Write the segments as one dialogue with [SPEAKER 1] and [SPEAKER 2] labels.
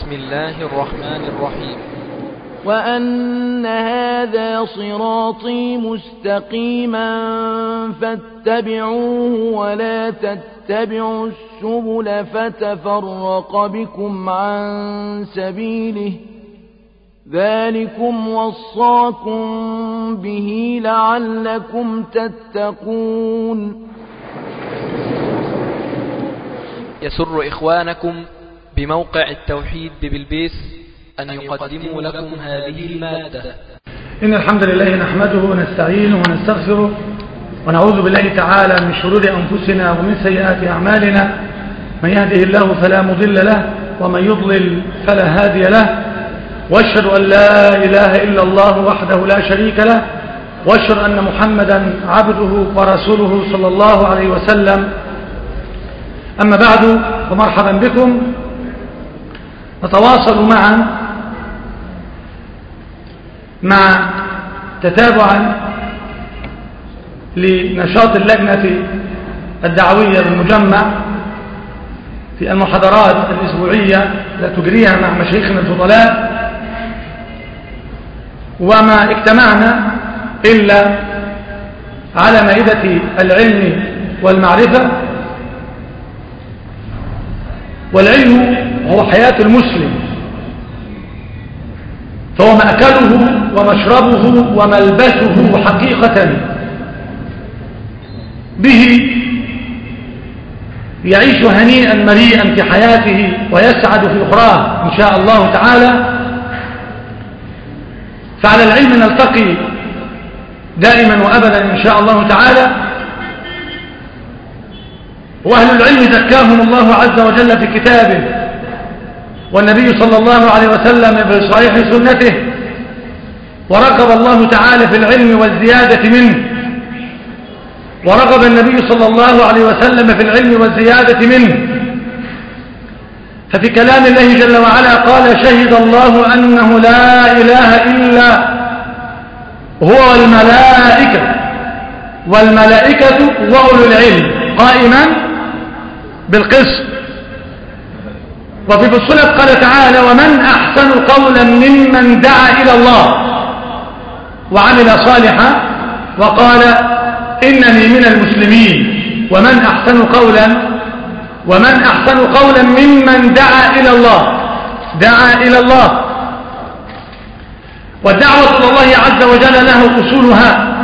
[SPEAKER 1] بسم الله الرحمن الرحيم
[SPEAKER 2] وأن هذا صراطي مستقيما فاتبعوه ولا تتبعوا السبل فتفرق بكم عن سبيله ذلكم وصاكم به لعلكم تتقون
[SPEAKER 1] يسر إخوانكم بموقع التوحيد ببلبيس أن يقدموا لكم هذه المادة
[SPEAKER 3] إن الحمد لله نحمده ونستعينه ونستغفره ونعوذ بالله تعالى من شرور أنفسنا ومن سيئات أعمالنا من يهده الله فلا مضل له ومن يضلل فلا هادي له واشهد أن لا إله إلا الله وحده لا شريك له واشهد أن محمدا عبده ورسوله صلى الله عليه وسلم أما بعد فمرحبا بكم نتواصل معا مع تتابعا لنشاط اللجنة الدعوية بالمجمع في المحاضرات الأسبوعية التي تجريها مع مشايخنا الفضلاء وما اجتمعنا إلا على مائدة العلم والمعرفة والعلم هو حياة المسلم فهو مأكله ومشربه وملبسه حقيقة به يعيش هنيئا مريئا في حياته ويسعد في أخراه إن شاء الله تعالى فعلى العلم نلتقي دائما وأبدا إن شاء الله تعالى وأهل العلم زكاهم الله عز وجل في كتابه والنبي صلى الله عليه وسلم في صحيح سنته ورغب الله تعالى في العلم والزيادة منه ورغب النبي صلى الله عليه وسلم في العلم والزيادة منه ففي كلام الله جل وعلا قال شهد الله أنه لا إله إلا هو والملائكة والملائكة وأولو العلم قائما بالقسط وفي فصلت قال تعالى ومن أحسن قولا ممن دعا إلى الله وعمل صالحا وقال إنني من المسلمين ومن أحسن قولا ومن أحسن قولا ممن دعا إلى الله دعا إلى الله والدعوة إلى الله عز وجل له أصولها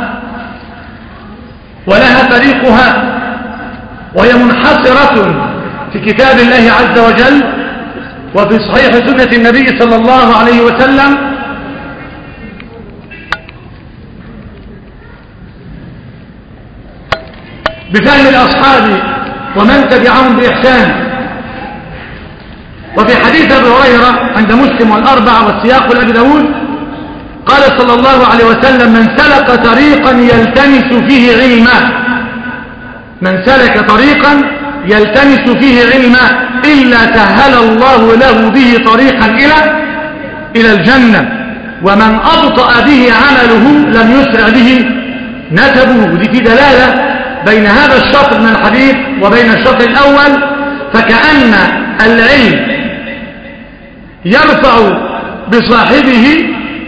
[SPEAKER 3] ولها طريقها وهي منحصرة في كتاب الله عز وجل وفي صحيح سنة النبي صلى الله عليه وسلم بفهم الأصحاب ومن تبعهم بإحسان وفي حديث أبي هريرة عند مسلم والأربعة والسياق لأبي داود قال صلى الله عليه وسلم من سلك طريقا يلتمس فيه علما من سلك طريقا يلتمس فيه علما إلا سهل الله له به طريقا إلى إلى الجنة ومن أبطأ به عمله لم يسرع به نسبه ودي في دلالة بين هذا الشطر من الحديث وبين الشطر الأول فكأن العلم يرفع بصاحبه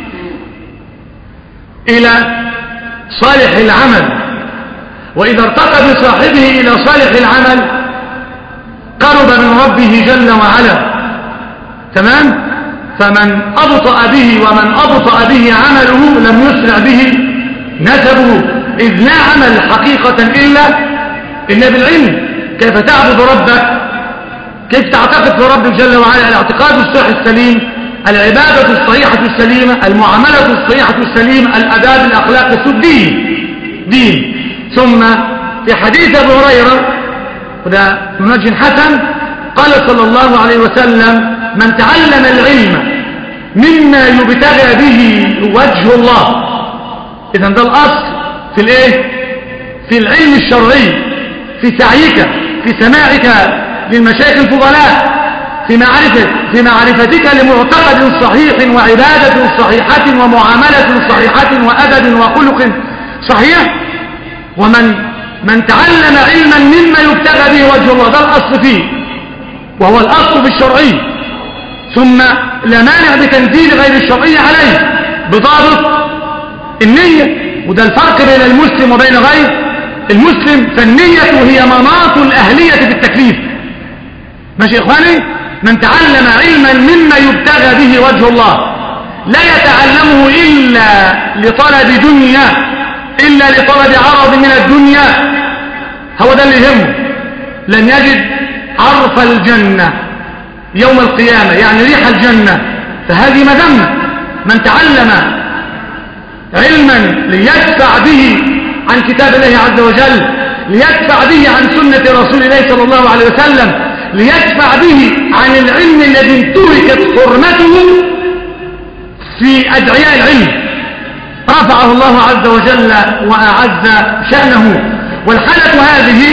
[SPEAKER 3] إلى صالح العمل وإذا ارتقى بصاحبه إلى صالح العمل قرب من ربه جل وعلا تمام فمن أبطأ به ومن أبطأ به عمله لم يسرع به نسبه إذ لا عمل حقيقة إلا إلا بالعلم كيف تعبد ربك كيف تعتقد في ربك جل وعلا الاعتقاد الصحيح السليم العبادة الصحيحة السليمة المعاملة الصحيحة السليمة الأداب الأخلاق الدين دين ثم في حديث أبو هريرة وده منجن حسن قال صلى الله عليه وسلم من تعلم العلم مما يبتغى به وجه الله إذا ده الأصل في الايه في العلم الشرعي في سعيك في سماعك للمشايخ الفضلاء في معرفة في معرفتك لمعتقد صحيح وعبادة صحيحة ومعاملة صحيحة وأدب وخلق صحيح ومن من تعلم علما مما يبتغى به وجه الله ده الأصل فيه وهو الأصل في الشرعي ثم لا مانع بتنزيل غير الشرعي عليه بضابط النية وده الفرق بين المسلم وبين غير المسلم فالنية هي مناط الأهلية في التكليف ماشي إخواني من تعلم علما مما يبتغى به وجه الله لا يتعلمه إلا لطلب دنيا إلا لطلب عرض من الدنيا هو ده اللي يهمه لن يجد عرف الجنة يوم القيامة يعني ريح الجنة فهذه مذمة من تعلم علما ليدفع به عن كتاب الله عز وجل ليدفع به عن سنة رسول الله صلى الله عليه وسلم ليدفع به عن العلم الذي انتهكت حرمته في أدعياء العلم رفعه الله عز وجل وأعز شأنه والحالة هذه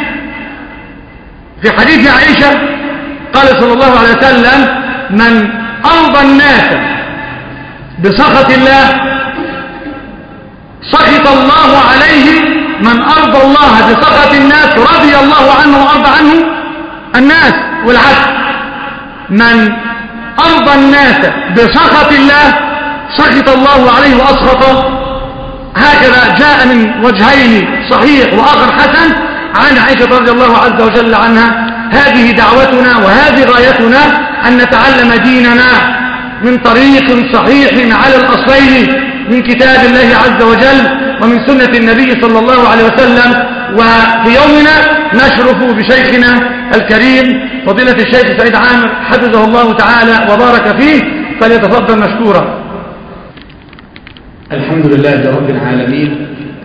[SPEAKER 3] في حديث عائشة قال صلى الله عليه وسلم من أرضى الناس بسخط الله سخط الله عليه من أرضى الله بسخط الناس رضي الله عنه وأرضى عنه الناس والعكس من أرضى الناس بسخط الله سخط الله عليه وأسخط هكذا جاء من وجهين صحيح وآخر حسن عن عائشة رضي الله عز وجل عنها هذه دعوتنا وهذه غايتنا أن نتعلم ديننا من طريق صحيح على الأصلين من كتاب الله عز وجل ومن سنة النبي صلى الله عليه وسلم وفي يومنا نشرف بشيخنا الكريم فضيلة الشيخ سعيد عامر حفظه الله تعالى وبارك فيه فليتفضل مشكورا
[SPEAKER 4] الحمد لله رب العالمين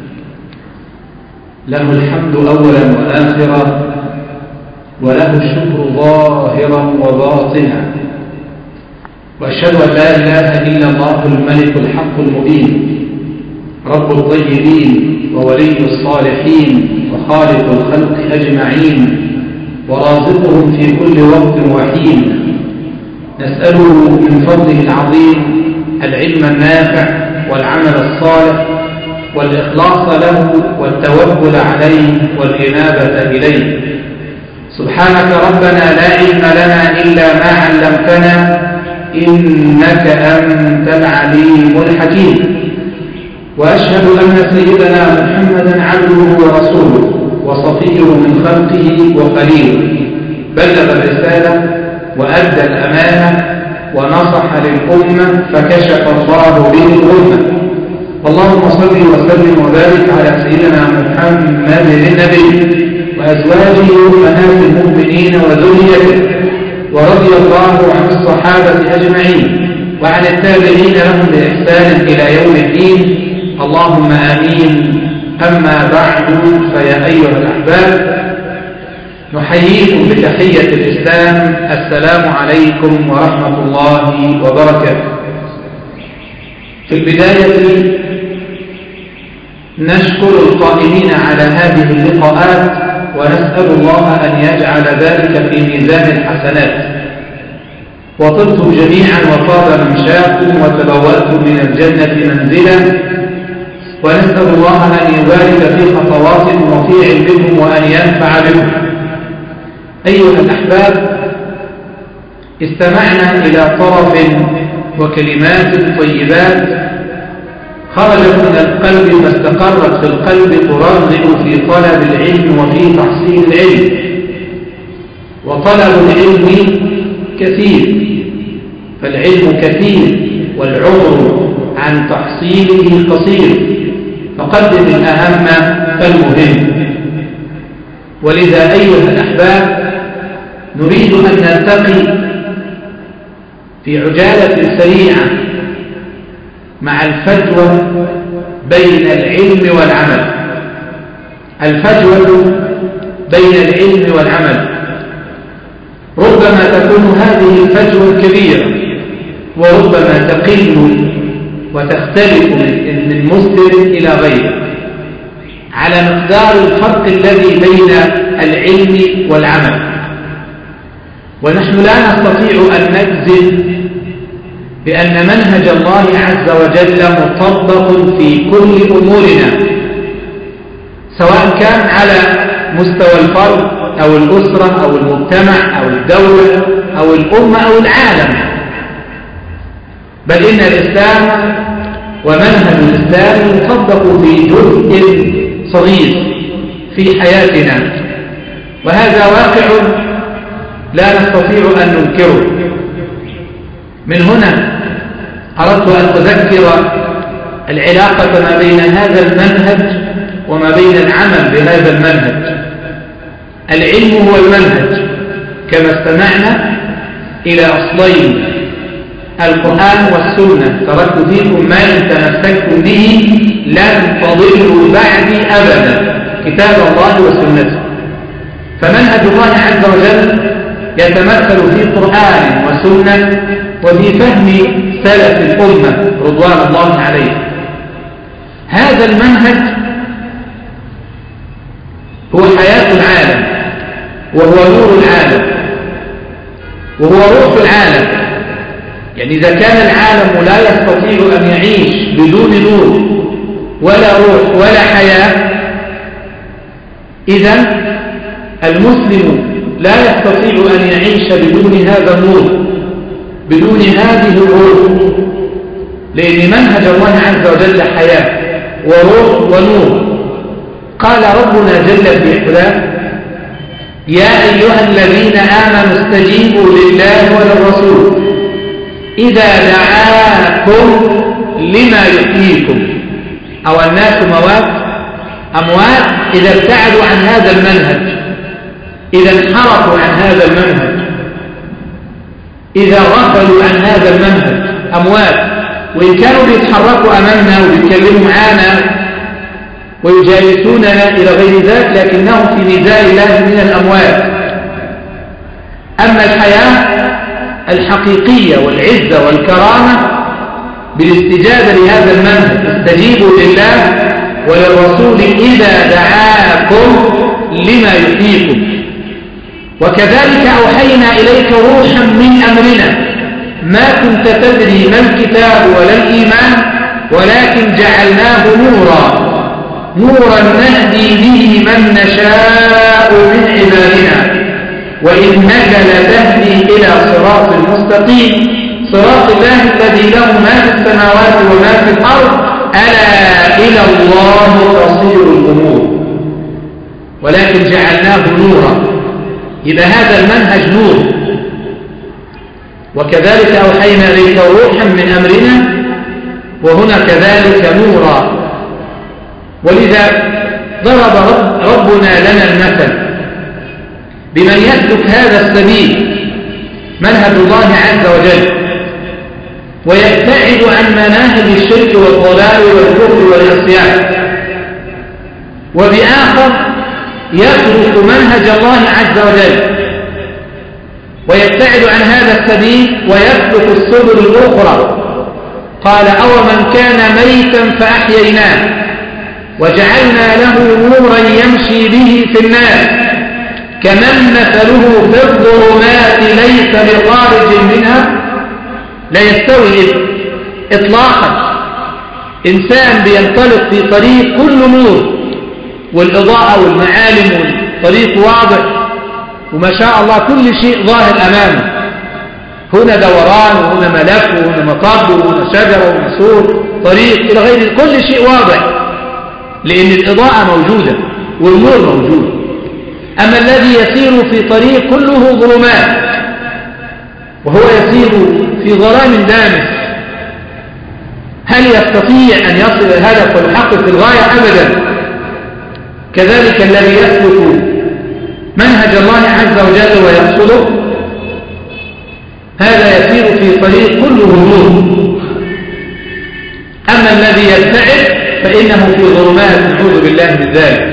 [SPEAKER 4] له الحمد أولا وآخرا وله الشكر ظاهرا وباطنا وأشهد أن لا إله إلا الله الملك الحق المبين رب الطيبين وولي الصالحين وخالق الخلق أجمعين ورازقهم في كل وقت وحين نسأله من فضله العظيم العلم النافع والعمل الصالح والإخلاص له والتوكل عليه والإنابة إليه سبحانك ربنا لا علم لنا إلا ما علمتنا إنك أنت العليم الحكيم وأشهد أن سيدنا محمدا عبده ورسوله وصفيه من خلقه وخليله بلغ الرسالة وأدى الأمانة ونصح للأمة فكشف الله به الأمة اللهم صل وسلم وبارك على سيدنا محمد النبي وأزواجه أمهات المؤمنين وذريته ورضي الله عن الصحابة أجمعين وعن التابعين لهم بإحسان إلى يوم الدين اللهم آمين أما بعد فيا أيها الأحباب نحييكم بتحية الإسلام السلام عليكم ورحمة الله وبركاته في البداية نشكر القائمين على هذه اللقاءات ونسأل الله أن يجعل ذلك في ميزان الحسنات وطبتم جميعا وطاب ممشاكم وتبوأتم من الجنة منزلا ونسأل الله أن يبارك في خطواتكم وفي علمكم وأن ينفع بكم أيها الأحباب استمعنا إلى طرف وكلمات طيبات خرجت من القلب فاستقرت في القلب ترغب في طلب العلم وفي تحصيل العلم وطلب العلم كثير فالعلم كثير والعمر عن تحصيله قصير فقدم الأهم فالمهم ولذا أيها الأحباب نريد أن نلتقي في عجالة سريعة مع الفجوة بين العلم والعمل الفجوة بين العلم والعمل ربما تكون هذه الفجوة كبيرة وربما تقل وتختلف من مسلم إلى غيره على مقدار الفرق الذي بين العلم والعمل ونحن لا نستطيع أن نجزم بأن منهج الله عز وجل مطبق في كل أمورنا سواء كان على مستوى الفرد أو الأسرة أو المجتمع أو الدولة أو الأمة أو العالم بل إن الإسلام ومنهج الإسلام يطبق في جزء صغير في حياتنا وهذا واقع لا نستطيع أن ننكره من هنا أردت أن أذكر العلاقة ما بين هذا المنهج وما بين العمل بهذا المنهج العلم هو المنهج كما استمعنا إلى أصلين القرآن والسنة تركت فيكم ما إن تمسكتم به لن تضلوا بعدي أبدا كتاب الله وسنته فمنهج الله عز وجل يتمثل في قرآن وسنة وفي فهم سلف الأمة رضوان الله عليه هذا المنهج هو حياة العالم وهو نور العالم وهو روح العالم يعني إذا كان العالم لا يستطيع أن يعيش بدون نور ولا روح ولا حياة إذا المسلم لا يستطيع أن يعيش بدون هذا النور بدون هذه الروح لأن منهج الله عز وجل حياة وروح ونور قال ربنا جل في علاه يا أيها الذين آمنوا استجيبوا لله وللرسول إذا دعاكم لما يحييكم أو الناس موات أموات إذا ابتعدوا عن هذا المنهج إذا انحرفوا عن هذا المنهج إذا غفلوا عن هذا المنهج أموات وإن كانوا بيتحركوا أمامنا وبيتكلموا معانا ويجالسوننا إلى غير ذلك لكنهم في نداء الله من الأموات أما الحياة الحقيقية والعزة والكرامة بالاستجابة لهذا المنهج استجيبوا لله وللرسول إذا دعاكم لما يحييكم وكذلك أوحينا إليك روحا من أمرنا ما كنت تدري ما الكتاب ولا الإيمان ولكن جعلناه نورا نورا نهدي به من نشاء من عبادنا وإنك لتهدي إلى صراط المستقيم صراط الله الذي له ما في السماوات وما في الأرض ألا إلى الله تصير الأمور ولكن جعلناه نورا إذا هذا المنهج نور وكذلك أوحينا إليك روحا من أمرنا وهنا كذلك نورا ولذا ضرب رب ربنا لنا المثل بمن يسلك هذا السبيل منهج الله عز وجل ويبتعد عن مناهج الشرك والضلال والكفر والعصيان وبآخر يترك منهج الله عز وجل ويبتعد عن هذا السبيل ويسلك السبل الأخرى قال أو من كان ميتا فأحييناه وجعلنا له نورا يمشي به في الناس كمن مثله في الظلمات ليس بخارج منها لا يستوي إطلاقا إنسان بينطلق في طريق كل نور والإضاءة والمعالم والطريق واضح وما شاء الله كل شيء ظاهر أمامه هنا دوران وهنا ملف وهنا مطب وهنا شجرة وهنا سور طريق إلى غير كل شيء واضح لأن الإضاءة موجودة والنور موجود أما الذي يسير في طريق كله ظلمات وهو يسير في ظلام دامس هل يستطيع أن يصل الهدف ويحقق الغاية أبدا كذلك الذي يسلك منهج الله عز وجل ويقصده هذا يسير في طريق كله نور أما الذي يبتعد فإنه في ظلمات نعوذ بالله من ذلك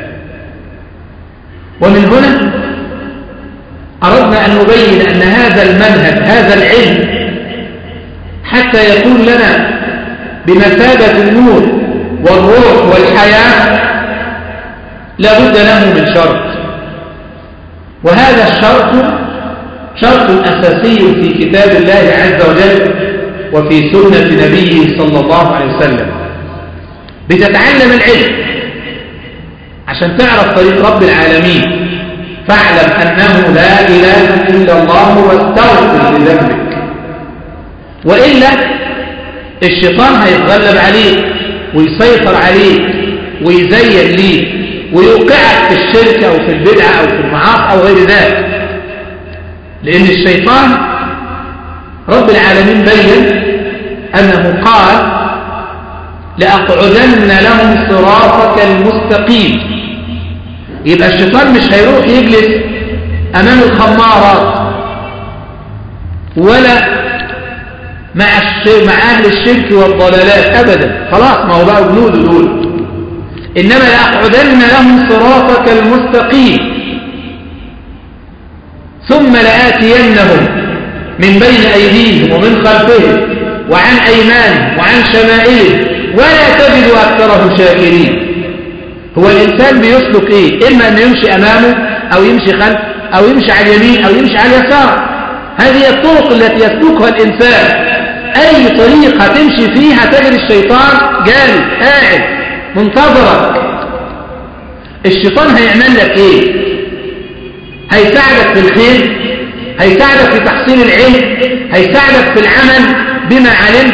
[SPEAKER 4] ومن هنا أردنا أن نبين أن هذا المنهج هذا العلم حتى يكون لنا بمثابة النور والروح والحياة لابد له من شرط وهذا الشرط شرط أساسي في كتاب الله عز وجل وفي سنة نبيه صلى الله عليه وسلم بتتعلم العلم عشان تعرف طريق رب العالمين فاعلم أنه لا إله إلا الله واستغفر لذنبك وإلا الشيطان هيتغلب عليك ويسيطر عليك ويزين ليك ويوقعك في الشرك أو في البدعة أو في المعاصي أو غير ذلك لأن الشيطان رب العالمين بين أنه قال لأقعدن لهم صراطك المستقيم يبقى الشيطان مش هيروح يجلس أمام الخمارات ولا مع مع أهل الشرك والضلالات أبدا خلاص ما هو بقى جنود دول إنما لأقعدن لهم صراطك المستقيم ثم لآتينهم من بين أيديهم ومن خلفهم وعن أيمانهم وعن شمائلهم ولا تجد أكثرهم شاكرين هو الإنسان بيسلك إيه إما أن يمشي أمامه أو يمشي خلف أو يمشي على اليمين أو يمشي على اليسار هذه الطرق التي يسلكها الإنسان أي طريق هتمشي فيها تجد الشيطان جالس قاعد منتظرك الشيطان هيعمل لك إيه هيساعدك في الخير هيساعدك في تحصيل العلم هيساعدك في العمل بما علمت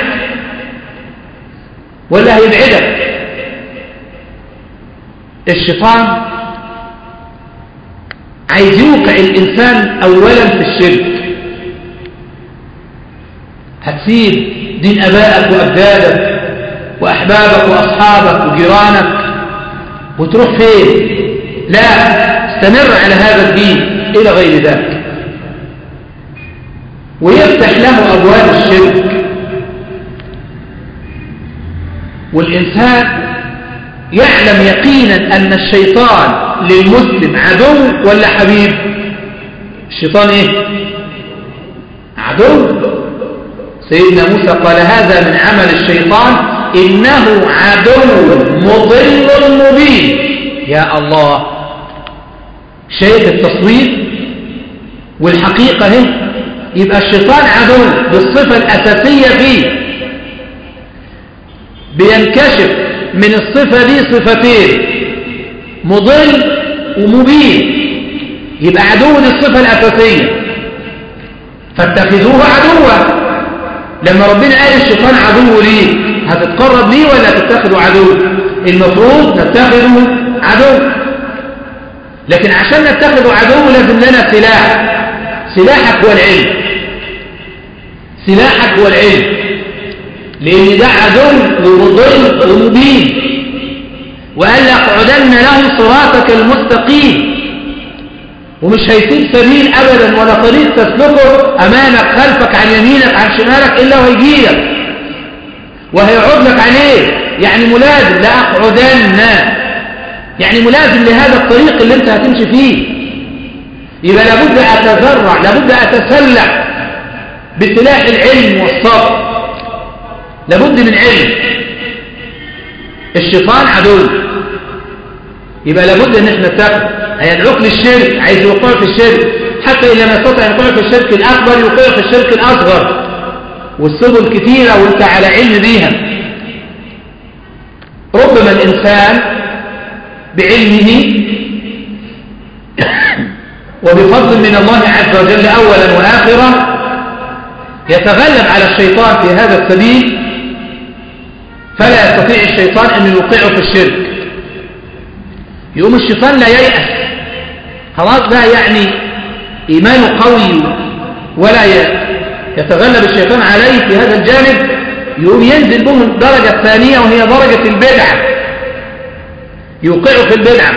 [SPEAKER 4] ولا هيبعدك الشيطان عايز يوقع الإنسان أولا في الشرك هتسيب دين أبائك وأجدادك وأحبابك وأصحابك وجيرانك وتروح فين لا استمر على هذا الدين إلى غير ذلك ويفتح له أبواب الشرك والإنسان يعلم يقينا أن الشيطان للمسلم عدو ولا حبيب الشيطان إيه عدو سيدنا موسى قال هذا من عمل الشيطان إنه عدو مضل مبين يا الله شايف التصوير والحقيقة هي يبقى الشيطان عدو بالصفة الأساسية فيه بينكشف من الصفة دي صفتين مضل ومبين يبقى عدو للصفة الأساسية فاتخذوه عدوا لما ربنا قال الشيطان عدو ليه هتتقرب ليه ولا تتخذه عدو المفروض نتخذه عدو لكن عشان نتخذه عدو لازم لنا سلاح سلاحك هو العلم سلاحك هو العلم لأن ده عدو ومضل ومبين وقال لأقعدن لهم صراطك المستقيم ومش هيسيب سبيل أبدا ولا طريق تسلكه أمامك خلفك عن يمينك عن شمالك إلا وهيجيلك وهيعود لك عليه يعني ملازم لأقعدن يعني ملازم لهذا الطريق اللي انت هتمشي فيه يبقى لابد أتذرع لابد أتسلح بسلاح العلم والصبر لابد من علم الشيطان عدو يبقى لابد ان احنا نتقي هيدعوك للشرك عايز يوقعك في الشرك حتى إن لم يستطع يوقعك في الشرك الأكبر يوقعك في الشرك الأصغر والسبل كثيرة وانت على علم بيها ربما الإنسان بعلمه وبفضل من الله عز وجل أولا وآخرا يتغلب على الشيطان في هذا السبيل فلا يستطيع الشيطان أن يوقعه في الشرك يقوم الشيطان لا ييأس خلاص بقى يعني إيمانه قوي ولا يتغلب الشيطان عليه في هذا الجانب يقوم ينزل بهم الدرجة الثانية وهي درجة البدعة يوقعه في البدعة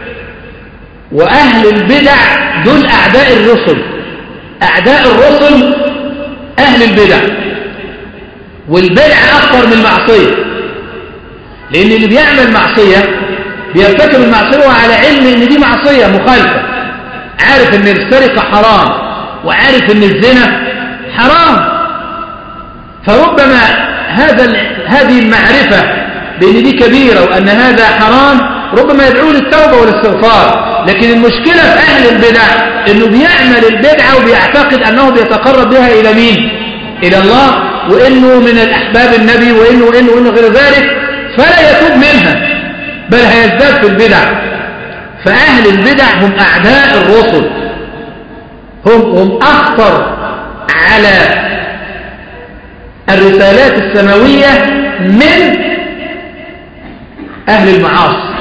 [SPEAKER 4] وأهل البدع دول أعداء الرسل أعداء الرسل أهل البدع والبدع أكثر من المعصية لأن اللي بيعمل معصية بيرتكب المعصية وعلى علم ان دي معصية مخالفة عارف ان السرقة حرام وعارف ان الزنا حرام فربما هذا هذه المعرفة بان دي كبيرة وان هذا حرام ربما يدعو للتوبة والاستغفار لكن المشكلة في اهل البدع انه بيعمل البدعة وبيعتقد انه بيتقرب بها الى مين الى الله وانه من الاحباب النبي وانه وانه وانه غير ذلك فلا يتوب منها بل هيزداد في البدع فأهل البدع هم أعداء الرسل هم, هم أخطر على الرسالات السماوية من أهل المعاصي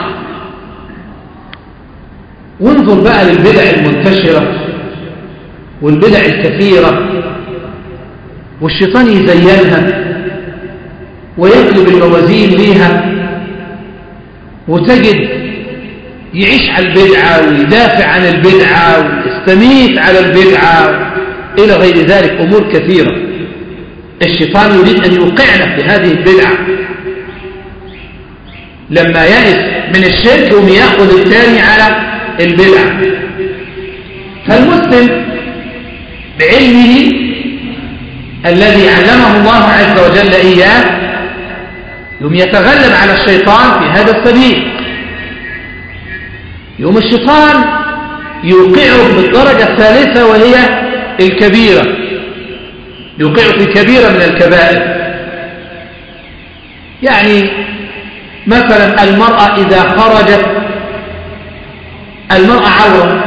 [SPEAKER 4] وانظر بقى للبدع المنتشرة والبدع الكثيرة والشيطان يزينها ويقلب الموازين ليها وتجد يعيش على البدعة ويدافع عن البدعة ويستميت على البدعة إلى غير ذلك أمور كثيرة الشيطان يريد أن يوقعنا في هذه البدعة لما يئس من الشرك يقوم ياخذ الثاني على البدعة فالمسلم بعلمه الذي علمه الله عز وجل إياه يوم يتغلب على الشيطان في هذا السبيل يوم الشيطان يوقعه بالدرجة الثالثة وهي الكبيرة يوقعه في كبيرة من الكبائر يعني مثلا المرأة إذا خرجت المرأة عورة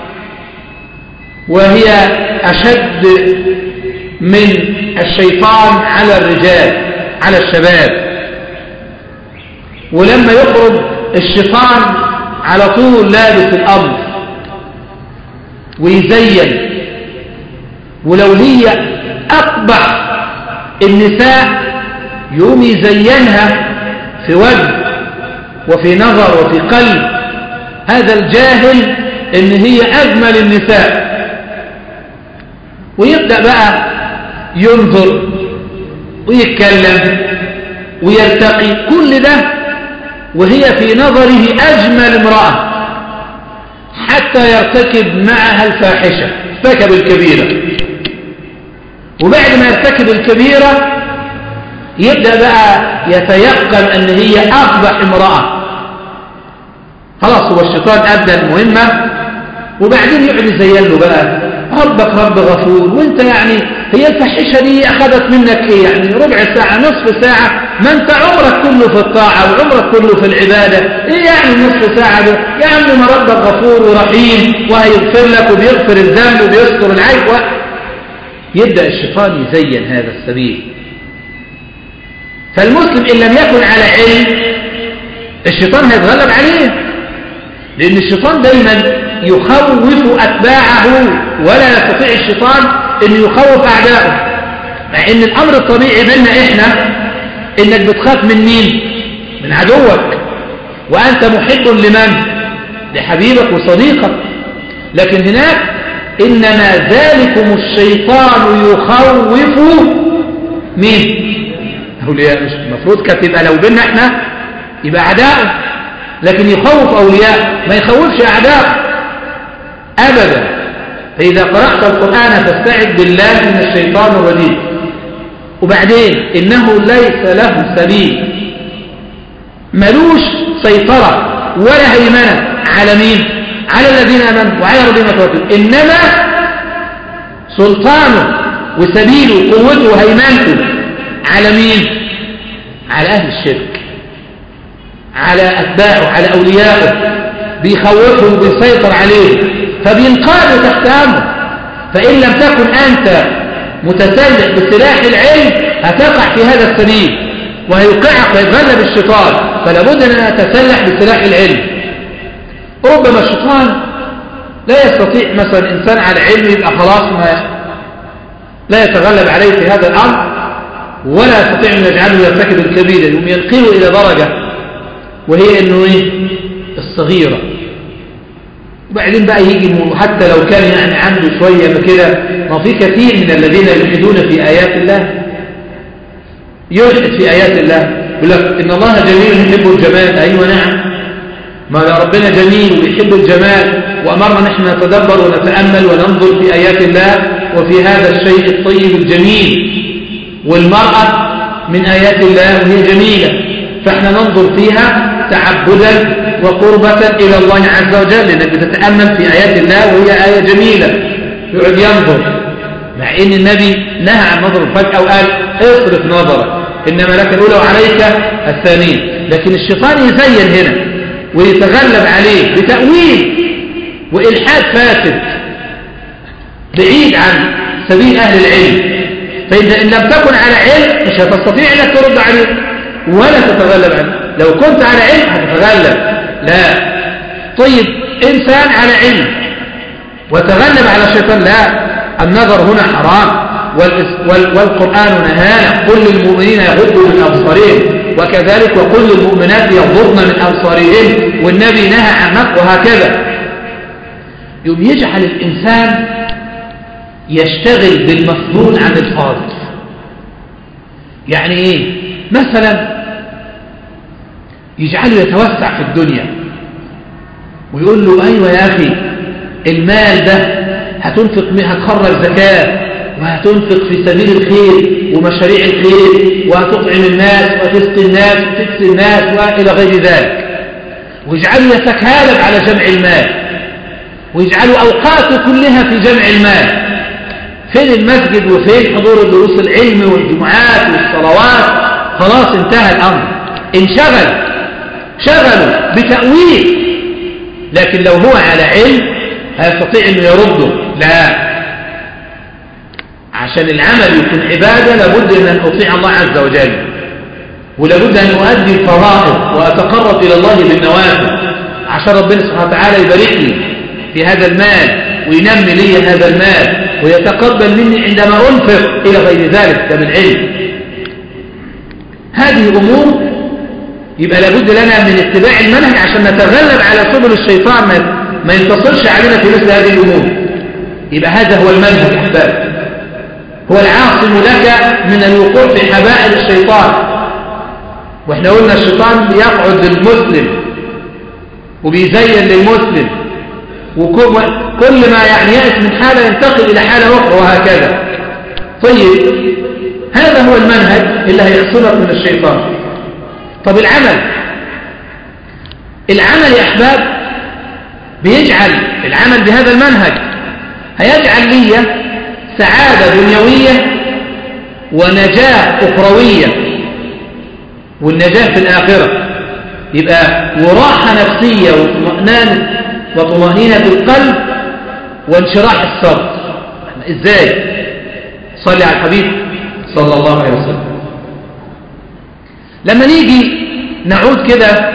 [SPEAKER 4] وهي أشد من الشيطان على الرجال على الشباب ولما يخرج الشيطان على طول لابس الأمر ويزين ولو هي أقبح النساء يوم يزينها في وجه وفي نظر وفي قلب هذا الجاهل ان هي أجمل النساء ويبدأ بقى ينظر ويتكلم ويرتقي كل ده وهي في نظره أجمل امرأة حتى يرتكب معها الفاحشة ارتكب الكبيرة وبعد ما يرتكب الكبيرة يبدأ بقى يتيقن أن هي أقبح امرأة خلاص هو الشيطان أبدأ المهمة وبعدين يقعد يزين له بقى ربك رب غفور وانت يعني هي الفحشة دي أخذت منك ايه يعني ربع ساعة نصف ساعة ما انت عمرك كله في الطاعة وعمرك كله في العبادة ايه يعني نصف ساعة ده يا عم ما ربك غفور ورحيم وهيغفر لك وبيغفر الذنب وبيستر العيب و... يبدأ الشيطان يزين هذا السبيل فالمسلم إن لم يكن على علم الشيطان هيتغلب عليه لأن الشيطان دايما يخوف أتباعه ولا يستطيع الشيطان أن يخوف أعداءه مع أن الأمر الطبيعي بيننا إحنا إنك بتخاف من مين من عدوك وأنت محب لمن لحبيبك وصديقك لكن هناك إنما ذلكم الشيطان يخوف مين أولياء مش المفروض كانت تبقى لو بيننا إحنا يبقى أعداءه لكن يخوف أولياء ما يخوفش أعداء أبدا فإذا قرأت القرآن فاستعذ بالله من الشيطان الرجيم وبعدين إنه ليس له سبيل ملوش سيطرة ولا هيمنة على مين على الذين أمنوا وعلى ربهم توكلوا إنما سلطانه وسبيله قوته وهيمنته على مين على أهل الشرك على أتباعه على أوليائه بيخوفهم وبيسيطر عليه فبينقادوا تحت أمره فإن لم تكن أنت متسلح بسلاح العلم هتقع في هذا السبيل وهيوقعك ويتغلب الشيطان فلا بد أن نتسلح بسلاح العلم ربما الشيطان لا يستطيع مثلا إنسان على علم يبقى خلاص ما لا يتغلب عليه في هذا الأمر ولا يستطيع أن يجعله يرتكب الكبيرة يوم يلقيه إلى درجة وهي أنه إيه الصغيرة وبعدين بقى يجي حتى لو كان يعني عنده شوية كده ما في كثير من الذين يلحدون في آيات الله يلحد في آيات الله يقول لك إن الله جميل يحب الجمال أيوة نعم ما ربنا جميل ويحب الجمال وأمرنا نحن نتدبر ونتأمل وننظر في آيات الله وفي هذا الشيء الطيب الجميل والمرأة من آيات الله وهي جميلة فاحنا ننظر فيها تعبدا وقربة إلى الله عز وجل لأنك بتتأمل في آيات الله وهي آية جميلة يقعد ينظر مع إن النبي نهى عن نظر الفجأة وقال اصرف نظرك إنما لك الأولى وعليك الثانية لكن الشيطان يزين هنا ويتغلب عليه بتأويل وإلحاد فاسد بعيد عن سبيل أهل العلم فإذا إن لم تكن على علم مش هتستطيع أنك ترد عليه ولا تتغلب عليه لو كنت على علم هتتغلب لا طيب إنسان على علم وتغلب على الشيطان لا النظر هنا حرام والقرآن نهانا كل المؤمنين يغضوا من أبصارهم وكذلك وكل المؤمنات يغضضن من أبصارهن والنبي نهى عن وهكذا يوم يجعل الإنسان يشتغل بالمفضول عن الفاضل يعني ايه مثلا يجعله يتوسع في الدنيا ويقول له ايوه يا اخي المال ده هتنفق هتخرج زكاه وهتنفق في سبيل الخير ومشاريع الخير وهتطعم الناس وتسقي الناس وتكسي الناس والى غير ذلك ويجعله يتكالب على جمع المال ويجعلوا أوقاته كلها في جمع المال فين المسجد وفين حضور دروس العلم والجمعات والصلوات خلاص انتهى الأمر انشغل شغلوا بتأويل لكن لو هو على علم هيستطيع انه يرده لا عشان العمل يكون عبادة لابد ان اطيع الله عز وجل ولابد ان اؤدي الفرائض واتقرب الى الله بالنوافل عشان ربنا سبحانه وتعالى يبارك لي في هذا المال وينمي لي هذا المال ويتقبل مني عندما أنفق إلى غير ذلك ده من علم هذه أمور يبقى لابد لنا من اتباع المنهج عشان نتغلب على سبل الشيطان ما, ما ينتصرش علينا في مثل هذه الأمور يبقى هذا هو المنهج أحباب هو العاصم لك من الوقوع في حبائل الشيطان واحنا قلنا الشيطان بيقعد للمسلم وبيزين للمسلم وكل ما يعني يأس من حالة ينتقل إلى حالة أخرى وهكذا طيب هذا هو المنهج اللي هيحصلك من الشيطان طب العمل العمل يا أحباب بيجعل العمل بهذا المنهج هيجعل لي سعادة دنيوية ونجاة أخروية والنجاة في الآخرة يبقى وراحة نفسية واطمئنان وطمأنينة القلب وانشراح الصدر ازاي صلي على الحبيب صلى الله عليه وسلم لما نيجي نعود كده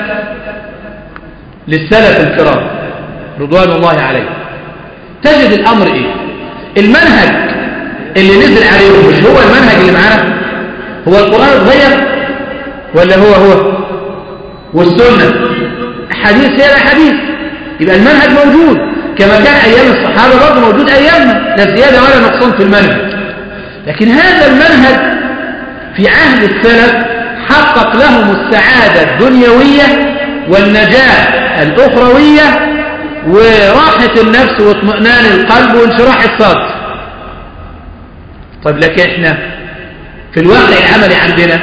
[SPEAKER 4] للسلف الكرام رضوان الله عليه تجد الأمر إيه المنهج اللي نزل عليهم مش هو المنهج اللي معانا هو القرآن اتغير ولا هو هو والسنة حديث هي حديث يبقى المنهج موجود كما كان أيام الصحابة برضه موجود أيامنا لا زيادة ولا نقصان في المنهج لكن هذا المنهج في عهد السلف حقق لهم السعادة الدنيوية والنجاة الأخروية وراحة النفس واطمئنان القلب وانشراح الصدر طيب لك احنا في الواقع العملي عندنا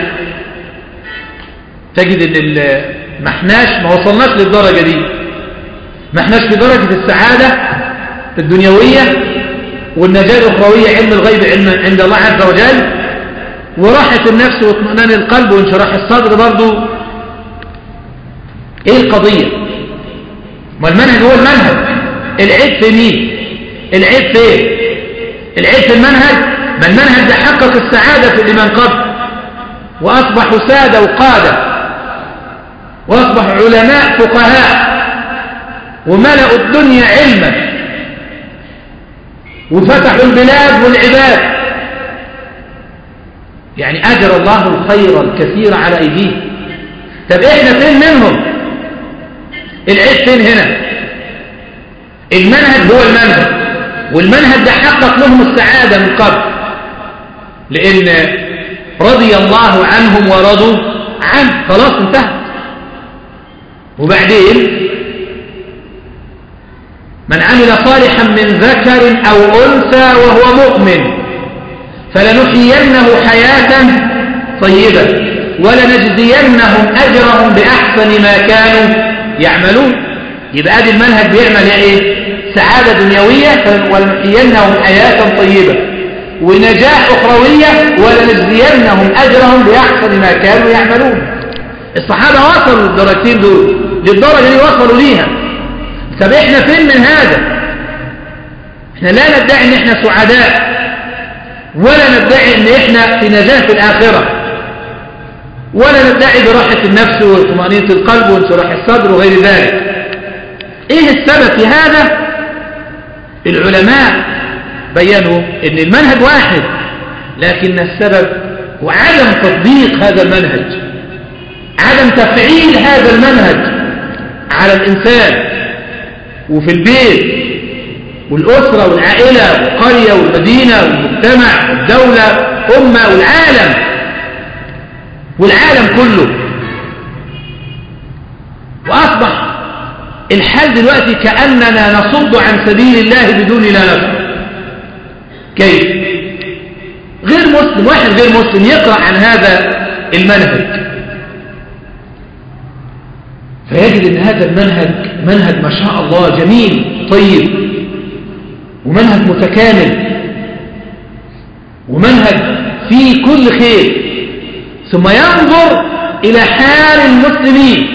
[SPEAKER 4] تجد ان ما احناش ما وصلناش للدرجة دي ما احناش في درجة السعادة الدنيوية والنجاة الأخروية علم الغيب علم عند الله عز وجل وراحة النفس واطمئنان القلب وانشراح الصدر برضو ايه القضية ما المنهج هو المنهج العيب في مين العيب في ايه العيب في المنهج ما المنهج ده حقق السعادة في لمن قبل وأصبحوا سادة وقادة وأصبحوا علماء فقهاء وملأوا الدنيا علما وفتحوا البلاد والعباد يعني أجر الله الخير الكثير على أيديه طب إحنا فين منهم العيب فين هنا المنهج هو المنهج والمنهج ده حقق لهم السعادة من قبل لأن رضي الله عنهم ورضوا عنه خلاص انتهى وبعدين من عمل صالحا من ذكر أو أنثى وهو مؤمن فلنحيينه حياة طيبة ولنجزينهم أجرهم بأحسن ما كانوا يعملون يبقى ادي المنهج بيعمل ايه سعادة دنيوية ولنحيينهم حياة طيبة ونجاح أخروية ولنجزينهم أجرهم بأحسن ما كانوا يعملون الصحابة وصلوا للدرجتين دول للدرجة دي وصلوا ليها طب احنا فين من هذا احنا لا ندعي ان احنا سعداء
[SPEAKER 3] ولا ندعي ان احنا في نجاة في الآخرة ولا ندعي براحة النفس وطمأنينة القلب وانشراح الصدر وغير ذلك ايه السبب في هذا العلماء بينوا ان المنهج واحد لكن السبب هو عدم تطبيق هذا المنهج عدم تفعيل هذا المنهج على الإنسان وفي البيت والأسرة والعائلة والقرية والمدينة والمجتمع والدولة أمة والعالم والعالم كله وأصبح الحال دلوقتي كأننا نصد عن سبيل الله بدون لا نفع كيف غير مسلم واحد غير مسلم يقرأ عن هذا المنهج فيجد ان هذا المنهج منهج ما شاء الله جميل طيب ومنهج متكامل ومنهج فيه كل خير ثم ينظر إلى حال المسلمين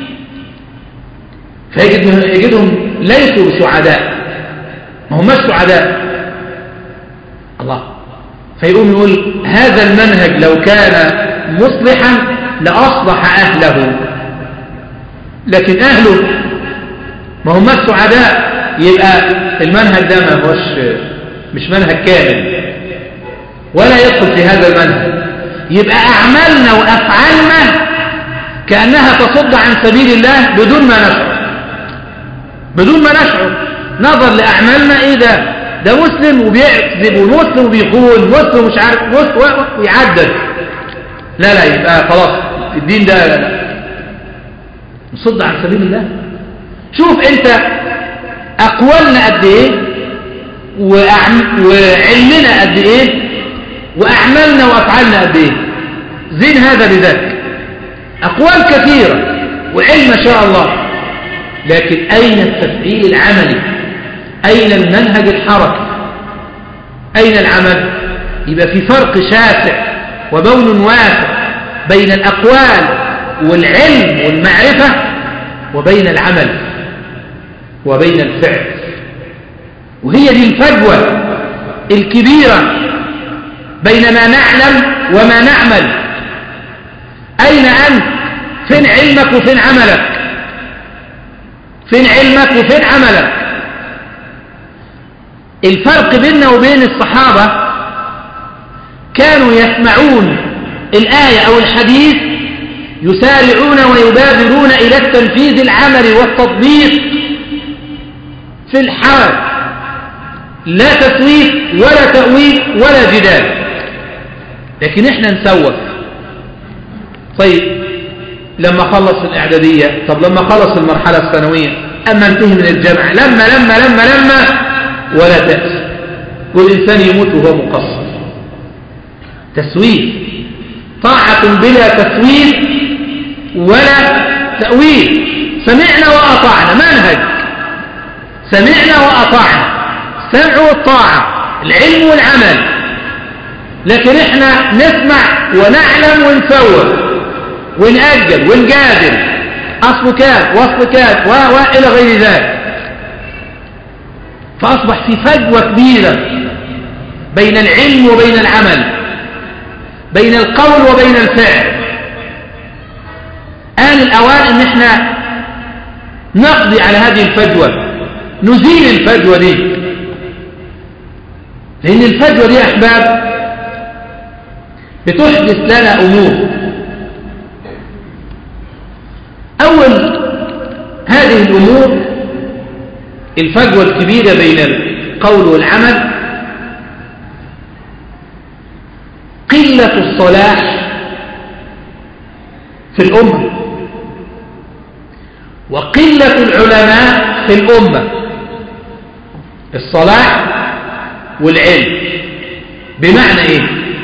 [SPEAKER 3] فيجد يجدهم ليسوا سعداء ما هماش سعداء الله فيقوم يقول هذا المنهج لو كان مصلحا لأصلح أهله لكن أهله ما هماش سعداء يبقى المنهج ده ما هوش مش منهج كامل ولا يدخل في هذا المنهج يبقى أعمالنا وأفعالنا كأنها تصد عن سبيل الله بدون ما نشعر بدون ما نشعر نظر لأعمالنا إيه ده ده مسلم وبيكذب ومسلم وبيخون مسلم ومش عارف مسلم ويعدد لا لا يبقى خلاص الدين ده لا لا نصد عن سبيل الله شوف انت أقوالنا قد إيه وعلمنا قد إيه وأعمالنا وأفعالنا قد إيه زين هذا بذاك أقوال كثيرة وعلم ما شاء الله لكن أين التفعيل العملي أين المنهج الحركي أين العمل يبقى في فرق شاسع وبون واسع بين الأقوال والعلم والمعرفة وبين العمل وبين الفعل وهي دي الفجوة الكبيرة بين ما نعلم وما نعمل أين أنت فين علمك وفين عملك فين علمك وفين عملك الفرق بيننا وبين الصحابة كانوا يسمعون الآية أو الحديث يسارعون ويبادرون إلى التنفيذ العملي والتطبيق في الحال لا تسويف ولا تأويل ولا جدال لكن احنا نسوف طيب لما خلص الإعدادية طب لما خلص المرحلة الثانوية أما انتهي من الجامعة لما لما لما لما ولا تأس كل إنسان يموت وهو مقصر تسويف طاعة بلا تسويف ولا تأويل سمعنا وأطعنا منهج سمعنا وأطعنا السمع والطاعة العلم والعمل لكن احنا نسمع ونعلم ونسوى ونأجل ونجادل أصل كان وأصل كان وإلى غير ذلك فأصبح في فجوة كبيرة بين العلم وبين العمل بين القول وبين الفعل آن الأوان أن احنا نقضي على هذه الفجوة نزيل الفجوة دي لأن الفجوة دي يا أحباب بتحدث لنا أمور أول هذه الأمور الفجوة الكبيرة بين القول والعمل قلة الصلاح في الأمة وقلة العلماء في الأمة الصلاح والعلم بمعنى ايه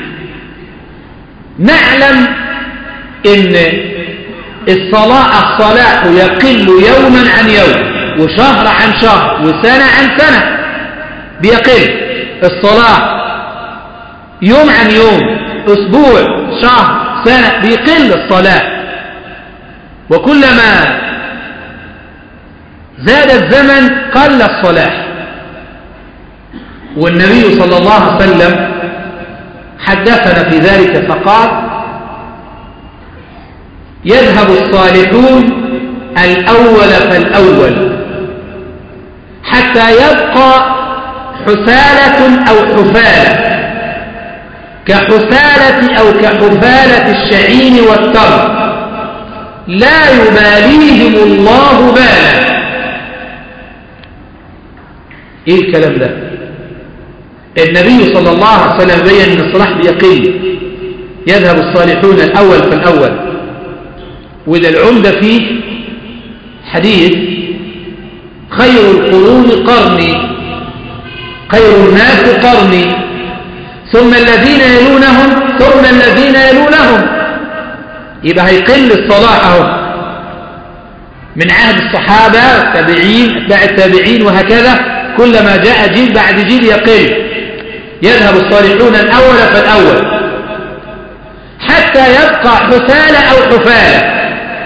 [SPEAKER 3] نعلم ان الصلاة الصلاح يقل يوما عن يوم وشهر عن شهر وسنة عن سنة بيقل الصلاة يوم عن يوم اسبوع شهر سنة بيقل الصلاة وكلما زاد الزمن قل الصلاح والنبي صلى الله عليه وسلم
[SPEAKER 4] حدثنا في ذلك فقال يذهب الصالحون الأول فالأول حتى يبقى حسالة أو حفالة كحسالة أو كحفالة الشعين والتمر لا يباليهم الله بالا ايه الكلام ده النبي صلى الله عليه وسلم بين ان الصلاح بيقل يذهب الصالحون الاول فالاول وده العمدة فيه حديث خير القرون قرني خير الناس قرني ثم الذين يلونهم ثم الذين يلونهم يبقى هيقل الصلاح اهو من عهد الصحابة التابعين اتباع التابعين وهكذا كلما جاء جيل بعد جيل يقل يذهب الصالحون الأول فالأول حتى يبقى حثالة أو حفالة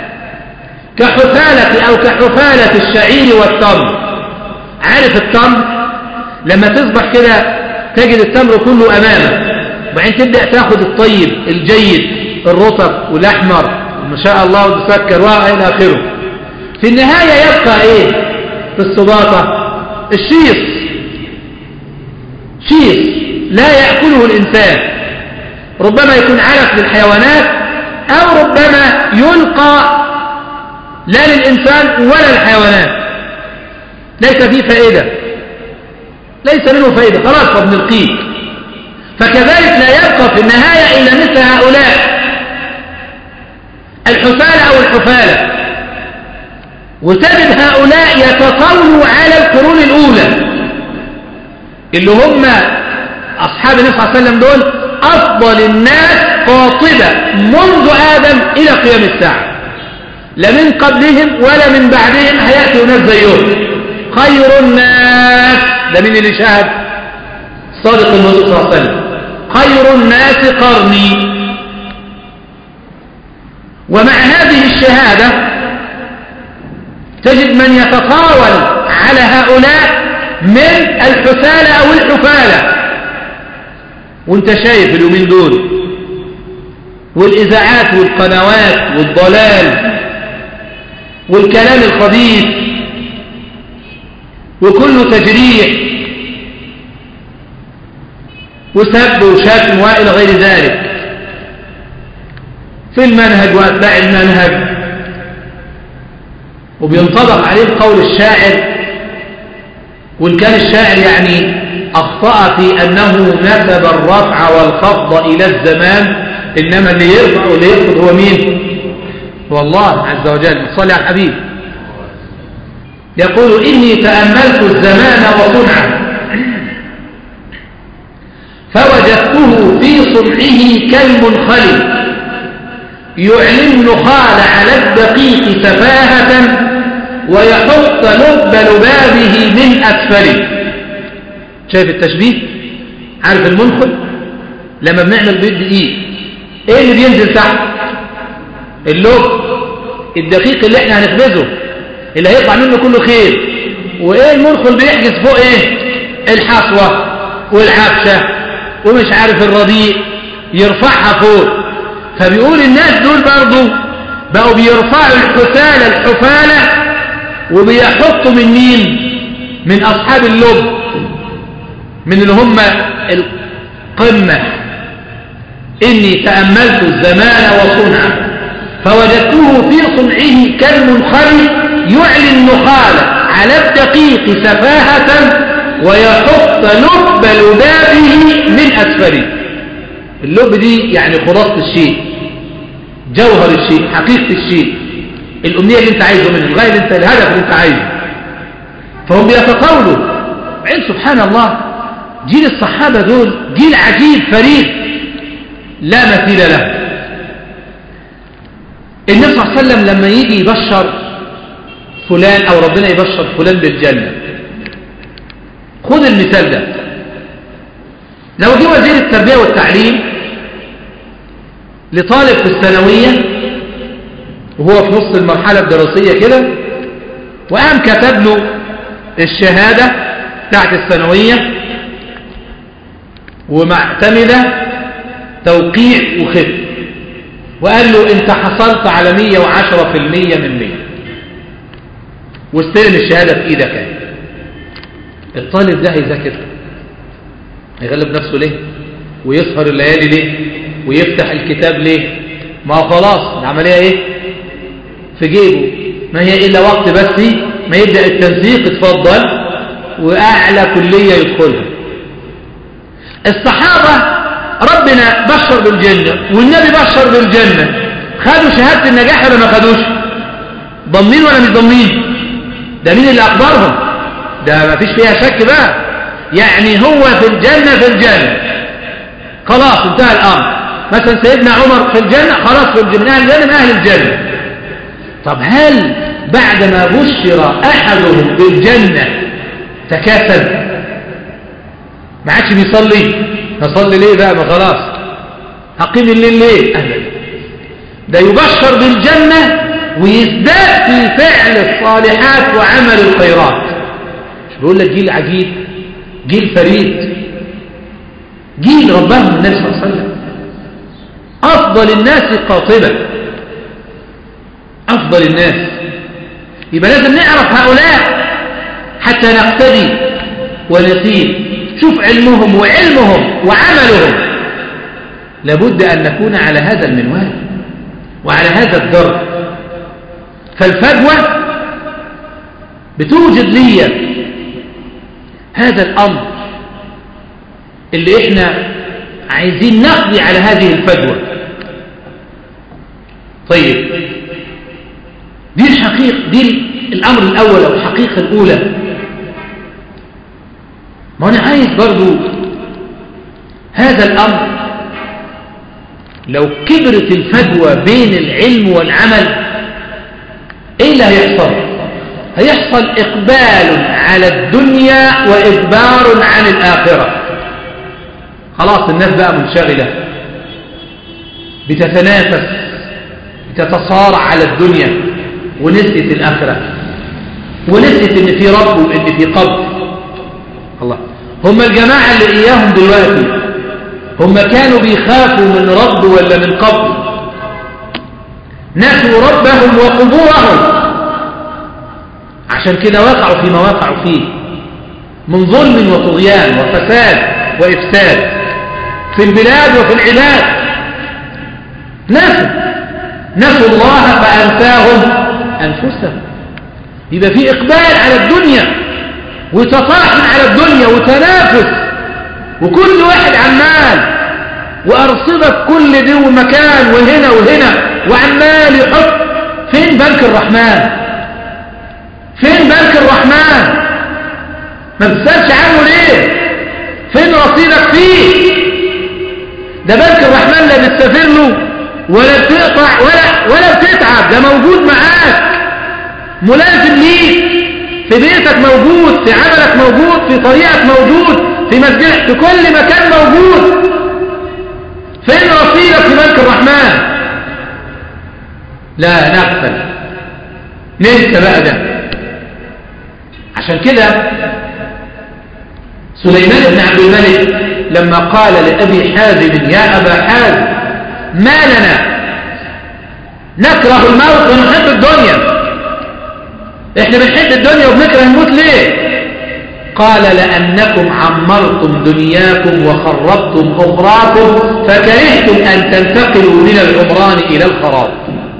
[SPEAKER 4] كحثالة أو كحفالة الشعير والتمر عارف التمر لما تصبح كده تجد التمر كله أمامك وبعدين تبدأ تاخد الطيب الجيد الرطب والأحمر ما شاء الله وتسكر وإلى آخره في النهاية يبقى إيه في الصباطة الشيص شيص لا يأكله الإنسان ربما يكون علف للحيوانات أو ربما يلقى لا للإنسان ولا للحيوانات ليس فيه فائدة ليس منه فائدة خلاص فبنلقيه فكذلك لا يبقى في النهاية إلا مثل هؤلاء الحفالة أو الحفالة وتجد هؤلاء يتطاولوا على القرون الأولى اللي هم أصحاب النبي صلى الله عليه وسلم دول أفضل الناس قاطبة منذ آدم إلى قيام الساعة لا من قبلهم ولا من بعدهم هيأتوا ناس زيهم خير الناس ده مين اللي شاهد صادق النبي صلى الله عليه وسلم خير الناس قرني ومع هذه الشهادة تجد من يتطاول على هؤلاء من الحثالة أو الحفالة وانت شايف اليومين دول والإذاعات والقنوات والضلال والكلام الخبيث وكله تجريح وسب وشتم وإلى غير ذلك في المنهج وأتباع المنهج وبينطبق عليه قول الشاعر وإن كان الشاعر يعني أخطأ في أنه نسب الرفع والخفض إلى الزمان إنما اللي يرفع واللي يخفض هو مين هو الله عز وجل صلى على الحبيب يقول إني تأملت الزمان وصنعه فوجدته في صنعه كالمنخلي يعلن النخال على الدقيق سفاهة ويحط لب لبابه من أسفله شايف التشبيه عارف المنخل لما بنعمل بيض دقيق ايه اللي بينزل تحت اللب الدقيق اللي احنا هنخبزه اللي هيطلع منه كله خير وايه المنخل بيحجز فوق ايه الحصوة والعفشة ومش عارف الرديء يرفعها فوق فبيقول الناس دول برضو بقوا بيرفعوا الحثالة الحفالة وبيحطوا من مين من أصحاب اللب من اللي هم القمة إني تأملت الزمان وصنعه فوجدته في صنعه كالمنخل يعلي النخال على الدقيق سفاهة ويحط لب لبابه من أسفله اللب دي يعني خلاصة الشيء جوهر الشيء حقيقة الشيء الأمنية اللي انت عايزه منه الغاية اللي انت الهدف اللي انت عايزه فهم بيتقولوا عين سبحان الله جيل الصحابة دول جيل عجيب فريد لا مثيل له النبي صلى الله عليه وسلم لما يجي يبشر فلان أو ربنا يبشر فلان بالجنة خذ المثال ده لو جه وزير التربية والتعليم لطالب في الثانوية وهو في نص المرحلة الدراسية كده وقام كتب له الشهادة بتاعت الثانوية ومعتمدة توقيع وختم وقال له انت حصلت على 110% من 100 واستلم الشهادة في ايدك اهي الطالب ده هيذاكر هيغلب نفسه ليه ويسهر الليالي ليه ويفتح الكتاب ليه ما هو خلاص العملية ايه في جيبه ما هي الا وقت بس ما يبدأ التنسيق اتفضل واعلى كلية يدخلها الصحابة ربنا بشر بالجنة والنبي بشر بالجنة خدوا شهادة النجاح ولا ما خدوش ضمين ولا مش ضمين ده مين اللي أخبرهم ده ما فيش فيها شك بقى يعني هو في الجنة في الجنة خلاص انتهى الأمر مثلا سيدنا عمر في الجنة خلاص في الجنة من أهل الجنة من أهل الجنة طب هل بعدما بشر أحدهم بالجنة تكاسل ما عادش بيصلي هصلي ليه بقى ما خلاص هقيم الليل ليه أبدا ده يبشر بالجنة ويزداد في فعل الصالحات وعمل الخيرات مش بقول لك جيل عجيب جيل فريد جيل ربهم النبي صلى الله عليه وسلم أفضل الناس قاطبة أفضل الناس يبقى لازم نعرف هؤلاء حتى نقتدي ونسير شوف علمهم وعلمهم وعملهم لابد أن نكون على هذا المنوال وعلى هذا الدرب فالفجوة بتوجد لي هذا الأمر اللي احنا عايزين نقضي على هذه الفجوة طيب دي الحقيقة دي الأمر الأول أو الحقيقة الأولى ما أنا عايز برضو هذا الأمر لو كبرت الفجوة بين العلم والعمل ايه اللي هيحصل هيحصل اقبال على الدنيا وادبار عن الاخرة خلاص الناس بقى منشغلة بتتنافس بتتصارع على الدنيا ونسيت الاخرة ونسيت ان في رب وان في قبر الله هم الجماعة اللي اياهم دلوقتي هم كانوا بيخافوا من رب ولا من قبر نسوا ربهم وقبورهم عشان كده وقعوا فيما وقعوا فيه من ظلم وطغيان وفساد وإفساد في البلاد وفي العباد نسوا نسوا الله فأنساهم أنفسهم يبقى في إقبال على الدنيا وتطاحن على الدنيا وتنافس وكل واحد عمال وأرصدة كل دي ومكان وهنا وهنا وعمال يحط فين بنك الرحمن فين بنك الرحمن ما بتسألش عنه ليه فين رصيدك فيه ده بنك الرحمن لا بتسافر له ولا بتقطع ولا ولا بتتعب ده موجود معاك ملازم ليك في بيتك موجود في عملك موجود في طريقك موجود في مسجدك في كل مكان موجود فين رصيدك في بنك الرحمن لا نغفل ننسى بقى ده عشان كده سليمان بن عبد الملك لما قال لأبي حازم يا أبا حازم ما لنا نكره الموت ونحب الدنيا احنا بنحب الدنيا وبنكره الموت ليه قال لأنكم عمرتم دنياكم وخربتم أخراكم فكرهتم أن تنتقلوا من العمران إلى الخراب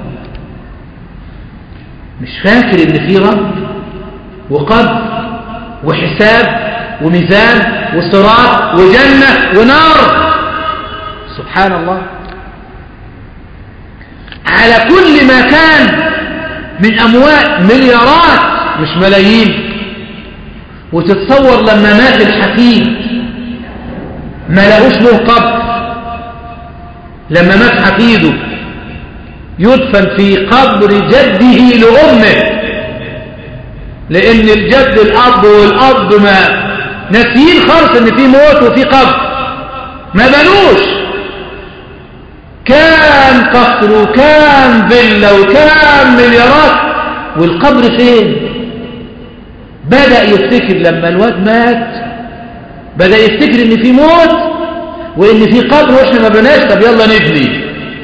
[SPEAKER 4] مش فاكر ان في رب وقبر وحساب وميزان وصراط وجنة ونار سبحان الله على كل ما كان من أموال مليارات مش ملايين وتتصور لما مات الحفيد ما لقوش له قبر لما مات حفيده يدفن في قبر جده لأمه لأن الجد الأب والأب ما ناسيين خالص إن في موت وفي قبر ما بنوش كان قصر وكان فيلا وكان مليارات والقبر فين بدأ يفتكر لما الواد مات بدأ يفتكر إن في موت
[SPEAKER 3] وإن في قبر وإحنا ما بناش طب يلا نبني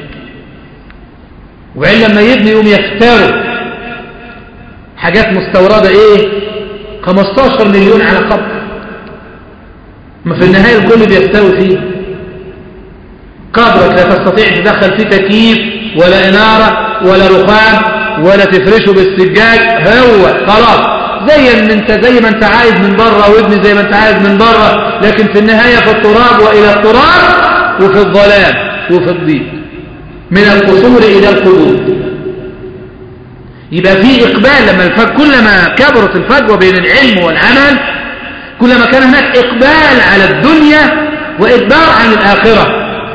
[SPEAKER 3] وبعدين لما يبني يوم يختاروا حاجات مستوردة إيه 15 مليون على قبر ما في النهاية الكل بيستوي فيه قبرك لا تستطيع تدخل فيه تكييف ولا إنارة ولا رخام ولا تفرشه بالسجاج هو خلاص زي ما انت زي ما انت عايز من بره وابني زي ما انت عايز من بره لكن في النهاية في التراب وإلى التراب وفي الظلام وفي الضيق من القصور إلى القبور يبقى في إقبال لما الفج كلما كبرت الفجوة بين العلم والعمل كلما كان هناك إقبال على الدنيا وإدبار عن الآخرة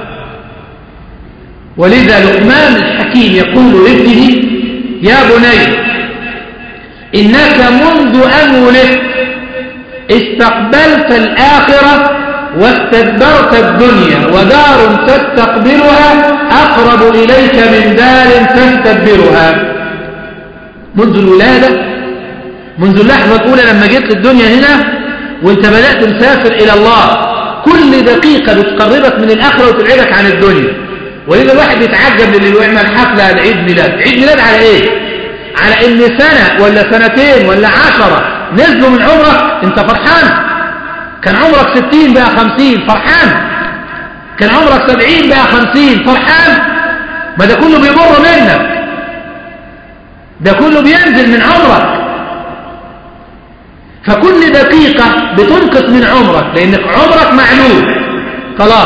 [SPEAKER 3] ولذا لقمان الحكيم يقول لابنه يا بني إنك منذ أن ولدت استقبلت الآخرة واستدبرت الدنيا ودار تستقبلها أقرب إليك من دار تستدبرها منذ الولادة منذ اللحظة الأولى لما جيت للدنيا هنا وانت بدأت تسافر إلى الله كل دقيقة بتقربك من الآخرة وتبعدك عن الدنيا ولذا الواحد بيتعجب للي يعمل حفلة لعيد ميلاد عيد ميلاد على ايه على ان سنة ولا سنتين ولا عشرة نزلوا من عمرك انت فرحان كان عمرك ستين بقى خمسين فرحان كان عمرك سبعين بقى خمسين فرحان ما ده كله بيمر منك ده كله بينزل من عمرك فكل دقيقة بتنقص من عمرك لأنك عمرك معلوم خلاص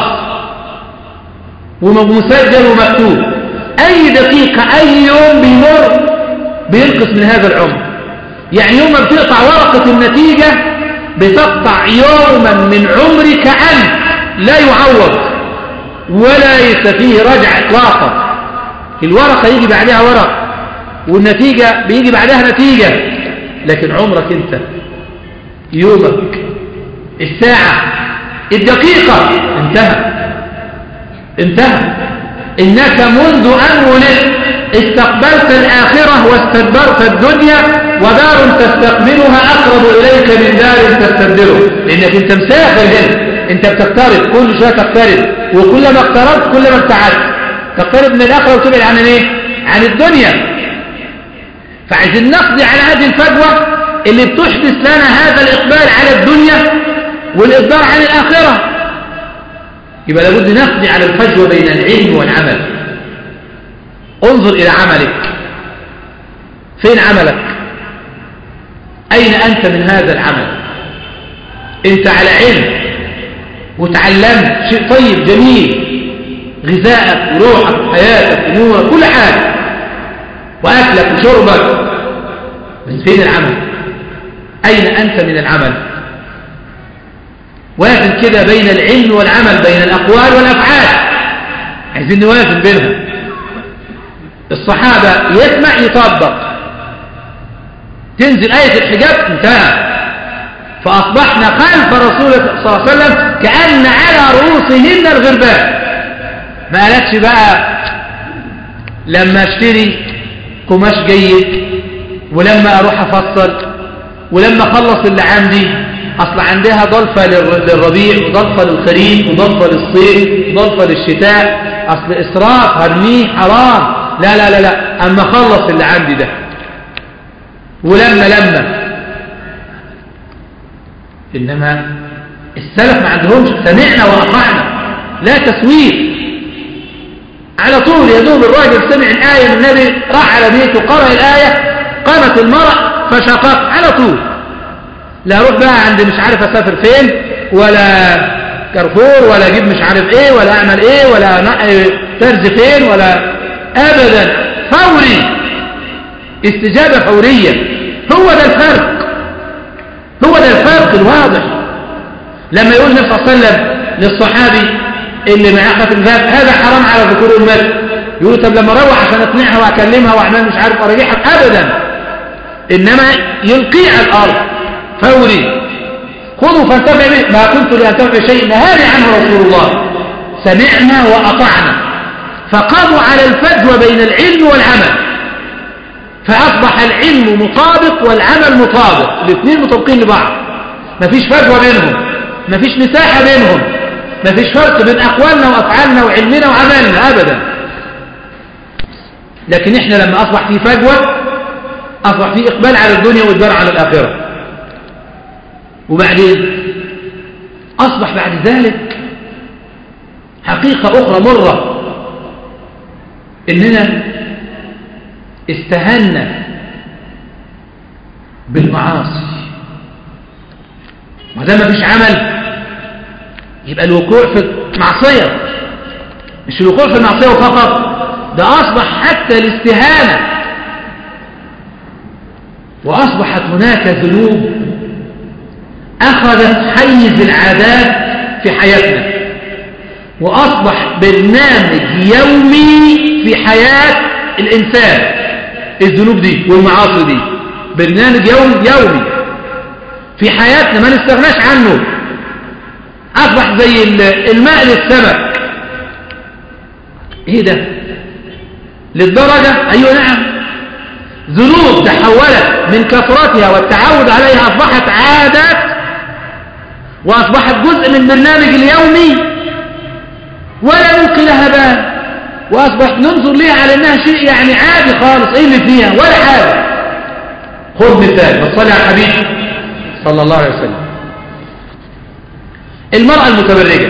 [SPEAKER 3] ومسجل ومكتوب أي دقيقة أي يوم بيمر بينقص من هذا العمر يعني يوم ما بتقطع ورقة النتيجة بتقطع يوما من عمرك أنت لا يعوض ولا فيه رجع إطلاقا الورقة يجي بعدها ورق والنتيجة بيجي بعدها نتيجة لكن عمرك انت يومك الساعة الدقيقة انتهى انتهى إنك منذ أن ولدت استقبلت الآخرة واستدبرت الدنيا ودار تستقبلها أقرب إليك من دار تستدبره لأنك أنت مسافر هنا أنت بتقترب كل شوية تقترب وكلما اقتربت كلما ابتعدت تقترب من الآخرة وتبعد عن ايه؟ عن الدنيا فعايزين نقضي على هذه الفجوة اللي بتحدث لنا هذا الإقبال على الدنيا والإصدار عن الآخرة يبقى لابد نقضي على الفجوة بين العلم والعمل انظر إلى عملك فين عملك أين أنت من هذا العمل أنت على علم وتعلمت شيء طيب جميل غذائك وروحك حياتك ونورك كل حاجة وأكلك وشربك من فين العمل أين أنت من العمل وازن كده بين العلم والعمل بين الأقوال والأفعال عايزين نوازن بينهم الصحابة يسمع يطبق تنزل آية الحجاب انتهى فأصبحنا خلف رسول الله صلى الله عليه وسلم كأن على رؤوسهن الغربان ما قالتش بقى لما اشتري قماش جيد ولما اروح افصل ولما اخلص اللي عندي اصل عندها ضلفة للربيع وضلفة للخريف وضلفة للصيف وضلفة للشتاء اصل اسراف هرميه حرام لا لا لا لا اما اخلص اللي عندي ده ولما لما انما السلف ما عندهمش سمعنا واطعنا لا تسويف على طول يا دوب الراجل سمع الآية من النبي راح على بيته قرأ الآية قامت المرأة فشقت على طول لا اروح بقى عند مش عارف اسافر فين ولا كارفور ولا اجيب مش عارف ايه ولا اعمل ايه ولا انقي فرز فين ولا ابدا فوري استجابة فورية هو ده الفرق هو ده الفرق الواضح لما يقول النبي صلى الله عليه وسلم للصحابي اللي معاه في الباب هذا حرام على ذكور المال يقول طب لما اروح عشان اقنعها واكلمها واعمل مش عارف ارجعها ابدا انما يلقي على الارض فوري خذوا فانتفع به ما كنت لانتفع شيء نهاني عنه رسول الله سمعنا واطعنا فقاموا على الفجوه بين العلم والعمل فاصبح العلم مطابق والعمل مطابق الاثنين مطابقين لبعض مفيش فجوه بينهم مفيش مساحه بينهم ما فيش فرق بين أقوالنا وأفعالنا وعلمنا وعملنا أبدا لكن إحنا لما أصبح في فجوة أصبح في إقبال على الدنيا وإدبار على الآخرة وبعدين أصبح بعد ذلك حقيقة أخرى مرة إننا استهنا بالمعاصي ما دام مفيش عمل يبقى الوقوع في المعصية مش الوقوع في المعصية فقط ده أصبح حتى الاستهانة وأصبحت هناك ذنوب أخذت حيز العادات في حياتنا وأصبح برنامج يومي في حياة الإنسان الذنوب دي والمعاصي دي برنامج يوم يومي في حياتنا ما نستغناش عنه أصبح زي الماء للسمك إيه ده للدرجة أيوة نعم ذنوب تحولت من كثرتها والتعود عليها أصبحت عادات وأصبحت جزء من برنامج اليومي ولا نلقي لها بال وأصبحت ننظر ليها على أنها شيء يعني عادي خالص إيه اللي فيها ولا حاجة خذ مثال وصلي على الحبيب صلى الله عليه وسلم المرأة المتبرجة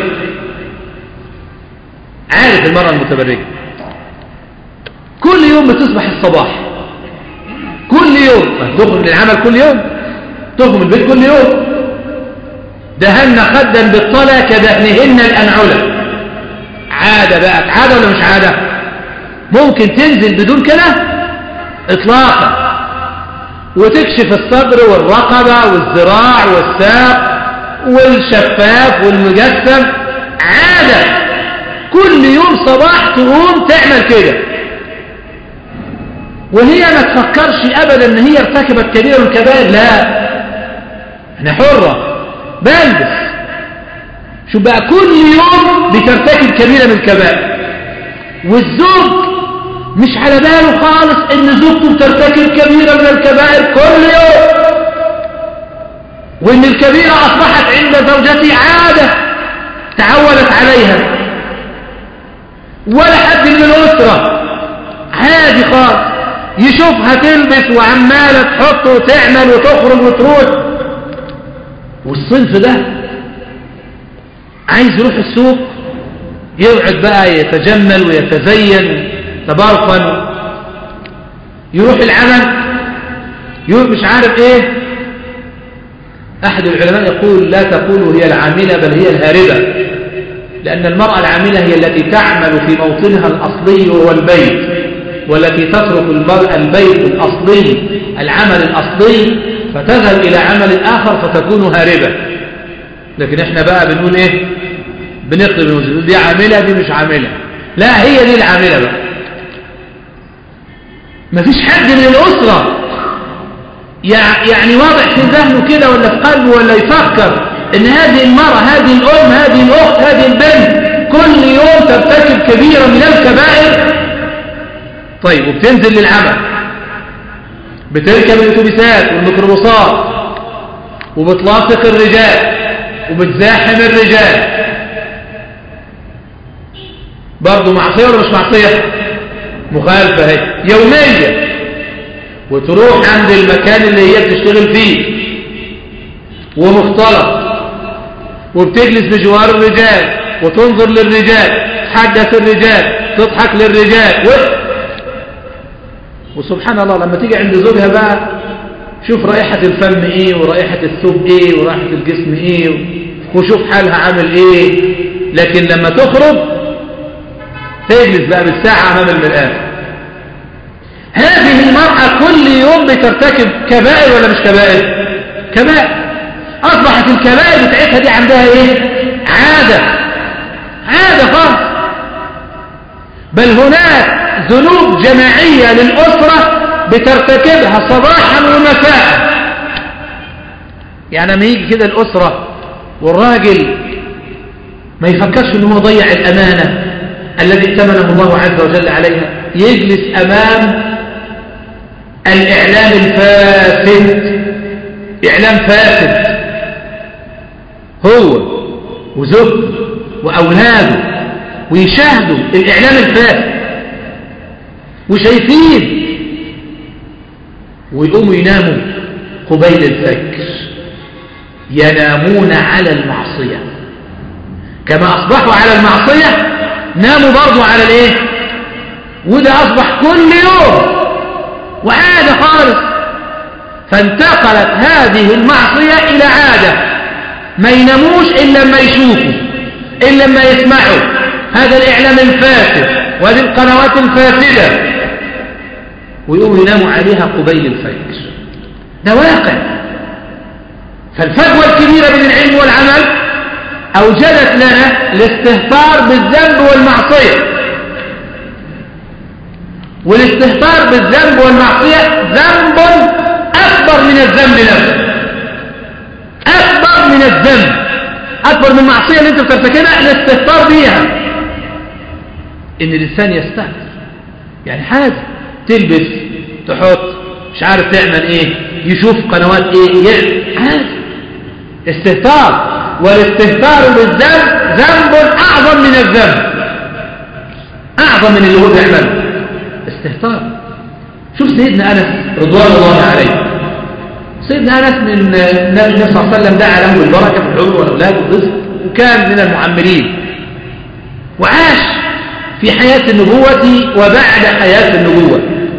[SPEAKER 3] عارف المرأة المتبرجة كل يوم بتصبح الصباح كل يوم تخرج من العمل كل يوم تخرج من البيت كل يوم دهن خدا بالطلا كدهنهن الأنعلة عادة بقت عادة ولا مش عادة ممكن تنزل بدون كده اطلاقا وتكشف الصدر والرقبة والذراع والساق والشفاف والمجسم عادة كل يوم صباح تقوم تعمل كده وهي ما تفكرش ابدا ان هي ارتكبت كبيرة من الكبائر لا احنا حرة بلبس شو بقى كل يوم بترتكب كبيرة من الكبائر والزوج مش على باله خالص ان زوجته بترتكب كبيرة من الكبائر كل يوم وان الكبيرة اصبحت عند زوجته عادة تعودت عليها ولا حد من الاسرة عادي خالص يشوفها تلبس وعمالة تحط وتعمل وتخرج وتروح والصنف ده عايز يروح السوق يقعد بقى يتجمل ويتزين تبرقا يروح العمل يروح مش عارف ايه احد العلماء يقول لا تقولوا هي العاملة بل هي الهاربة لأن المرأة العاملة هي التي تعمل في موطنها الأصلي وهو البيت والتي تترك البيت الأصلي العمل الأصلي فتذهب إلى عمل آخر فتكون هاربة لكن احنا بقى بنقول ايه بنقلب المسلمين دي عاملة دي مش عاملة لا هي دي العاملة بقى مفيش حد من الأسرة يعني واضح في ذهنه كده ولا في قلبه ولا يفكر ان هذه المرأة هذه الأم هذه الأخت هذه البنت كل يوم ترتكب كبيرة من الكبائر طيب وبتنزل للعمل بتركب الاتوبيسات والميكروباصات وبتلاصق الرجال وبتزاحم الرجال برضه معصية ولا مش معصية مخالفة هي يومية وتروح عند المكان اللي هي بتشتغل فيه ومختلط وبتجلس بجوار الرجال وتنظر للرجال تحدث الرجال تضحك للرجال و... وسبحان الله لما تيجي عند زوجها بقى شوف رائحة الفم ايه ورائحة الثوب ايه ورائحة الجسم ايه وشوف حالها عامل ايه لكن لما تخرج تجلس بقى بالساعة امام المرآة هذه المرأة كل يوم بترتكب كبائر ولا مش كبائر كبائر اصبحت الكبائر بتاعتها دي عندها ايه عادة عادة خالص بل هناك ذنوب جماعية للأسرة بترتكبها صباحا ومساء يعني لما يجي كده الأسرة والراجل ما يفكرش انه هو ضيع الأمانة الذي ائتمنه الله عز وجل عليها يجلس أمام الإعلام الفاسد إعلام فاسد هو وزوجته وأولاده ويشاهدوا الإعلام الفاسد وشايفين ويقوموا يناموا قبيل الفجر ينامون على المعصية كما أصبحوا على المعصية ناموا برضو على الايه وده أصبح كل يوم وعادة خالص فانتقلت هذه المعصية إلى عادة ما يناموش إلا لما يشوفوا إلا لما يسمعوا هذا الإعلام الفاسد وهذه القنوات الفاسدة ويقوموا يناموا عليها قبيل الفجر ده واقع فالفجوة الكبيرة بين العلم والعمل أوجدت لنا الاستهتار بالذنب والمعصية والاستهتار بالذنب والمعصية ذنب أكبر من الذنب نفسه أكبر من الذنب أكبر من المعصية اللي أنت بترتكبها الاستهتار بيها إن الإنسان يستهتر يعني حاجة تلبس تحط مش عارف تعمل إيه يشوف قنوات إيه يعني عادي استهتار والاستهتار بالذنب ذنب أعظم من الذنب أعظم من اللي هو بيعمله استهتار شوف سيدنا أنس رضوان الله عليه سيدنا أنس من النبي صلى الله عليه وسلم دعا له بالبركة في العمر والأولاد والرزق وكان من المعمرين وعاش في حياة النبوة وبعد حياة النبوة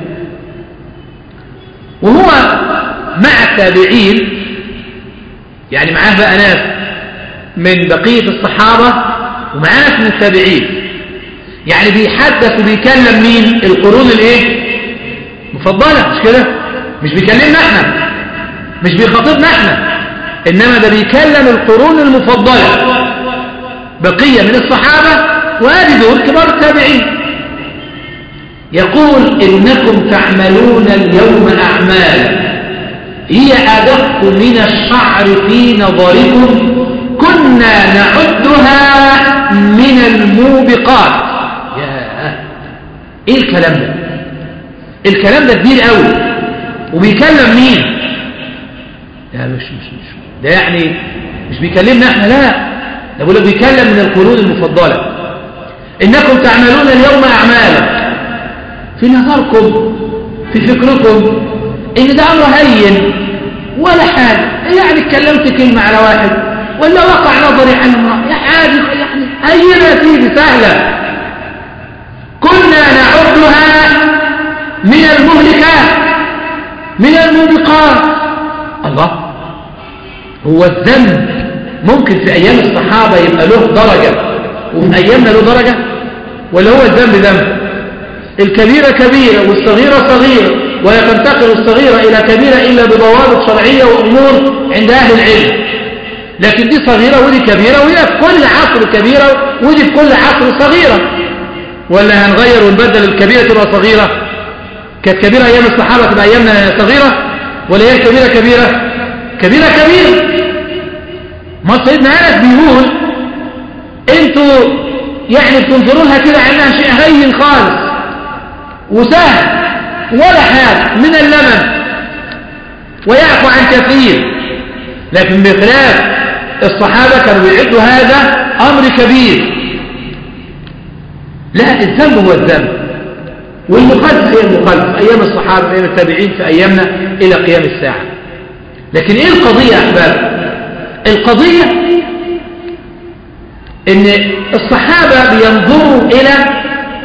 [SPEAKER 3] وهو مع التابعين يعني معاه بقى ناس من بقية الصحابة ومعاه ناس من التابعين يعني بيحدث وبيكلم مين القرون الايه مفضلة مش كده مش بيكلمنا احنا مش بيخاطبنا احنا انما ده بيكلم القرون المفضلة بقية من الصحابة وادي دول كبار التابعين يقول إنكم تعملون اليوم أعمالا هي أدق من الشعر في نظركم كنا نعدها من الموبقات يا ايه الكلام ده الكلام ده كبير قوي وبيكلم مين لا مش مش مش ده يعني مش بيكلمنا احنا لا ده بيقول بيكلم من القرون المفضلة انكم تعملون اليوم اعمالا في نظركم في فكركم ان ده امر هين ولا حاجة يعني اتكلمت كلمة على واحد ولا وقع نظري عن امرأة يا عادي يعني هينة سيدي سهلة كنا نعدها من المهلكات من الموبقات الله هو الذنب ممكن في أيام الصحابة يبقى له درجة وفي أيامنا له درجة ولا هو الذنب ذنب الكبيرة كبيرة والصغيرة صغيرة ولا تنتقل الصغيرة إلى كبيرة إلا بضوابط شرعية وأمور عند أهل العلم لكن دي صغيرة ودي كبيرة وهي في كل عصر كبيرة ودي في كل عصر صغيرة ولا هنغير ونبدل الكبيرة تبقى صغيرة كانت كبيرة أيام الصحابة تبقى أيامنا صغيرة ولا هي كبيرة كبيرة كبيرة كبيرة ما سيدنا أنس بيقول انتوا يعني بتنظروا لها كده عنها شيء هين خالص وسهل ولا حاجة من اللمن ويعفو عن كثير لكن بخلاف الصحابة كانوا بيعدوا هذا أمر كبير لا الذنب هو الذنب والمخالفة هي المخالفة أيام الصحابة أيام التابعين في أيامنا إلى قيام الساعة لكن إيه القضية يا أحباب القضية إن الصحابة بينظروا إلى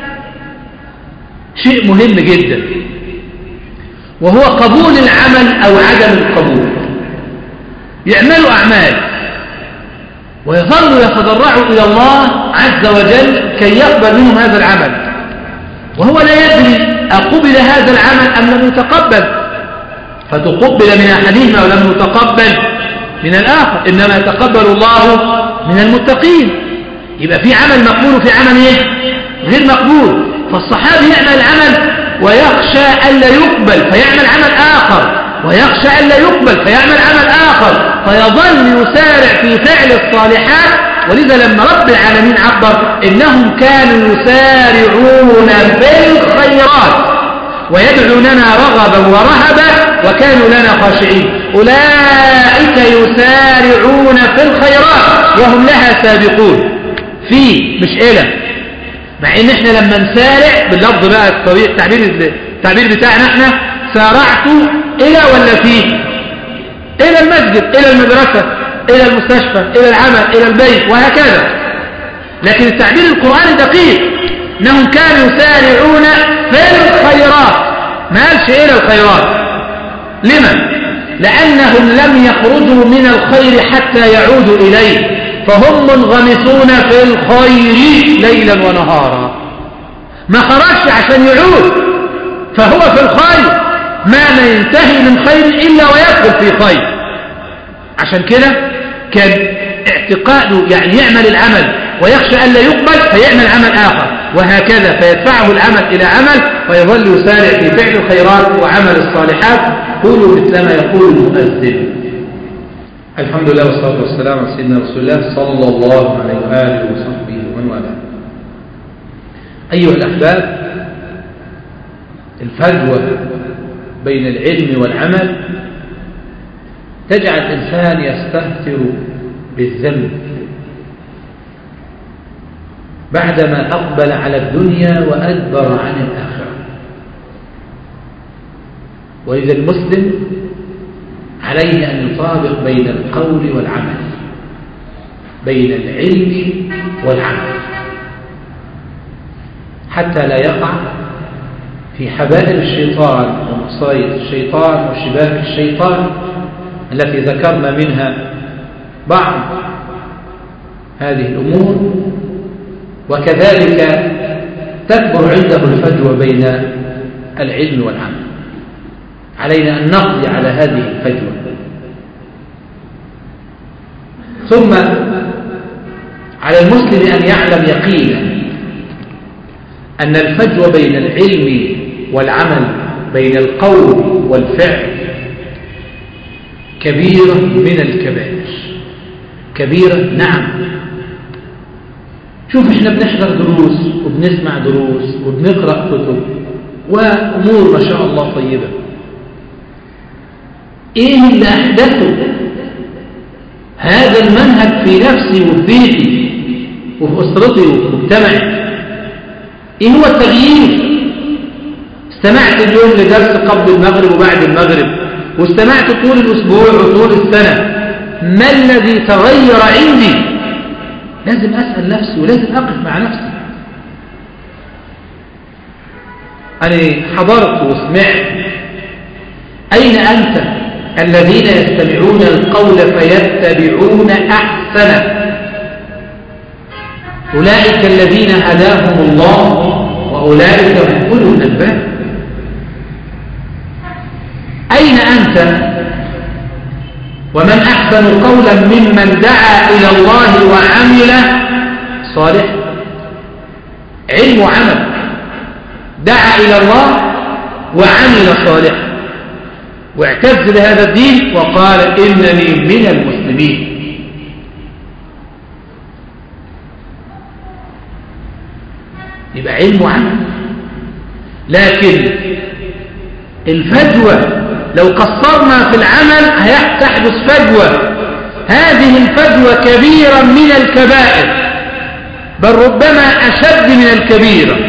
[SPEAKER 3] شيء مهم جدا وهو قبول العمل أو عدم القبول يعملوا أعمال ويظلوا يتضرعوا إلى الله عز وجل كي يقبل منهم هذا العمل وهو لا يدري أقبل هذا العمل أم لم يتقبل فتقبل من أحدهما ولم يتقبل من الآخر إنما يتقبل الله من المتقين يبقى في عمل مقبول وفي عمل إيه؟ غير مقبول فالصحابي يعمل العمل ويخشى ألا يقبل فيعمل عمل آخر ويخشى ألا يقبل فيعمل عمل آخر فيظل يسارع في فعل الصالحات ولذا لما رب العالمين عبر إنهم كانوا يسارعون بالخيرات ويدعوننا رغبا ورهبا وكانوا لنا خاشعين أولئك يسارعون في الخيرات وهم لها سابقون في مش إلى مع ان احنا لما نسارع باللفظ بقى الطريق التعبير التعبير بتاعنا احنا سارعت الى ولا فيه الى المسجد الى المدرسة الى المستشفى الى العمل الى البيت وهكذا لكن التعبير القرآني دقيق انهم كانوا يسارعون في الخيرات ما قالش الى الخيرات لما لانهم لم يخرجوا من الخير حتى يعودوا اليه فهم منغمسون في الخير ليلا ونهارا ما خرجش عشان يعود فهو في الخير ما لا ينتهي من خير إلا ويدخل في خير عشان كده كان اعتقاده يعني يعمل العمل ويخشى أن لا يقبل فيعمل عمل آخر وهكذا فيدفعه العمل إلى عمل ويظل يسارع في فعل الخيرات وعمل الصالحات قولوا مثل ما يقول المؤذن
[SPEAKER 4] الحمد لله والصلاة والسلام على سيدنا رسول الله صلى الله عليه وآله وصحبه ومن والاه أيها الأحباب الفجوة بين العلم والعمل تجعل الإنسان يستهتر بالذنب بعدما أقبل على الدنيا وأدبر عن الآخرة وإذا المسلم عليه أن يطابق بين القول والعمل بين العلم والعمل حتى لا يقع في حبائل الشيطان ومصايد الشيطان وشباك الشيطان التي ذكرنا منها بعض هذه الأمور وكذلك تكبر عنده الفجوة بين العلم والعمل علينا أن نقضي على هذه الفجوة ثم على المسلم أن يعلم يقينا أن الفجوة بين العلم والعمل بين القول والفعل كبيرة من الكبائر كبيرة نعم شوف احنا بنحضر دروس وبنسمع دروس وبنقرأ كتب وأمور ما شاء الله طيبة ايه اللي احدثه هذا المنهج في نفسي وفي بيتي وفي اسرتي وفي مجتمعي ايه هو التغيير استمعت اليوم لدرس قبل المغرب وبعد المغرب واستمعت طول الاسبوع وطول السنه ما الذي تغير عندي لازم اسال نفسي ولازم اقف مع نفسي انا حضرت وسمعت اين انت الذين يستمعون القول فيتبعون أحسنه أولئك الذين هداهم الله وأولئك هم أولو الألباب أين أنت ومن أحسن قولا ممن دعا إلى الله وعمل صالح علم وعمل دعا إلى الله وعمل صالح واعتز بهذا الدين وقال إنني من المسلمين يبقى علم وعمل لكن الفجوة لو قصرنا في العمل هيحدث فجوة هذه الفجوة كبيرة من الكبائر بل ربما أشد من الكبيرة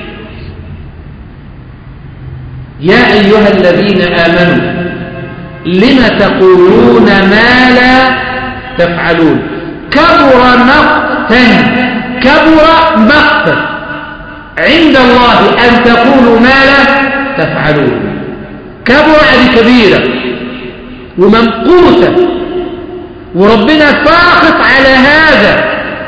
[SPEAKER 4] يا أيها الذين آمنوا لم تقولون ما لا تفعلون كبر مقتا كبر مقتا عند الله أن تقولوا ما لا تفعلون كبر هذه كبيرة وممقوتة وربنا ساخط على هذا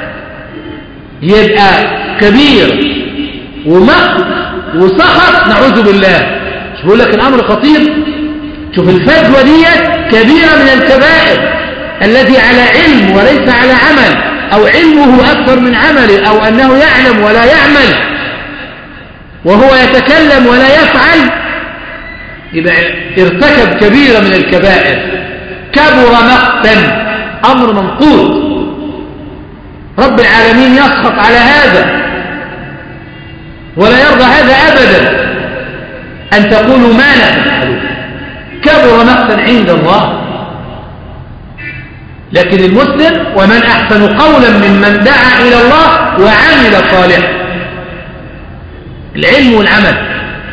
[SPEAKER 4] يبقى كبير ومقت وسخط نعوذ بالله مش بقول لك الأمر خطير شوف الفجوة دي كبيرة من الكبائر الذي على علم وليس على عمل أو علمه أكثر من عمله أو أنه يعلم ولا يعمل وهو يتكلم ولا يفعل يبقى ارتكب كبيرة من الكبائر كبر مقتا أمر منقوط رب العالمين يسخط على هذا ولا يرضى هذا أبدا أن تقولوا ما لا تفعلون كبر مقتا عند الله
[SPEAKER 3] لكن المسلم ومن أحسن قولا ممن دعا إلى الله وعمل صالحا العلم والعمل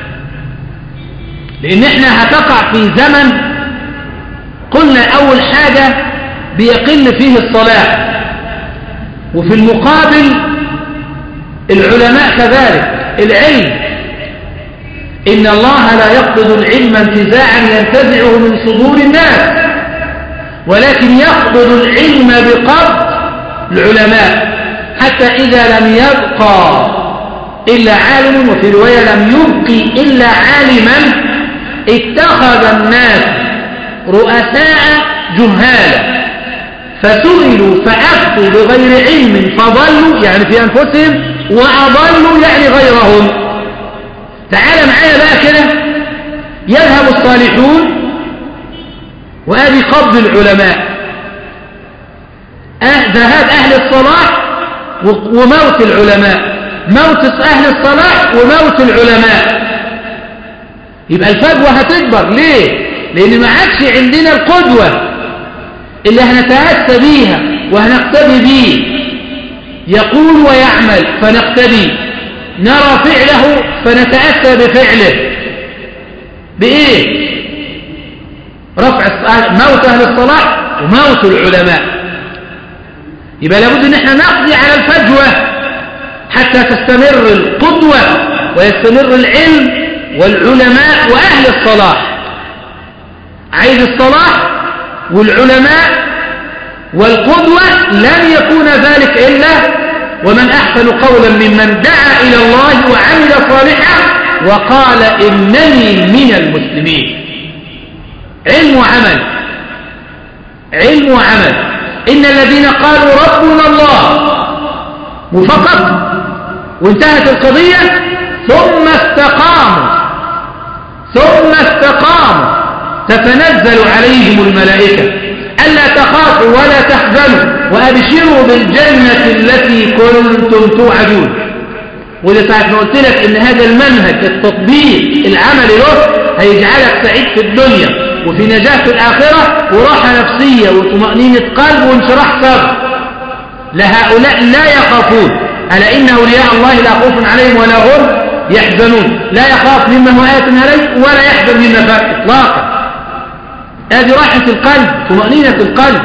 [SPEAKER 3] لأن احنا هتقع في زمن قلنا أول حاجة بيقل فيه الصلاة وفي المقابل العلماء كذلك العلم إن الله لا يقبض العلم انتزاعا ينتزعه من صدور الناس ولكن يقبض العلم بقبض العلماء حتى إذا لم يبقى إلا عالم وفي رواية لم يبقي إلا عالما اتخذ الناس رؤساء جهالا فسئلوا فأفتوا بغير علم فضلوا يعني في أنفسهم وأضلوا يعني غيرهم تعال معايا بقى كده يذهب الصالحون وأدي قبض العلماء أه ذهاب أهل الصلاح وموت العلماء موت أهل الصلاح وموت العلماء يبقى الفجوة هتكبر ليه لأن ما عادش عندنا القدوة اللي هنتأسى بيها وهنقتدي بيه يقول ويعمل فنقتدي نرى فعله فنتأسى بفعله بإيه رفع موت أهل الصلاح وموت العلماء يبقى لابد ان احنا نقضي على الفجوة حتى تستمر القدوة ويستمر العلم والعلماء وأهل الصلاح عايز الصلاح والعلماء والقدوة لن يكون ذلك إلا ومن أحسن قولا ممن دعا إلى الله وعمل صالحا وقال إنني من المسلمين علم وعمل علم وعمل إن الذين قالوا ربنا الله وفقط وانتهت القضية ثم استقاموا ثم استقاموا تتنزل عليهم الملائكة ألا تخافوا ولا تحزنوا وأبشروا بالجنة التي كنتم توعدون وده ساعة ما قلت لك إن هذا المنهج التطبيق العملي له هيجعلك سعيد في الدنيا وفي نجاة في الآخرة وراحة نفسية وطمأنينة قلب وانشراح صدر لهؤلاء لا يخافون ألا إن أولياء الله لا خوف عليهم ولا هم يحزنون لا يخاف مما هو آت عليه ولا يحزن مما فات إطلاقا هذه راحة القلب طمأنينة القلب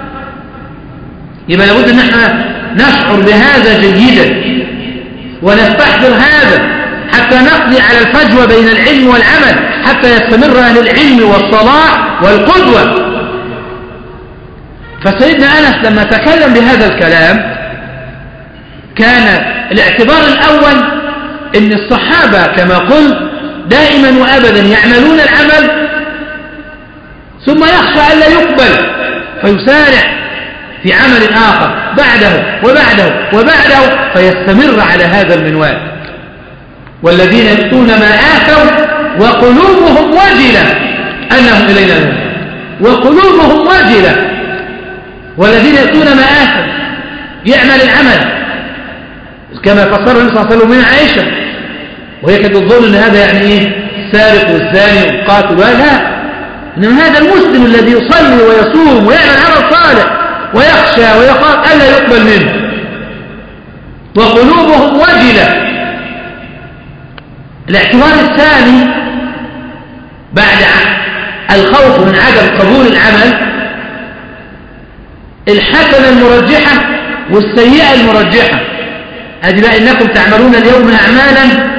[SPEAKER 3] يبقى لابد ان احنا نشعر بهذا جيدا ونستحضر هذا حتى نقضي على الفجوة بين العلم والعمل حتى يستمر أهل العلم والصلاح والقدوة فسيدنا أنس لما تكلم بهذا الكلام كان الاعتبار الأول ان الصحابة كما قلت دائما وأبدا يعملون العمل ثم يخشى ألا يقبل فيسارع في عمل آخر بعده وبعده وبعده فيستمر على هذا المنوال والذين يؤتون ما آتوا وقلوبهم وجلة أنهم إلينا نور وقلوبهم وجلة والذين يؤتون ما آتوا يعمل العمل كما فسر النبي صلى الله عليه وسلم من عائشة وهي كانت تظن ان هذا يعني ايه السارق والزاني والقاتل لا انما هذا المسلم الذي يصلي ويصوم ويعمل عمل صالح ويخشى ويخاف الا يقبل منه وقلوبهم وجلة الاعتبار الثاني بعد الخوف من عدم قبول العمل الحسنة المرجحة والسيئة المرجحة هذه بقى إنكم تعملون اليوم أعمالا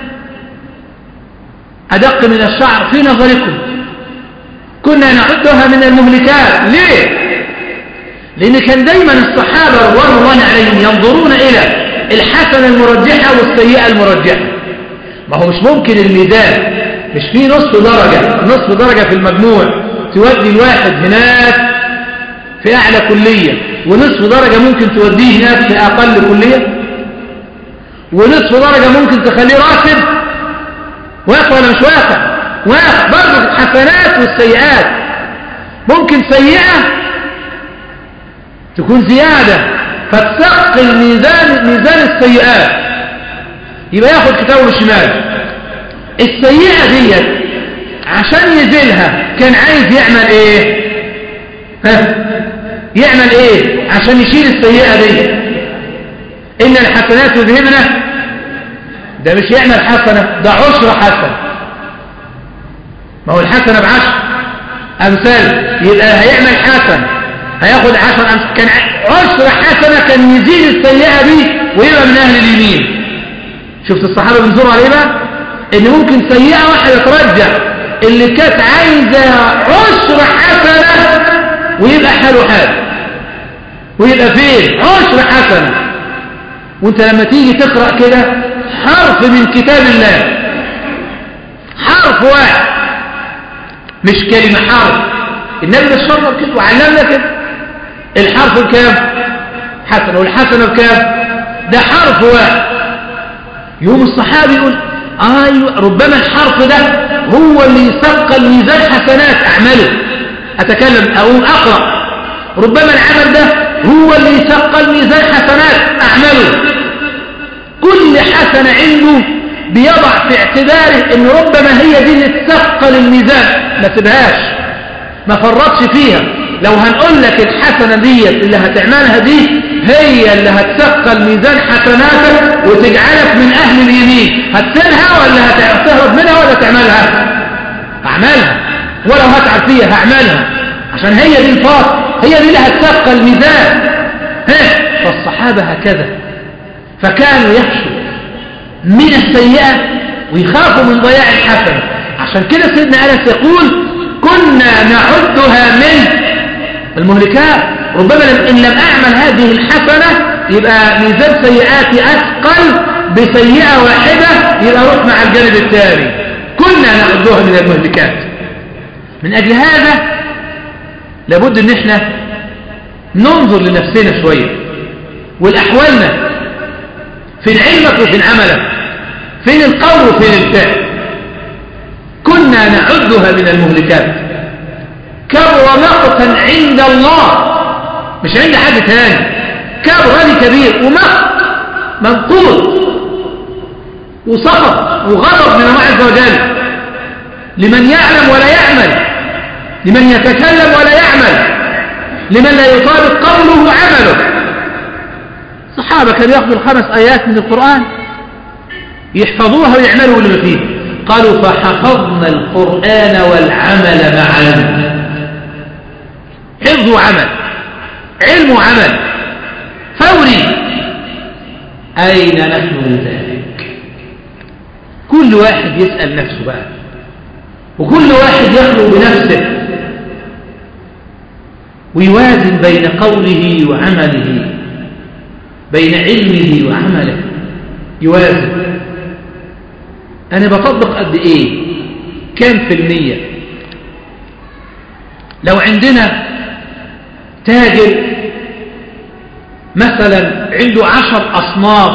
[SPEAKER 3] أدق من الشعر في نظركم كنا نعدها من المهلكات ليه لأن كان دايما الصحابة رضوان الله عليهم ينظرون إلى الحسنة المرجحة والسيئة المرجحة ما هو مش ممكن الميزان مش فيه نصف درجة نصف درجة في المجموع تودي الواحد هناك في أعلى كلية ونصف درجة ممكن توديه هناك في أقل كلية ونصف درجة ممكن تخليه راتب واقع ولا مش واقع واقع برضه الحسنات والسيئات ممكن سيئة تكون زيادة فتثقل ميزان ميزان السيئات يبقى ياخد كتابه بالشمال السيئة ديت عشان يزيلها كان عايز يعمل ايه ها يعمل ايه عشان يشيل السيئة دي إن الحسنات يذهبنا ده مش يعمل حسنة ده عشر حسنة ما هو الحسنة بعشر أمثال يبقى هيعمل حسنة هياخد عشر أمثال كان عشر حسنة كان يزيد السيئة دي ويبقى من أهل اليمين شفت الصحابة بنزوروا عليه بقى إن ممكن سيئة واحدة ترجع اللي كانت عايزة عشر حسنة ويبقى حاله حال ويبقى فين عشر حسنة وانت لما تيجي تقرأ كده حرف من كتاب الله حرف واحد مش كلمة حرف النبي بشرنا كده وعلمنا كده الحرف بكام حسنة والحسنة بكام ده حرف واحد يوم الصحابي يقول ايوه ربما الحرف ده هو اللي يثقل ميزان حسنات اعمله اتكلم او اقرا ربما العمل ده هو اللي يثقل ميزان حسنات اعمله كل حسنة عنده بيضع في اعتباره ان ربما هي دي اللي تثقل الميزان ما تبهاش ما فرطش فيها لو هنقول لك الحسنة دي اللي هتعملها دي هي اللي هتثقل ميزان حسناتك وتجعلك من اهل اليمين هتسيبها ولا هتهرب منها ولا تعملها اعملها ولو هتعب فيها هعملها عشان هي دي الفاصل هي دي اللي هتثقل الميزان فالصحابة هكذا فكانوا يخشوا من السيئة ويخافوا من ضياع الحسنة عشان كده سيدنا أنس يقول كنا نعدها من المهلكات ربما إن لم أعمل هذه الحسنة يبقى ميزان سيئاتي أثقل بسيئة واحدة يبقى أروح مع الجانب الثاني كنا نعدها من المهلكات من أجل هذا لابد ان احنا ننظر لنفسنا شوية والأحوالنا فين علمك وفين عملك فين القول وفين الفعل كنا نعدها من المهلكات كبر مقتا عند الله مش عند حد تاني كبر هذه كبير ومقت منقوط وسخط وغضب من الله عز وجل لمن يعلم ولا يعمل لمن يتكلم ولا يعمل لمن لا يطابق قوله وعمله الصحابة كانوا يأخذوا الخمس آيات من القرآن يحفظوها ويعملوا لما فيه قالوا فحفظنا القرآن والعمل معا حفظ وعمل علم وعمل فوري أين نحن من ذلك كل واحد يسأل نفسه بقى وكل واحد يخلو بنفسه ويوازن بين قوله وعمله بين علمه وعمله يوازن أنا بطبق قد إيه كام في المية لو عندنا تاجر مثلا عنده عشر أصناف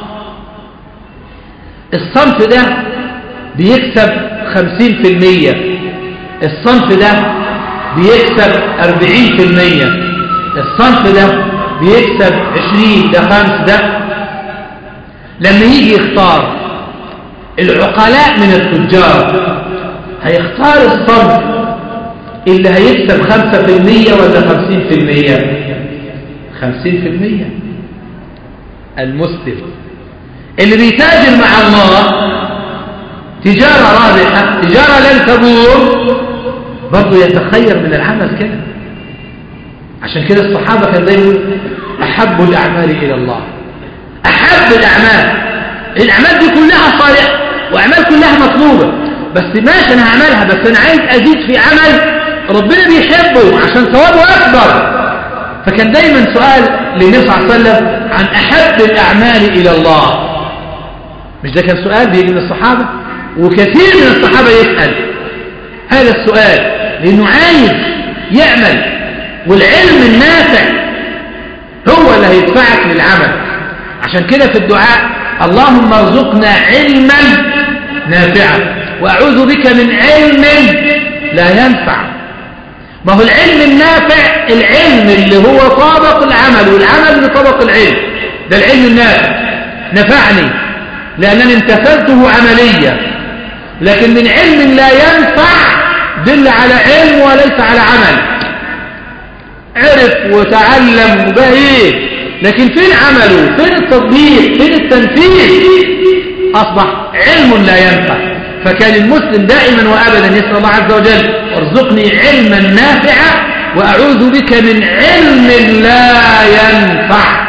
[SPEAKER 3] الصنف ده بيكسب خمسين في المية الصنف ده بيكسب أربعين في المية الصنف ده بيكسب عشرين ده خمس ده لما يجي يختار العقلاء من التجار هيختار الصنف اللي هيكسب خمسة في المية ولا خمسين في المية خمسين في المية المسلم اللي بيتاجر مع الله تجارة رابحة تجارة لن تبور برضه يتخير من العمل كده عشان كده الصحابة كان دايما أحب الأعمال إلى الله أحب الأعمال الأعمال دي كلها صالحة وأعمال كلها مطلوبة بس ماشي أنا هعملها بس أنا عايز أزيد في عمل ربنا بيحبه عشان ثوابه أكبر فكان دايما سؤال للنبي صلى الله عليه وسلم عن أحب الأعمال إلى الله مش ده كان سؤال بيجي من الصحابة وكثير من الصحابة يسأل هذا السؤال لأنه عايز يعمل والعلم النافع هو اللي هيدفعك للعمل عشان كده في الدعاء اللهم ارزقنا علما نافعا وأعوذ بك من علم لا ينفع ما هو العلم النافع العلم اللي هو طابق العمل والعمل اللي طابق العلم ده العلم النافع نفعني لأنني امتثلته عمليا لكن من علم لا ينفع دل على علم وليس على عمل عرف وتعلم وبقى ايه لكن فين عمله فين التطبيق فين التنفيذ أصبح علم لا ينفع فكان المسلم دائما وأبدا يسأل الله عز وجل ارزقني علما نافعا وأعوذ بك من علم لا ينفع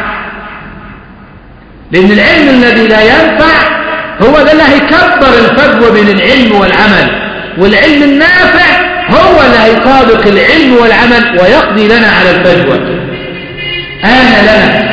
[SPEAKER 3] لأن العلم الذي لا ينفع هو ده اللي هيكبر الفجوة بين العلم والعمل والعلم النافع هو اللي هيطابق العلم والعمل ويقضي لنا على الفجوة آن لنا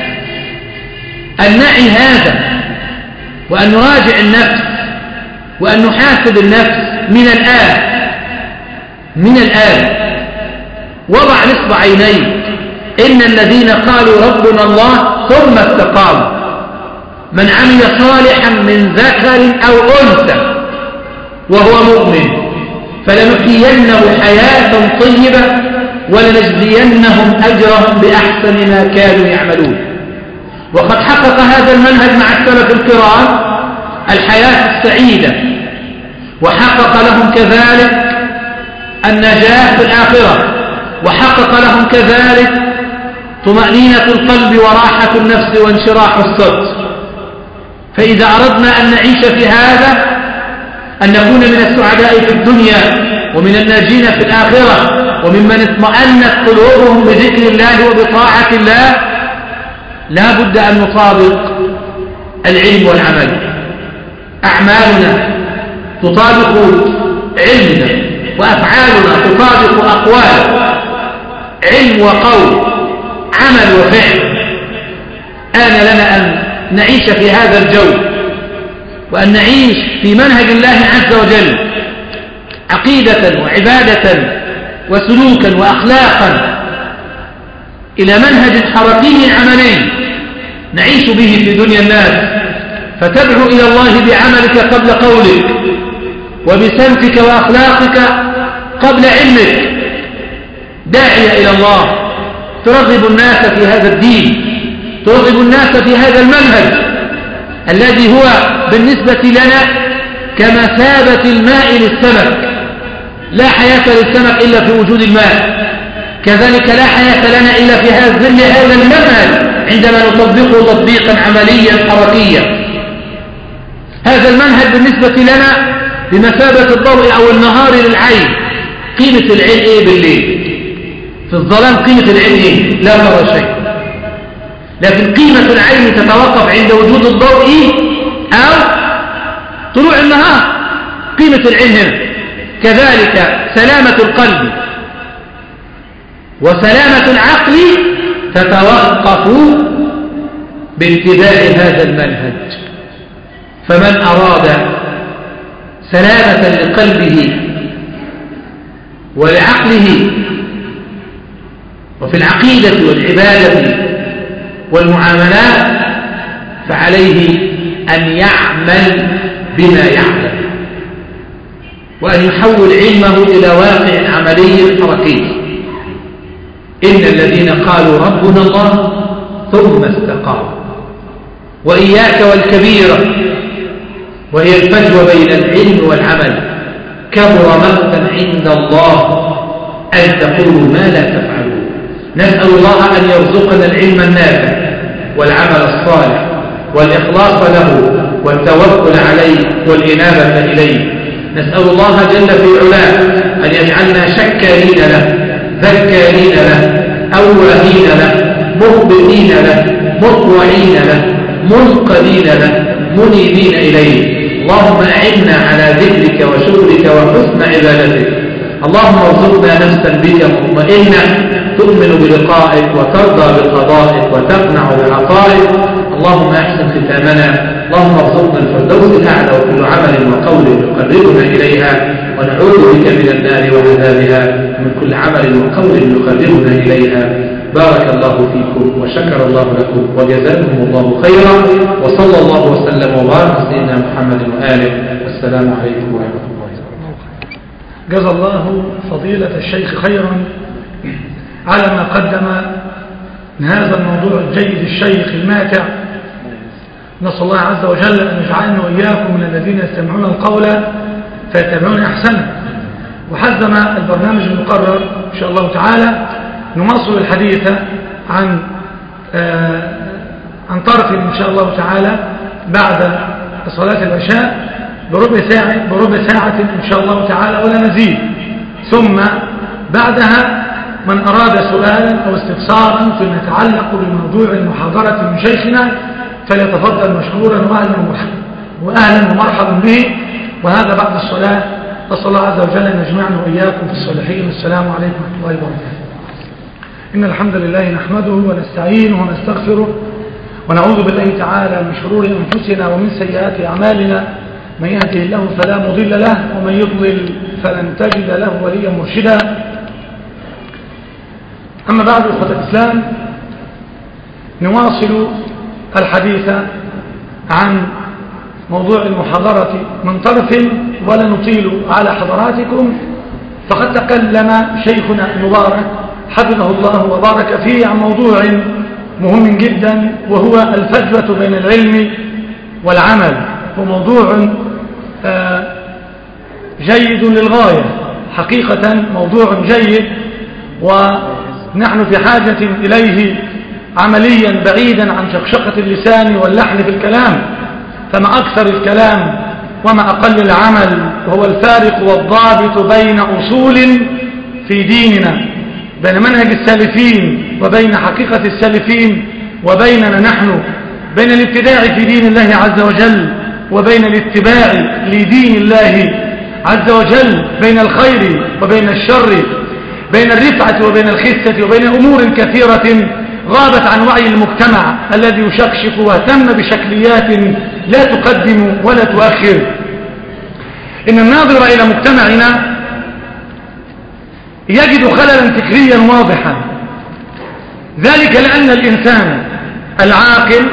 [SPEAKER 3] أن نعي هذا وأن نراجع النفس وأن نحاسب النفس من الآن من الآن وضع نصب عينيك إن الذين قالوا ربنا الله ثم استقاموا من عمل صالحا من ذكر أو أنثى وهو مؤمن فلنحيينه حياة طيبة ولنجزينهم أجرهم بأحسن ما كانوا يعملون وقد حقق هذا المنهج مع السلف الكرام الحياة السعيدة وحقق لهم كذلك النجاة في الآخرة وحقق لهم كذلك طمأنينة القلب وراحة النفس وانشراح الصدر فإذا أردنا أن نعيش في هذا أن نكون من السعداء في الدنيا ومن الناجين في الآخرة وممن اطمأنت قلوبهم بذكر الله وبطاعة الله لا بد أن نطابق العلم والعمل أعمالنا تطابق علمنا وأفعالنا تطابق أقوال علم وقول عمل وفعل آن لنا أن نعيش في هذا الجو وأن نعيش في منهج الله عز وجل عقيدة وعبادة وسلوكا وأخلاقا إلى منهج حركي عملي نعيش به في دنيا الناس فتدعو إلى الله بعملك قبل قولك وبسمتك وأخلاقك قبل علمك داعية إلى الله ترغب الناس في هذا الدين ترغب الناس في هذا المنهج الذي هو بالنسبة لنا كمثابة الماء للسمك لا حياة للسمك إلا في وجود الماء كذلك لا حياة لنا إلا في هذا ظل هذا المنهج عندما نطبقه تطبيقا عمليا حركيا هذا المنهج بالنسبة لنا بمثابة الضوء أو النهار للعين قيمة العين إيه بالليل في الظلام قيمة العين إيه لا ترى شيء لكن قيمة العين تتوقف عند وجود الضوء أو طلوع النهار قيمة العين هنا كذلك سلامة القلب وسلامة العقل تتوقف باتباع هذا المنهج فمن أراد سلامة لقلبه ولعقله وفي العقيدة والعبادة والمعاملات فعليه أن يعمل بما يعلم وأن يحول علمه إلى واقع عملي حركي إن الذين قالوا ربنا الله ثم استقاموا وإياك والكبيرة وهي الفجوة بين العلم والعمل كبر مقتا عند الله أن تقولوا ما لا تفعلون نسأل الله أن يرزقنا العلم النافع والعمل الصالح والإخلاص له والتوكل عليه والإنابة إليه نسأل الله جل في علاه أن يجعلنا شكارين له ذكارين له أواهين له مخبتين له مطوعين له منقذين له منيبين إليه اللهم أعنا على ذكرك وشكرك وحسن عبادتك اللهم ارزقنا نفسا بك مطمئنة تؤمن بلقائك وترضى بقضائك وتقنع بعطائك اللهم احسن ختامنا اللهم ارزقنا الفردوس الاعلى وكل عمل وقول يقربنا اليها ونعوذ بك من النار وعذابها ومن كل عمل وقول يقربنا اليها بارك الله فيكم وشكر الله لكم وجزاكم الله خيرا وصلى الله وسلم وبارك سيدنا محمد واله والسلام عليكم ورحمه الله وبركاته
[SPEAKER 5] جزا الله فضيلة الشيخ خيرا على ما قدم من هذا الموضوع الجيد الشيق الماتع نسأل الله عز وجل أن يجعلنا وإياكم من الذين يستمعون القول فيتبعون أحسنه وحزم البرنامج المقرر إن شاء الله تعالى نواصل الحديث عن آه، عن طرف إن شاء الله تعالى بعد صلاة العشاء بربع ساعة, بربع ساعة إن شاء الله تعالى ولا نزيد ثم بعدها من أراد سؤالا أو استفسارا فيما يتعلق بموضوع المحاضرة من شيخنا فليتفضل مشكورا وأهلا ومرحبا وأهلا ومرحبا به وهذا بعد الصلاة أسأل الله عز وجل أن يجمعنا وإياكم في الصالحين والسلام عليكم ورحمة الله وبركاته إن الحمد لله نحمده ونستعينه ونستغفره ونعوذ بالله تعالى من شرور أنفسنا ومن سيئات أعمالنا من يهده الله فلا مضل له ومن يضلل فلن تجد له وليا مرشدا أما بعد إخوة الإسلام نواصل الحديث عن موضوع المحاضرة من طرف ولا نطيل على حضراتكم فقد تكلم شيخنا المبارك حفظه الله وبارك فيه عن موضوع مهم جدا وهو الفجوة بين العلم والعمل وموضوع آه، جيد للغاية حقيقة موضوع جيد ونحن في حاجة إليه عمليا بعيدا عن شقشقة اللسان واللحن في الكلام فما أكثر الكلام وما أقل العمل وهو الفارق والضابط بين أصول في ديننا بين منهج السالفين وبين حقيقة السالفين وبيننا نحن بين الابتداع في دين الله عز وجل وبين الاتباع لدين الله عز وجل بين الخير وبين الشر بين الرفعة وبين الخسة وبين أمور كثيرة غابت عن وعي المجتمع الذي يشكشك واهتم بشكليات لا تقدم ولا تؤخر إن الناظر إلى مجتمعنا يجد خللا فكريا واضحا ذلك لأن الإنسان العاقل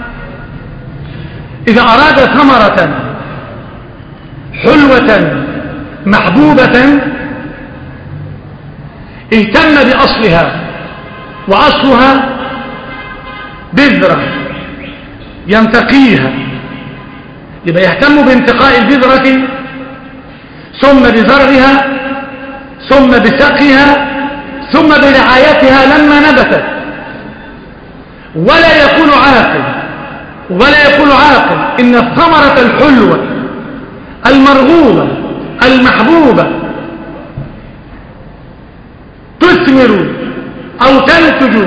[SPEAKER 5] إذا أراد ثمرة حلوة محبوبة اهتم بأصلها وأصلها بذرة ينتقيها يبقى يهتم بانتقاء البذرة ثم بزرعها ثم بسقيها ثم برعايتها لما نبتت ولا يكون عاقل ولا يكون عاقل إن الثمرة الحلوة المرغوبة المحبوبة تثمر أو تنتج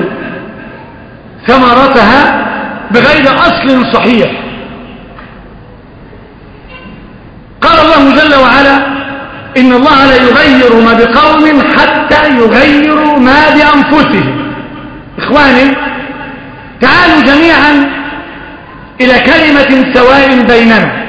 [SPEAKER 5] ثمرتها بغير أصل صحيح قال الله جل وعلا إن الله لا يغير ما بقوم حتى يغيروا ما بأنفسهم إخواني تعالوا جميعا إلى كلمة سواء بيننا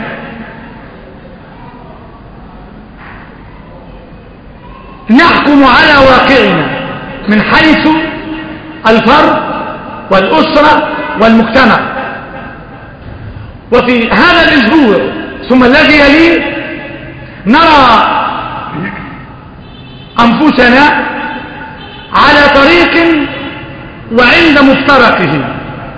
[SPEAKER 5] نحكم على واقعنا من حيث الفرد والأسرة والمجتمع وفي هذا الأسبوع ثم الذي يليه نرى أنفسنا على طريق وعند مفترقه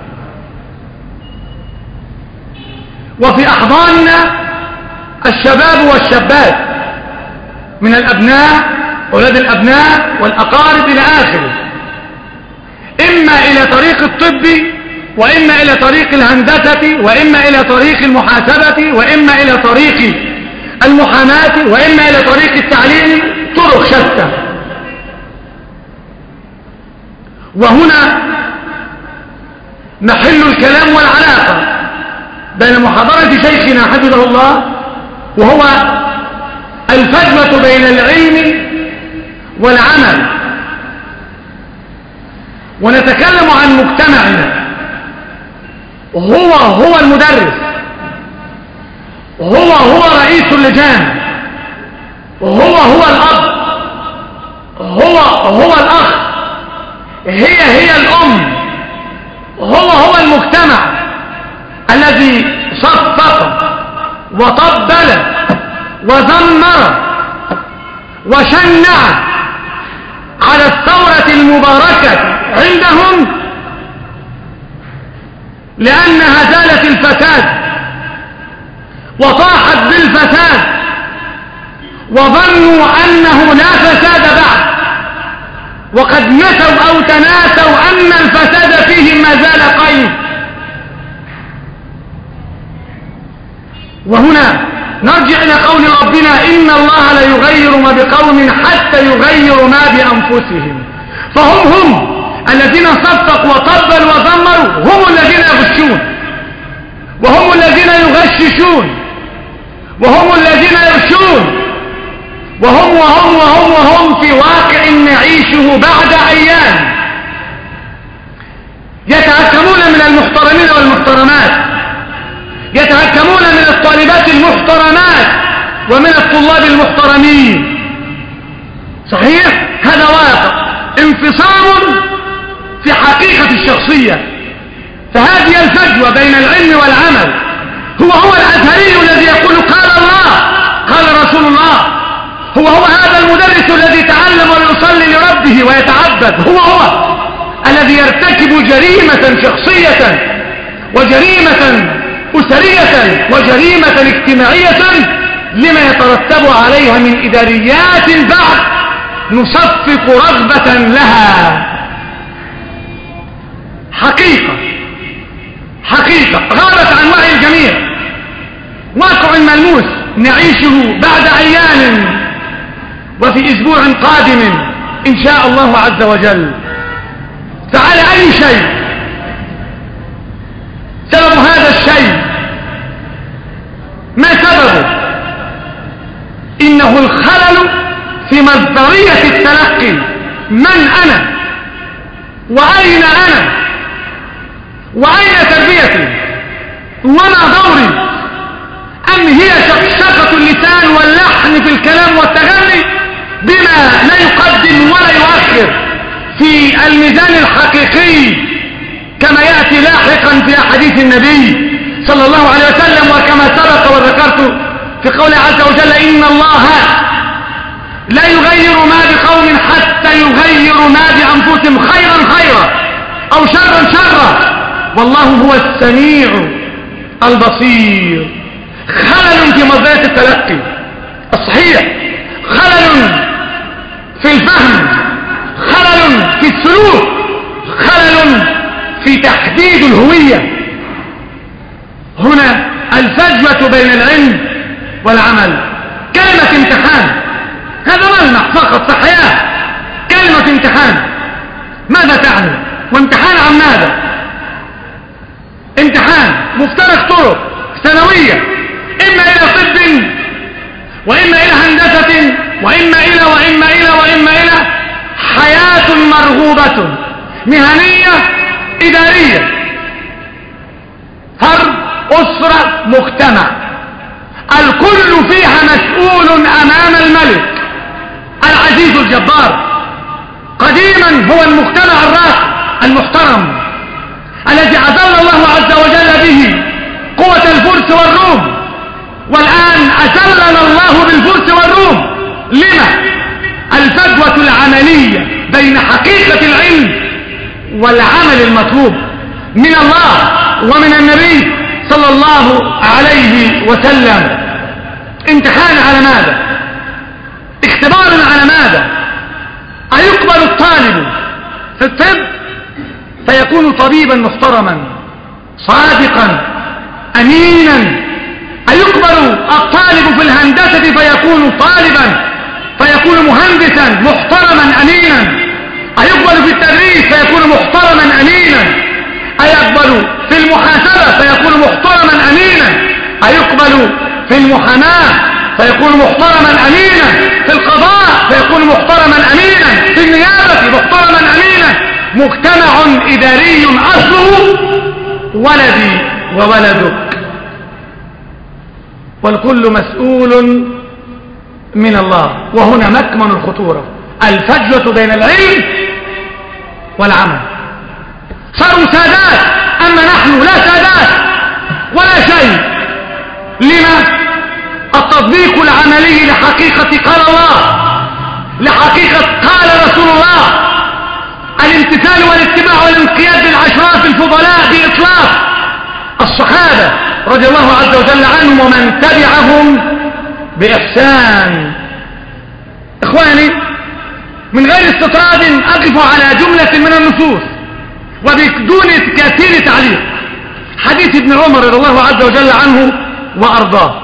[SPEAKER 5] وفي أحضاننا الشباب والشابات من الأبناء أولاد الأبناء والأقارب إلى آخره إما إلى طريق الطب وإما إلى طريق الهندسة وإما إلى طريق المحاسبة وإما إلى طريق المحاماة وإما إلى طريق التعليم طرق شتى وهنا محل الكلام والعلاقة بين محاضرة شيخنا حفظه الله وهو الفجوة بين العلم والعمل ونتكلم عن مجتمعنا هو هو المدرس هو هو رئيس اللجان هو هو الأب هو هو الأخ هي هي الأم هو هو المجتمع الذي صفق وطبل وزمر وشنع على الثورة المباركة عندهم لأنها زالت الفساد وطاحت بالفساد وظنوا أنه لا فساد بعد
[SPEAKER 3] وقد نسوا أو تناسوا أن الفساد فيهم ما زال قيم وهنا نرجع إلى قول ربنا إن الله لا يغير ما بقوم حتى يغيروا ما بأنفسهم فهم هم الذين صفقوا وطبلوا وضمروا هم الذين يغشون وهم الذين يغششون وهم الذين يرشون وهم وهم وهم وهم في واقع نعيشه بعد أيام يتهكمون من المحترمين والمحترمات يتهكمون من الطالبات المحترمات ومن الطلاب المحترمين صحيح هذا واقع انفصام في حقيقة الشخصية فهذه الفجوة بين العلم والعمل هو هو الأزهري الذي يقول قال الله قال رسول الله هو هو هذا المدرس الذي تعلم ويصلي لربه ويتعبد هو هو الذي يرتكب جريمة شخصية وجريمة أسرية وجريمة اجتماعية لما يترتب عليها من إداريات بعد نصفق رغبة لها حقيقة حقيقة غابت عن وعي الجميع واقع ملموس نعيشه بعد أيام وفي اسبوع قادم ان شاء الله عز وجل فعلى اي شيء سبب هذا الشيء ما سببه انه الخلل في مصدرية التلقي من انا واين انا واين تربيتي وما دوري ام هي شقشقة اللسان واللحن في الكلام والتغني بما لا يقدم ولا يؤخر في الميزان الحقيقي كما يأتي لاحقا في حديث النبي صلى الله عليه وسلم وكما سبق وذكرت في قوله عز وجل إن الله لا يغير ما بقوم حتى يغيروا ما بأنفسهم خيرا خيرا أو شرا شرا والله هو السميع البصير خلل في مصدرية التلقي الصحيح خلل في الفهم خلل في السلوك خلل في تحديد الهوية هنا الفجوة بين العلم والعمل كلمة امتحان هذا ملمح فقط في حياة كلمة امتحان ماذا تعني وامتحان عن ماذا امتحان مفترق طرق ثانوية إما إلى طب وإما إلى هندسة وإما إلى وإما إلى وإما إلى حياة مرغوبة مهنية إدارية فرد أسرة مجتمع الكل فيها مسؤول أمام الملك العزيز الجبار قديما هو المجتمع الراقي المحترم الذي أذل الله عز وجل به قوة الفرس والروم والآن أسلنا الله بالفرس والروم لما الفجوة العملية بين حقيقة العلم والعمل المطلوب من الله ومن النبي صلى الله عليه وسلم امتحان على ماذا اختبار على ماذا أيقبل الطالب في الطب فيكون طبيبا محترما صادقا أمينا أيقبل الطالب في الهندسة فيكون طالبا فيكون مهندسا محترما أمينا أيقبل في التدريس فيكون محترما أمينا أيقبل في المحاسبة فيكون محترما أمينا أيقبل في المحاماة فيكون محترما أمينا في القضاء فيكون محترما أمينا في النيابة محترما أمينا مجتمع إداري أصله ولدي وولدك والكل مسؤول من الله وهنا مكمن الخطورة الفجوة بين العلم والعمل صاروا سادات أما نحن لا سادات ولا شيء لما التطبيق العملي لحقيقة قال الله لحقيقة قال رسول الله الامتثال والاتباع والانقياد للعشرات الفضلاء بإطلاق الصحابة رضي الله عز وجل عنهم ومن تبعهم بإحسان إخواني من غير استطراد أقف على جملة من النصوص وبدون كثير تعليق حديث ابن عمر رضي الله عز وجل عنه وأرضاه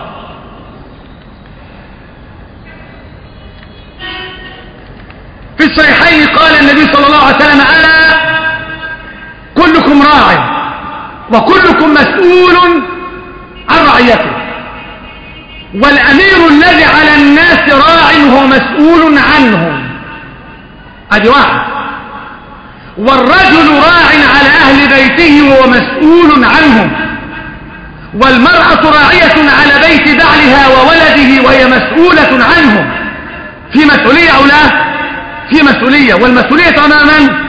[SPEAKER 3] في الصحيحين قال النبي صلى الله عليه وسلم ألا كلكم راع وكلكم مسؤول عن رعيته والأمير الذي على الناس راع هو مسؤول عنهم ادي واحد والرجل راع على أهل بيته وهو مسؤول عنهم والمرأة راعية على بيت بعلها وولده وهي مسؤولة عنهم في مسؤولية أو لا في مسؤولية والمسؤولية تماما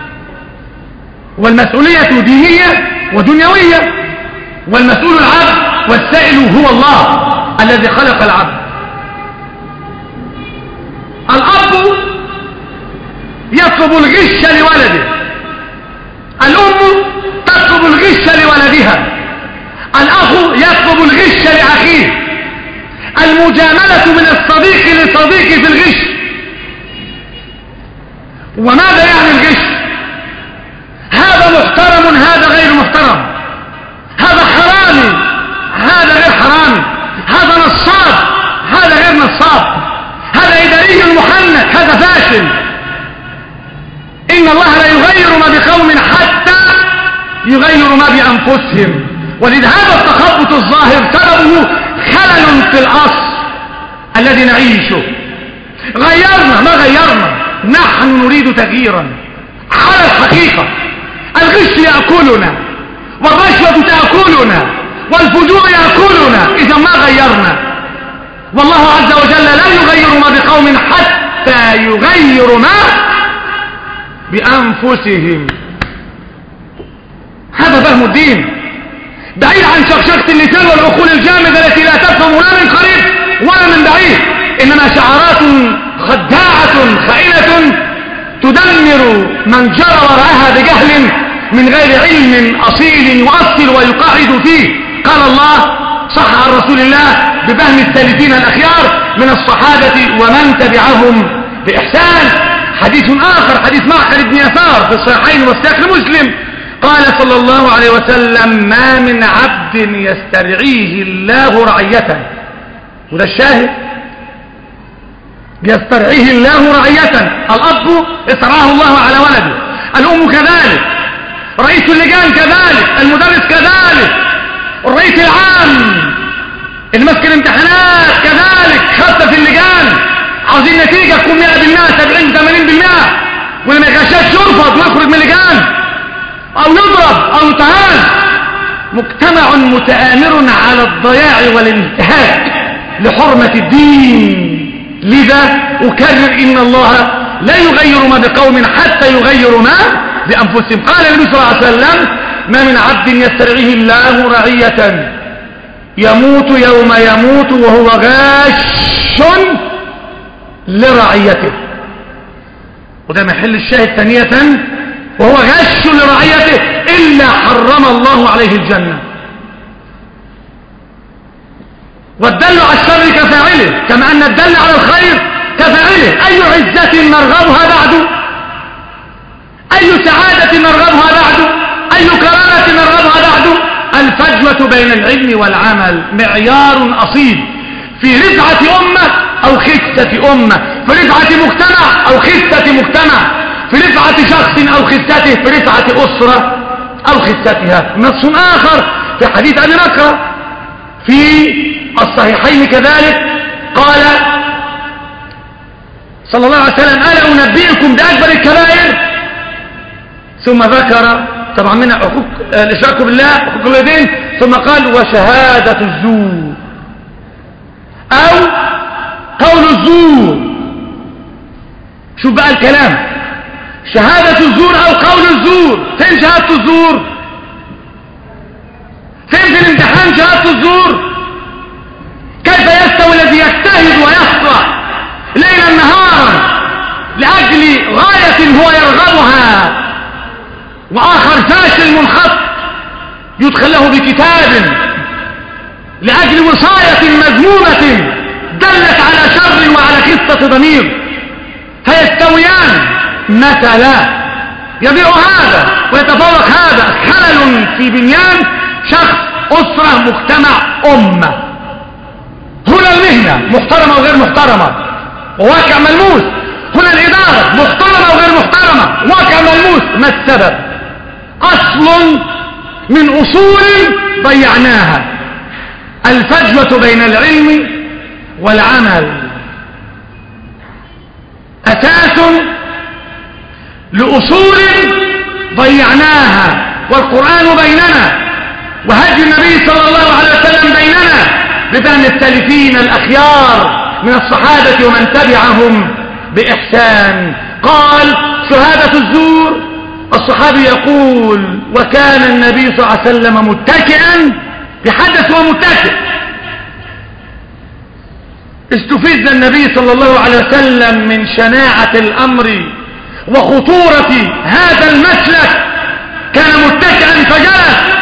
[SPEAKER 3] والمسؤولية دينية ودنيوية والمسؤول العبد والسائل هو الله الذي خلق العبد الأب يطلب الغش لولده الأم تطلب الغش لولدها الأخ يطلب الغش لأخيه المجاملة من الصديق لصديق في الغش وماذا يعني الغش هذا محترم هذا غير محترم هذا حرامي هذا غير حرامي هذا نصاب هذا غير نصاب هذا إداري محنك هذا فاشل إن الله لا يغير ما بقوم حتى يغير ما بأنفسهم ولذا هذا التخبط الظاهر سببه خلل في الأصل الذي نعيشه غيرنا ما غيرنا نحن نريد تغييرا على الحقيقة الغش يأكلنا والرشوة تأكلنا والفجور يأكلنا إذا ما غيرنا والله عز وجل لا يغير ما بقوم حتى يغير ما بأنفسهم هذا فهم الدين بعيد عن شخشخة اللسان والعقول الجامدة التي لا تفهم لا من قريب ولا من بعيد إنما شعارات خداعة خائنة تدمر من جرى وراءها بجهل من غير علم أصيل يؤصل ويقاعد فيه قال الله صح عن رسول الله بفهم الثالثين الأخيار من الصحابة ومن تبعهم بإحسان حديث آخر حديث معقل بن يسار في الصحيحين والسياق لمسلم قال صلى الله عليه وسلم ما من عبد يسترعيه الله رعية وده الشاهد يسترعيه الله رعية الأب استرعاه الله على ولده الأم كذلك رئيس اللجان كذلك المدرس كذلك الرئيس العام المسك الامتحانات كذلك حتى في اللجان عاوزين نتيجة تكون 100% 70 80% واللي ما يغشاش يرفض ويخرج من اللجان أو يضرب أو يتهان مجتمع متآمر على الضياع والانتهاك لحرمة الدين لذا أكرر إن الله لا يغير ما بقوم حتى يغيروا ما بأنفسهم قال النبي صلى الله عليه وسلم ما من عبد يسترعيه الله رعية يموت يوم يموت وهو غاش لرعيته وده محل الشاهد ثانية وهو غش لرعيته إلا حرم الله عليه الجنة والدل على الشر كفاعله كما أن الدل على الخير كفاعله أي عزة نرغبها بعد أي سعادة نرغبها بعد أي كرامة نرغبها بعد الفجوة بين العلم والعمل معيار أصيل في رفعة أمة أو خسة أمة في رفعة مجتمع أو خسة مجتمع في رفعة شخص أو خسته في رفعة أسرة أو خستها نص آخر في حديث أبي بكر في الصحيحين كذلك قال صلى الله عليه وسلم ألا أنبئكم بأكبر الكبائر ثم ذكر طبعا منها حقوق الإشراك بالله حقوق الوالدين ثم قال وشهادة الزور أو قول الزور شوف بقى الكلام شهادة الزور أو قول الزور فين شهادة الزور فين في الامتحان شهادة الزور كيف يستوي الذي يجتهد ويخضع ليلا نهارا لأجل غاية هو يرغبها وآخر فاشل منخط يدخل له بكتاب لأجل وصاية مذمومة دلت على شر وعلى قصة ضمير فيستوي يستويان مثلا يبيع هذا ويتفوق هذا خلل في بنيان شخص أسرة مجتمع أمة هنا المهنة محترمة وغير محترمة وواقع ملموس هنا الإدارة محترمة وغير محترمة واقع ملموس ما السبب أصل من أصول ضيعناها الفجوة بين العلم والعمل أساس لأصول ضيعناها والقرآن بيننا وهدي النبي صلى الله عليه وسلم بيننا بفهم السالفين الأخيار من الصحابة ومن تبعهم بإحسان قال شهادة الزور الصحابي يقول وكان النبي صلى الله عليه وسلم متكئا يحدث ومتكئ استفز النبي صلى الله عليه وسلم من شناعة الأمر وخطورة هذا المسلك كان متكئا فجلس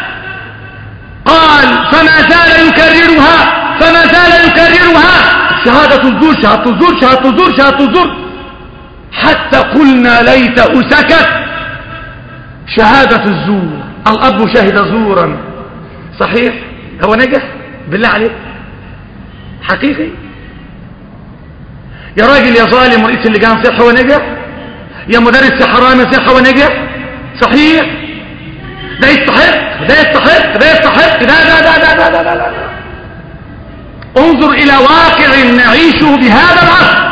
[SPEAKER 3] قال فما زال يكررها فما زال يكررها شهادة الزور شهادة الزور شهادة الزور شهادة الزور حتى قلنا ليته سكت شهادة الزور الأب شهد زورا صحيح هو نجح بالله عليك حقيقي يا راجل يا ظالم رئيس اللجان صح هو نجح يا مدرس يا حرامي صح هو نجح صحيح ده يستحق ده يستحق ده يستحق ده ده ده ده ده, ده, ده, ده. انظر الى واقع نعيشه بهذا العصر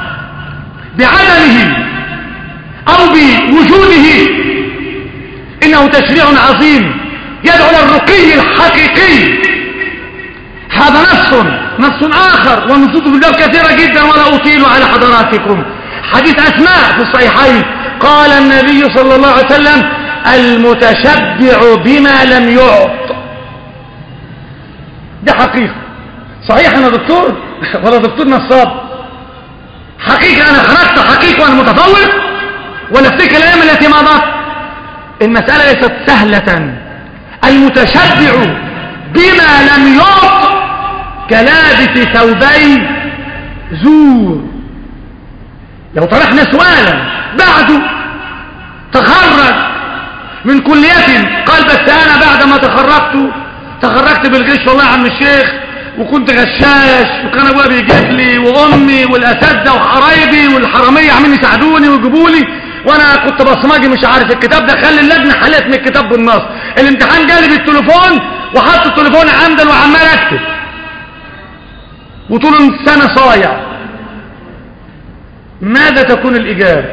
[SPEAKER 3] بعدمه او بوجوده انه تشريع عظيم يدعو للرقي الحقيقي هذا نص نص آخر والنصوص في الباب كثيرة جدا ولا أطيل على حضراتكم حديث أسماء في الصحيحين قال النبي صلى الله عليه وسلم المتشبع بما لم يعط ده حقيقة صحيح أنا دكتور ولا دكتور نصاب حقيقة أنا خرجت حقيقة وأنا متفوق ولا افتكر الأيام التي مضت المسألة ليست سهلة المتشبع بما لم يعط كلابس ثوبي زور لو طرحنا سؤالا بعد تخرج من كلية قال بس انا بعد ما تخرجت تخرجت بالغش والله يا عم الشيخ وكنت غشاش وكان ابويا بيجيب لي وامي والاساتذه وحرايبي والحراميه عاملين يساعدوني ويجيبوا لي وانا كنت بصمجي مش عارف الكتاب ده خلي اللجنه حلت من الكتاب بالنص الامتحان جالي بالتليفون وحط التليفون عمدا وعمال اكتب وطول السنه صايع ماذا تكون الاجابه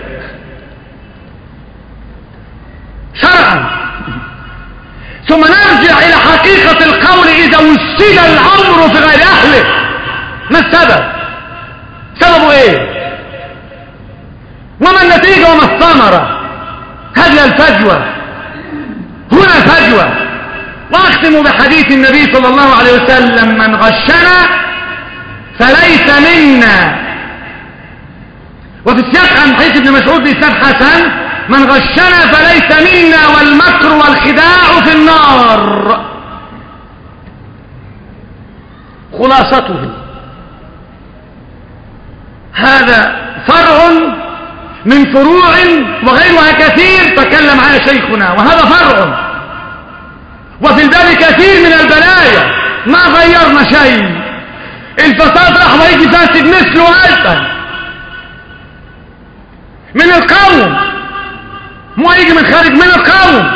[SPEAKER 3] شرعا ثم نرجع الى حقيقه القول اذا وسد الامر في غير اهله ما السبب سببه ايه وما النتيجة وما الثمرة هذه الفجوة هنا فجوة واختم بحديث النبي صلى الله عليه وسلم من غشنا فليس منا وفي السياق عن حديث ابن مسعود بإسناد حسن من غشنا فليس منا والمكر والخداع في النار خلاصته هذا فرع من فروع وغيرها كثير تكلم عنها شيخنا وهذا فرع وفي الباب كثير من البلايا ما غيرنا شيء الفساد راح ويجي فاسد مثله ألفا من القوم مو يجي من خارج من القوم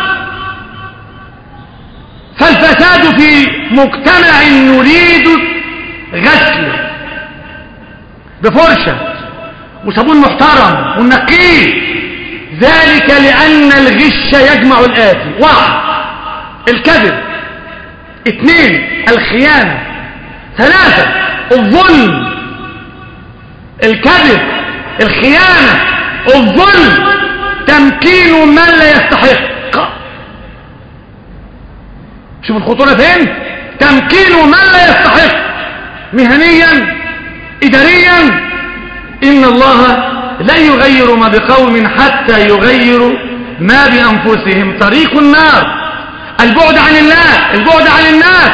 [SPEAKER 3] فالفساد في مجتمع نريد غسله بفرشه وصابون محترم ونقيه ذلك لأن الغش يجمع الآتي واحد الكذب اثنين الخيانة ثلاثة الظلم الكذب الخيانة الظلم تمكين من لا يستحق شوف الخطورة فين تمكين من لا يستحق مهنيا إداريا إن الله لا يغير ما بقوم حتى يغيروا ما بأنفسهم طريق النار البعد عن الله البعد عن الناس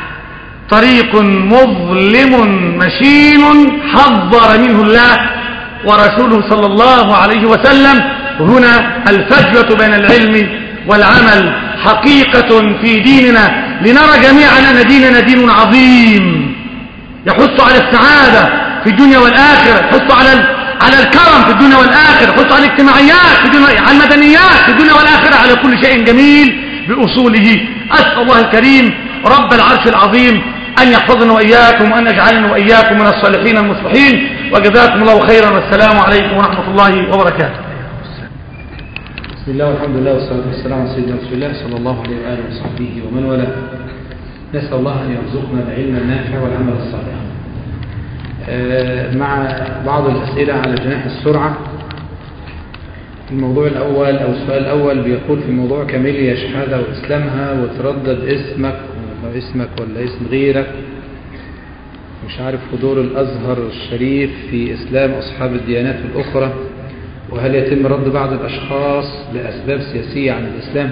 [SPEAKER 3] طريق مظلم مشين حذر منه الله ورسوله صلى الله عليه وسلم هنا الفجوة بين العلم والعمل حقيقة في ديننا لنرى جميعا أن ديننا دين عظيم يحث على السعادة في الدنيا والآخرة يحث على على الكرم في الدنيا والآخرة يحث على الاجتماعيات في الدنيا على المدنيات في الدنيا والآخرة على كل شيء جميل بأصوله أسأل الله الكريم رب العرش العظيم أن يحفظنا وإياكم وأن يجعلنا وإياكم من الصالحين المصلحين وجزاكم الله خيرا والسلام عليكم ورحمة الله وبركاته
[SPEAKER 4] بسم الله والحمد لله والصلاة والسلام على سيدنا رسول الله صلى الله عليه وآله وصحبه ومن والاه نسأل الله أن يرزقنا العلم النافع والعمل الصالح آه، مع بعض الأسئلة على جناح السرعة الموضوع الأول أو السؤال الأول بيقول في موضوع كاميليا شهادة وإسلامها وتردد اسمك ولا اسمك ولا اسم غيرك مش عارف حضور الأزهر الشريف في إسلام أصحاب الديانات الأخرى وهل يتم رد بعض الأشخاص لأسباب سياسية عن الإسلام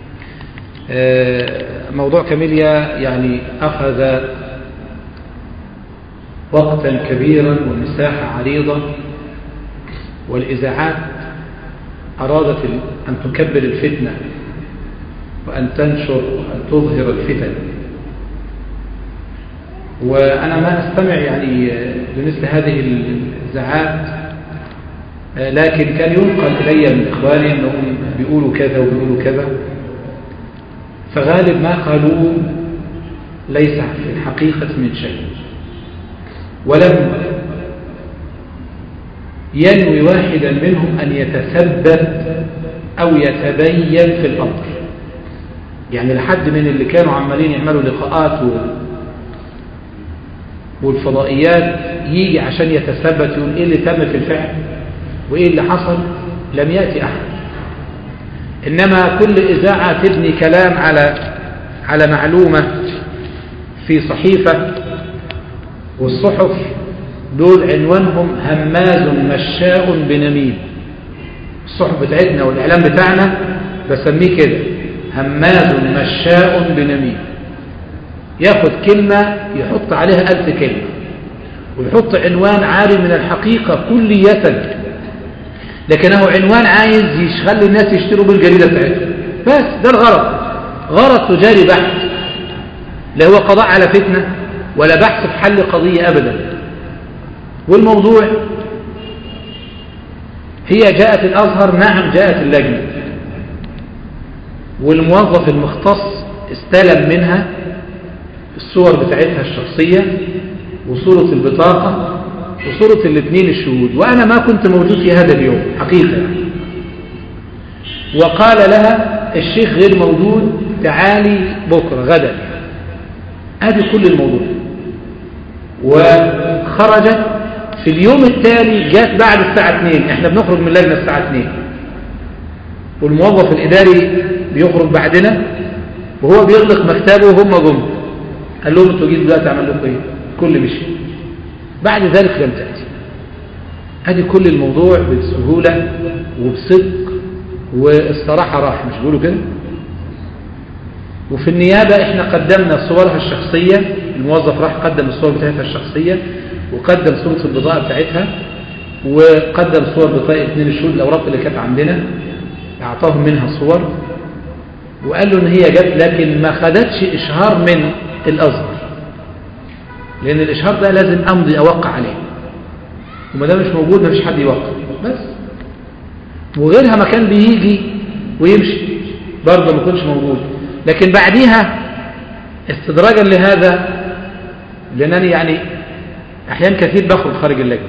[SPEAKER 4] آه، موضوع كاميليا يعني أخذ وقتا كبيرا ومساحة عريضة والإذاعات أرادت أن تكبر الفتنة وأن تنشر وأن تظهر الفتن وأنا ما أستمع يعني لمثل هذه الإذاعات لكن كان ينقل إلي من إخواني أنهم بيقولوا كذا وبيقولوا كذا فغالب ما قالوه ليس في الحقيقة من شيء ولم ينوي واحدا منهم أن يتثبت أو يتبين في الأمر يعني لحد من اللي كانوا عمالين يعملوا لقاءات و... والفضائيات يجي عشان يتثبت يقول ايه اللي تم في الفعل وايه اللي حصل لم يأتي أحد إنما كل إذاعة تبني كلام على على معلومة في صحيفة والصحف دول عنوانهم هماز مشاء بنميم الصحف بتاعتنا والإعلام بتاعنا بسميه كده هماز مشاء بنميم ياخد كلمة يحط عليها ألف كلمة ويحط عنوان عاري من الحقيقة كلية لكنه عنوان عايز يخلي الناس يشتروا بالجريدة بتاعتهم بس ده الغرض غرض تجاري بحث لا هو قضاء على فتنة ولا بحث في حل قضية أبدا والموضوع هي جاءت الأزهر نعم جاءت اللجنة والموظف المختص استلم منها الصور بتاعتها الشخصية وصورة البطاقة وصورة الاثنين الشهود وأنا ما كنت موجود في هذا اليوم حقيقة يعني. وقال لها الشيخ غير موجود تعالي بكرة غدا هذه كل الموضوع وخرجت في اليوم التالي جات بعد الساعة 2 احنا بنخرج من اللجنة الساعة 2 والموظف الإداري بيخرج بعدنا وهو بيغلق مكتبه وهم جم قال لهم انتوا جيتوا دلوقتي اعمل لكم ايه كل مشي بعد ذلك لم تأتي ادي كل الموضوع بسهولة وبصدق والصراحة راح مش بيقولوا كده وفي النيابة احنا قدمنا صورها الشخصية الموظف راح قدم الصور بتاعتها الشخصية وقدم صورة البضاعة بتاعتها وقدم صور بطاقة اثنين الشهود الأوراق اللي كانت عندنا أعطاهم منها صور وقال له ان هي جت لكن ما خدتش إشهار من الأزهر لأن الإشهار ده لازم أمضي أوقع عليه وما ده مش موجود ما فيش حد يوقع بس وغيرها ما كان بيجي ويمشي برضه ما كنتش موجود لكن بعديها استدراجا لهذا لأنني يعني أحيان كثير بخرج خارج اللجنة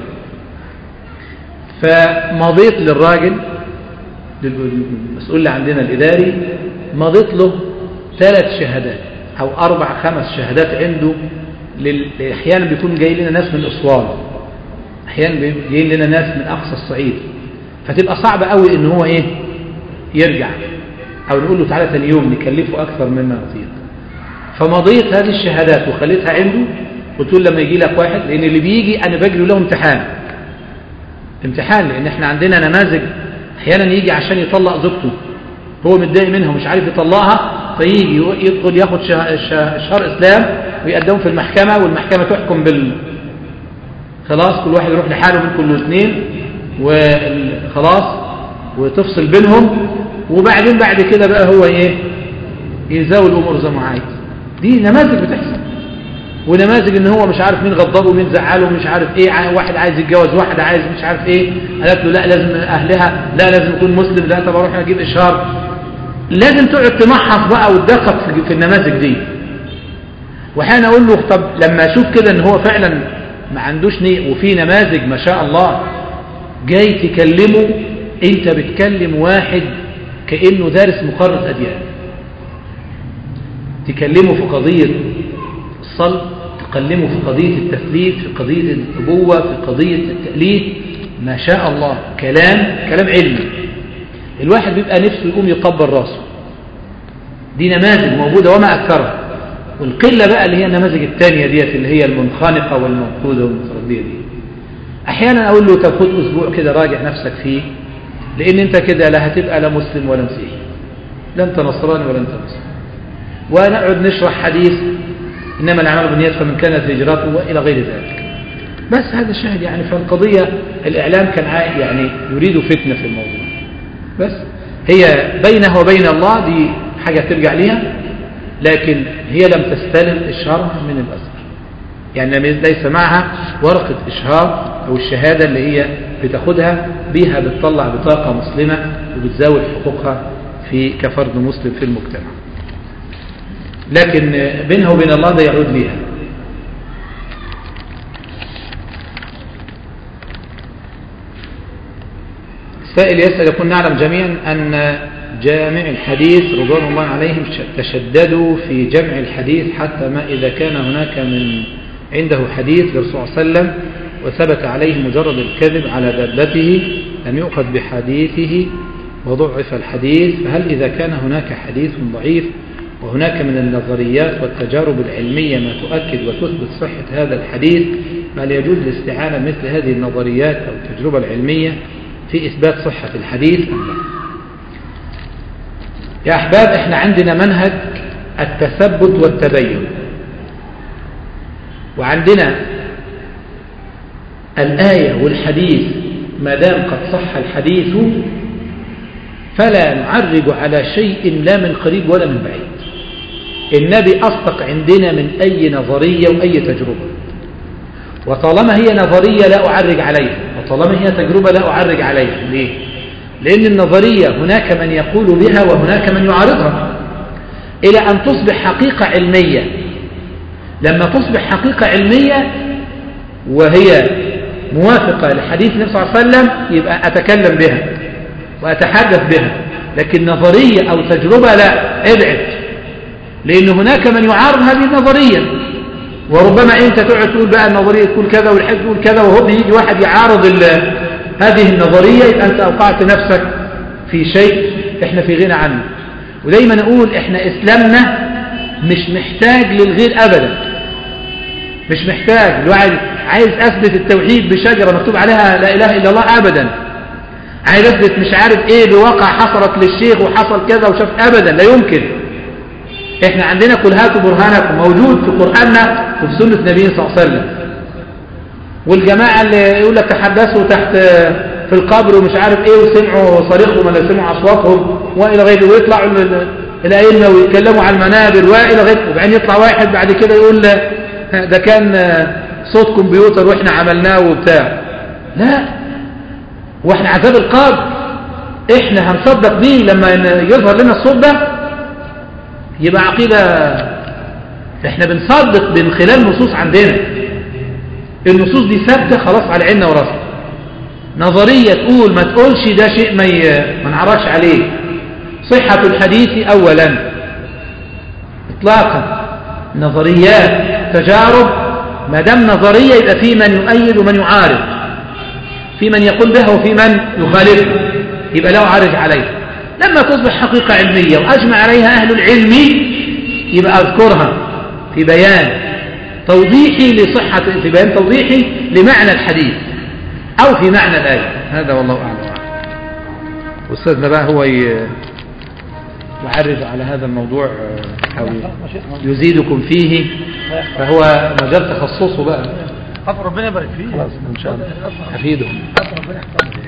[SPEAKER 4] فمضيت للراجل المسؤول اللي عندنا الإداري مضيت له ثلاث شهادات أو أربع خمس شهادات عنده لل... أحيانا بيكون جاي لنا ناس من أسوان أحيانا جايين لنا ناس من أقصى الصعيد فتبقى صعبة قوي إن هو إيه يرجع أو نقول له تعالى ثاني يوم نكلفه أكثر مما نطيق فمضيت هذه الشهادات وخليتها عنده قلت له لما يجي لك واحد لأن اللي بيجي أنا بجري له امتحان امتحان لأن احنا عندنا نماذج أحيانا يجي عشان يطلق زوجته هو متضايق منها ومش عارف يطلقها فيجي يدخل ياخد شهر إسلام ويقدمه في المحكمة والمحكمة تحكم بال خلاص كل واحد يروح لحاله من كل اثنين وخلاص وتفصل بينهم وبعدين بعد كده بقى هو ايه يزاول الامور زي ما عايز دي نماذج بتحصل ونماذج ان هو مش عارف مين غضبه ومين زعله ومش عارف ايه ع- واحد عايز يتجوز واحد عايز مش عارف ايه قالت له لا لازم اهلها لا لازم يكون مسلم لا طب اروح اجيب اشهار لازم تقعد تمحص بقى وتدقق في- في النماذج دي واحيانا اقول له طب لما اشوف كده ان هو فعلا ما عندوش نية وفي نماذج ما شاء الله جاي تكلمه انت بتكلم واحد كانه دارس مقرر اديان تكلمه في قضيه الصلب تكلمه في قضيه التثليث في قضيه الابوه في قضيه التاليف ما شاء الله كلام كلام علمي الواحد بيبقى نفسه يقوم يقبل راسه دي نماذج موجودة وما أكثرها والقلة بقى اللي هي النماذج الثانية ديت اللي هي المنخنقة والمنقودة والمتردية دي أحيانا أقول له طب خد أسبوع كده راجع نفسك فيه لأن أنت كده لا هتبقى لا مسلم ولا مسيحي لا أنت نصراني ولا أنت مسلم ونقعد نشرح حديث إنما الأعمال بالنيات فمن كانت هجرته وإلى غير ذلك بس هذا الشاهد يعني فالقضية الإعلام كان عا- يعني يريد فتنة في الموضوع بس هي بينه وبين الله دي حاجة ترجع ليها لكن هي لم تستلم إشهارها من الأزهر يعني لم- ليس معها ورقة إشهار أو الشهادة اللي هي بتاخدها بيها بتطلع بطاقة مسلمة وبتزاول حقوقها في كفرد مسلم في المجتمع لكن بينها وبين الله ده يعود ليها السائل يسأل يقول نعلم جميعا أن جامع الحديث رضوان الله عليهم ش- تشددوا في جمع الحديث حتى ما إذا كان هناك من عنده حديث للرسول صلى الله عليه وسلم وثبت عليه مجرد الكذب على دابته لم يؤخذ بحديثه وضعف الحديث فهل إذا كان هناك حديث ضعيف وهناك من النظريات والتجارب العلمية ما تؤكد وتثبت صحة هذا الحديث فهل يجوز الاستعانة مثل هذه النظريات أو التجربة العلمية في إثبات صحة الحديث أم لا يا أحباب إحنا عندنا منهج التثبت والتبين وعندنا الآية والحديث ما دام قد صح الحديث فلا نعرج على شيء لا من قريب ولا من بعيد النبي أصدق عندنا من أي نظرية وأي تجربة وطالما هي نظرية لا أعرج عليها وطالما هي تجربة لا أعرج عليها ليه؟ لأن النظرية هناك من يقول بها وهناك من يعارضها إلى أن تصبح حقيقة علمية لما تصبح حقيقة علمية وهي موافقة لحديث النبي صلى الله عليه وسلم يبقى أتكلم بها وأتحدث بها لكن نظرية أو تجربة لا ابعد لأن هناك من يعارض هذه النظرية وربما أنت تقعد تقول بقى النظرية تقول كذا والحد تقول كذا وهو يجي واحد يعارض ال- هذه النظرية يبقى أنت أوقعت نفسك في شيء إحنا في غنى عنه ودايما نقول إحنا إسلامنا مش محتاج للغير أبدا مش محتاج الواحد عايز أثبت التوحيد بشجرة مكتوب عليها لا إله إلا الله أبدا عايز أثبت مش عارف إيه بواقع حصلت للشيخ وحصل كذا وشاف أبدا لا يمكن احنا عندنا قل هاتوا برهانكم موجود في قرآننا وفي سنة نبينا صلى الله عليه وسلم والجماعة اللي يقول لك تحدثوا تحت في القبر ومش عارف ايه وسمعوا صريخهم ولا سمعوا اصواتهم والى غيره ويطلعوا ال- الائمه ويتكلموا عن المنابر والى غيره وبعدين يطلع واحد بعد كده يقول ده كان صوت كمبيوتر واحنا عملناه وبتاع لا واحنا عذاب القبر احنا هنصدق بيه لما يظهر لنا الصوت ده يبقى عقيدة احنا بنصدق من خلال نصوص عندنا النصوص دي ثابتة خلاص على عيننا وراسنا نظرية تقول ما تقولش ده شيء ما ي- ما نعرفش عليه صحة الحديث أولا إطلاقا نظريات تجارب ما دام نظرية يبقى في من يؤيد ومن يعارض في من يقول بها وفي من يخالفها يبقى لا أعرج عليها لما تصبح حقيقة علمية وأجمع عليها أهل العلم يبقى أذكرها في بيان توضيحي لصحة في بيان توضيحي لمعنى الحديث أو في معنى الآية هذا والله أعلم أستاذنا بقى هو ي- يعرج على هذا الموضوع أو يزيدكم فيه فهو مجال تخصصه بقى
[SPEAKER 5] عفو ربنا يبارك فيه
[SPEAKER 3] خلاص ان شاء الله افيدهم
[SPEAKER 5] عفو ربنا يحفظك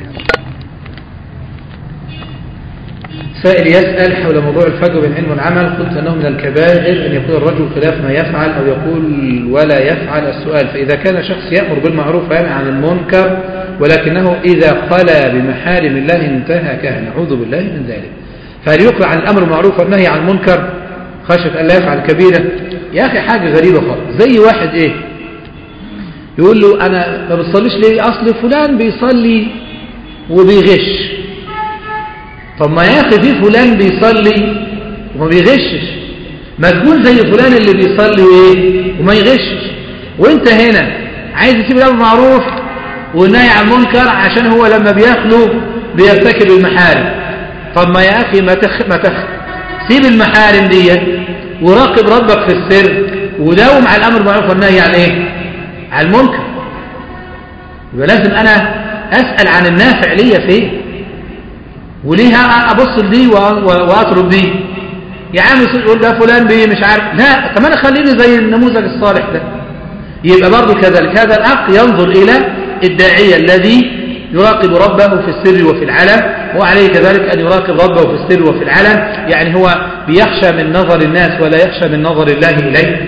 [SPEAKER 4] سائل يسأل حول موضوع الفجر بين العلم والعمل قلت أنه من الكبائر أن يقول الرجل خلاف ما يفعل أو يقول ولا يفعل السؤال فإذا كان شخص يأمر بالمعروف وينهى عن المنكر ولكنه إذا خلا بمحارم الله انتهكها نعوذ بالله من ذلك فهل يقرأ عن الأمر بالمعروف والنهي عن المنكر خشية أن لا يفعل كبيرة يا أخي حاجة غريبة خالص زي واحد إيه يقول له أنا ما بتصليش ليه أصل فلان بيصلي وبيغش طب ما يا أخي في فلان بيصلي وما بيغشش ما تكون زي فلان اللي بيصلي وإيه وما يغشش وانت هنا عايز تسيب الأمر معروف والنهي عن المنكر عشان هو لما بيخلو بيرتكب المحارم طب ما يا أخي ما تخ ما تخ سيب المحارم دي وراقب ربك في السر وداوم على الأمر بالمعروف والنهي عن إيه عن المنكر يبقى لازم أنا أسأل عن النافع ليا فين وليه ابص لدي واترك دي يا عم يقول ده فلان بيه مش عارف لا طب انا خليني زي النموذج الصالح ده يبقى برضه كذلك هذا الاخ ينظر الى الداعيه الذي يراقب ربه في السر وفي العلن وعليه كذلك ان يراقب ربه في السر وفي العلن يعني هو بيخشى من نظر الناس ولا يخشى من نظر الله اليه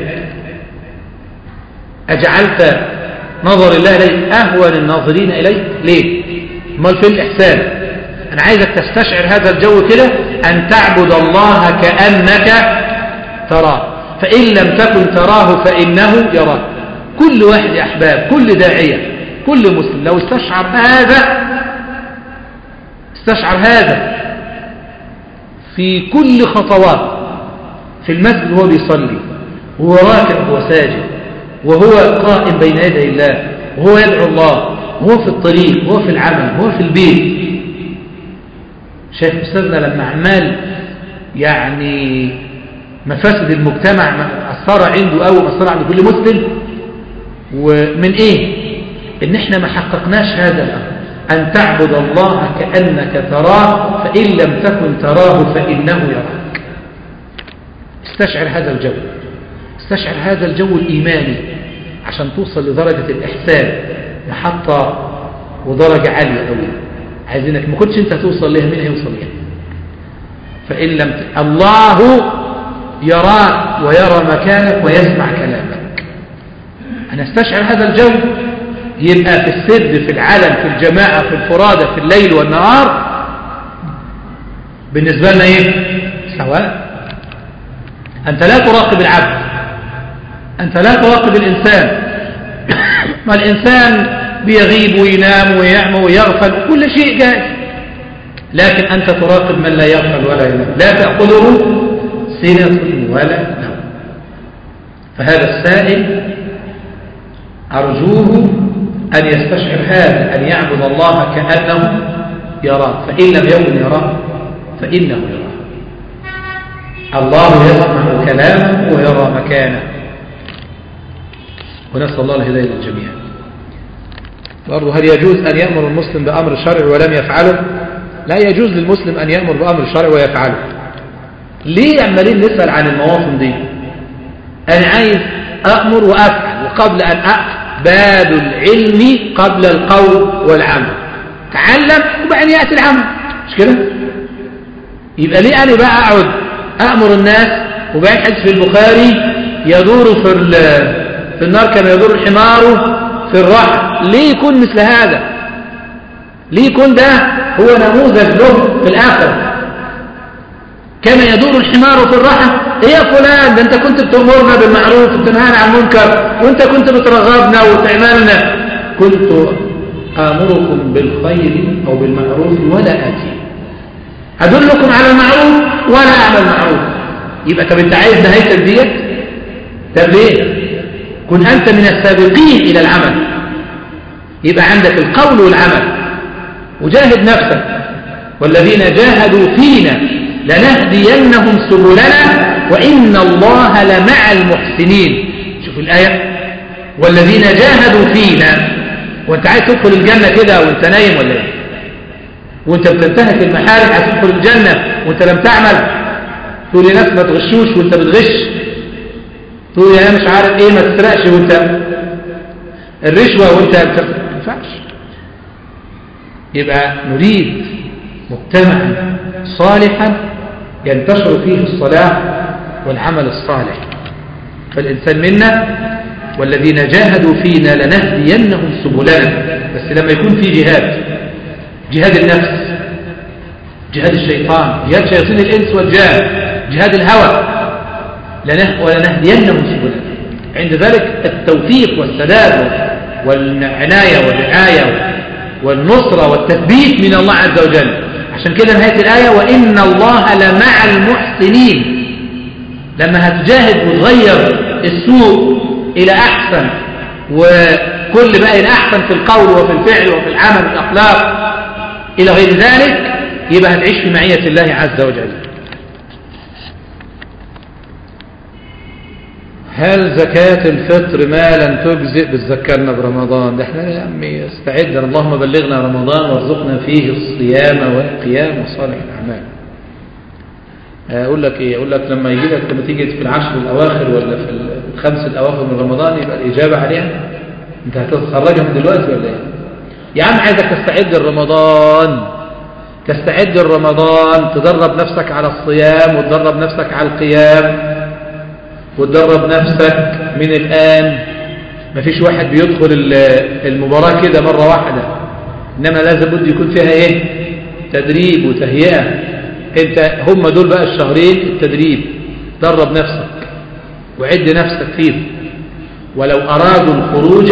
[SPEAKER 4] اجعلت نظر الله اليه اهون الناظرين اليك ليه امال فين الاحسان أنا عايزك تستشعر هذا الجو كده أن تعبد الله كأنك تراه فإن لم تكن تراه فإنه يراك كل واحد يا أحباب كل داعية كل مسلم لو استشعر هذا استشعر هذا في كل خطوات في المسجد وهو بيصلي وهو راكع وهو ساجد وهو قائم بين يدي الله وهو يدعو الله وهو في الطريق وهو في العمل وهو في البيت شايف أستاذنا لما عمال يعني مفاسد المجتمع أثر عنده أو أثر عند كل مسلم ومن إيه إن إحنا ما حققناش هذا الأمر أن تعبد الله كأنك تراه فإن لم تكن تراه فإنه يراك استشعر هذا الجو استشعر هذا الجو الإيماني عشان توصل لدرجة الإحسان محطة ودرجة عالية قوي عايزينك ما كنتش انت توصل لها مين هيوصل لها فإن لم ت... الله يراك ويرى مكانك ويسمع كلامك أنا استشعر هذا الجو يبقى في السر في العلن في الجماعة في الفرادة في الليل والنهار بالنسبة لنا ايه سواء أنت لا تراقب العبد أنت لا تراقب الإنسان ما الإنسان بيغيب وينام ويعمى ويغفل كل شيء جائز لكن أنت تراقب من لا يغفل ولا ينام لا تأخذه سنة ولا نوم فهذا السائل أرجوه أن يستشعر هذا أن يعبد الله كأنه يراه فإن لم يكن يراه فإنه يراه الله يسمع كلامه ويرى مكانه ونسأل الله الهداية للجميع برضه هل يجوز أن يأمر المسلم بأمر شرعي ولم يفعله لا يجوز للمسلم أن يأمر بأمر شرعي ويفعله ليه عمالين نسأل عن المواطن دي أنا عايز أأمر وأفعل وقبل أن أأمر باب العلم قبل القول والعمل تعلم وبعدين يأتي العمل مش كده يبقى ليه أنا بقى أقعد أأمر الناس وبعدين حديث في البخاري يدور في في النار كما يدور الحمار في الرحل ليه يكون مثل هذا ليه يكون ده هو نموذج له في الآخرة كما يدور الحمار في الرحل ايه يا فلان ده انت كنت بتأمرنا بالمعروف وتنهانا عن المنكر وانت كنت بترغبنا وتعملنا كنت آمركم بالخير أو بالمعروف ولا آتي أدلكم على المعروف ولا أعمل معروف يبقى طب انت عايز نهايتك ديت طب ليه كن أنت من السابقين إلى العمل يبقى عندك القول والعمل وجاهد نفسك والذين جاهدوا فينا لنهدينهم سبلنا وإن الله لمع المحسنين شوف الآية والذين جاهدوا فينا وانت عايز تدخل الجنة كده وانت نايم ولا ايه وانت بتنتهك المحارم عايز تدخل الجنة وانت لم تعمل تقول لناس ما تغشوش وانت بتغش تقول يا مش عارف ايه ما تسرقش وانت الرشوة وانت بتاخد ما ينفعش يبقى نريد مجتمعا صالحا ينتشر فيه الصلاح والعمل الصالح فالإنسان منا والذين جاهدوا فينا لنهدينهم سبلنا بس لما يكون في جهاد جهاد النفس جهاد الشيطان جهاد شياطين الإنس والجان جهاد الهوى لنه ولنهدينهم سبلنا عند ذلك التوفيق والسداد والعناية والرعاية والنصرة والتثبيت من الله عز وجل عشان كده نهاية الآية وإن الله لمع المحسنين لما هتجاهد وتغير السوء إلى أحسن وكل بقى إلى أحسن في القول وفي الفعل وفي العمل والأخلاق إلى غير ذلك يبقى هتعيش في معية الله عز وجل هل زكاة الفطر ما لن تجزئ بتذكرنا برمضان ده احنا يا عمي استعدنا اللهم بلغنا رمضان وارزقنا فيه الصيام والقيام وصالح الأعمال اقول لك ايه اقول لك لما يجي لك لما تيجي في العشر الاواخر ولا في الخمس الاواخر من رمضان يبقى الاجابه عليها انت هتتخرجها من دلوقتي ولا ايه يا عم عايزك تستعد لرمضان تستعد لرمضان تدرب نفسك على الصيام وتدرب نفسك على القيام وتدرب نفسك من الآن مفيش واحد بيدخل المباراة كده مرة واحدة إنما لازم بد يكون فيها إيه تدريب وتهيئة أنت هم دول بقى الشهرين التدريب درب نفسك وعد نفسك فيه ولو أرادوا الخروج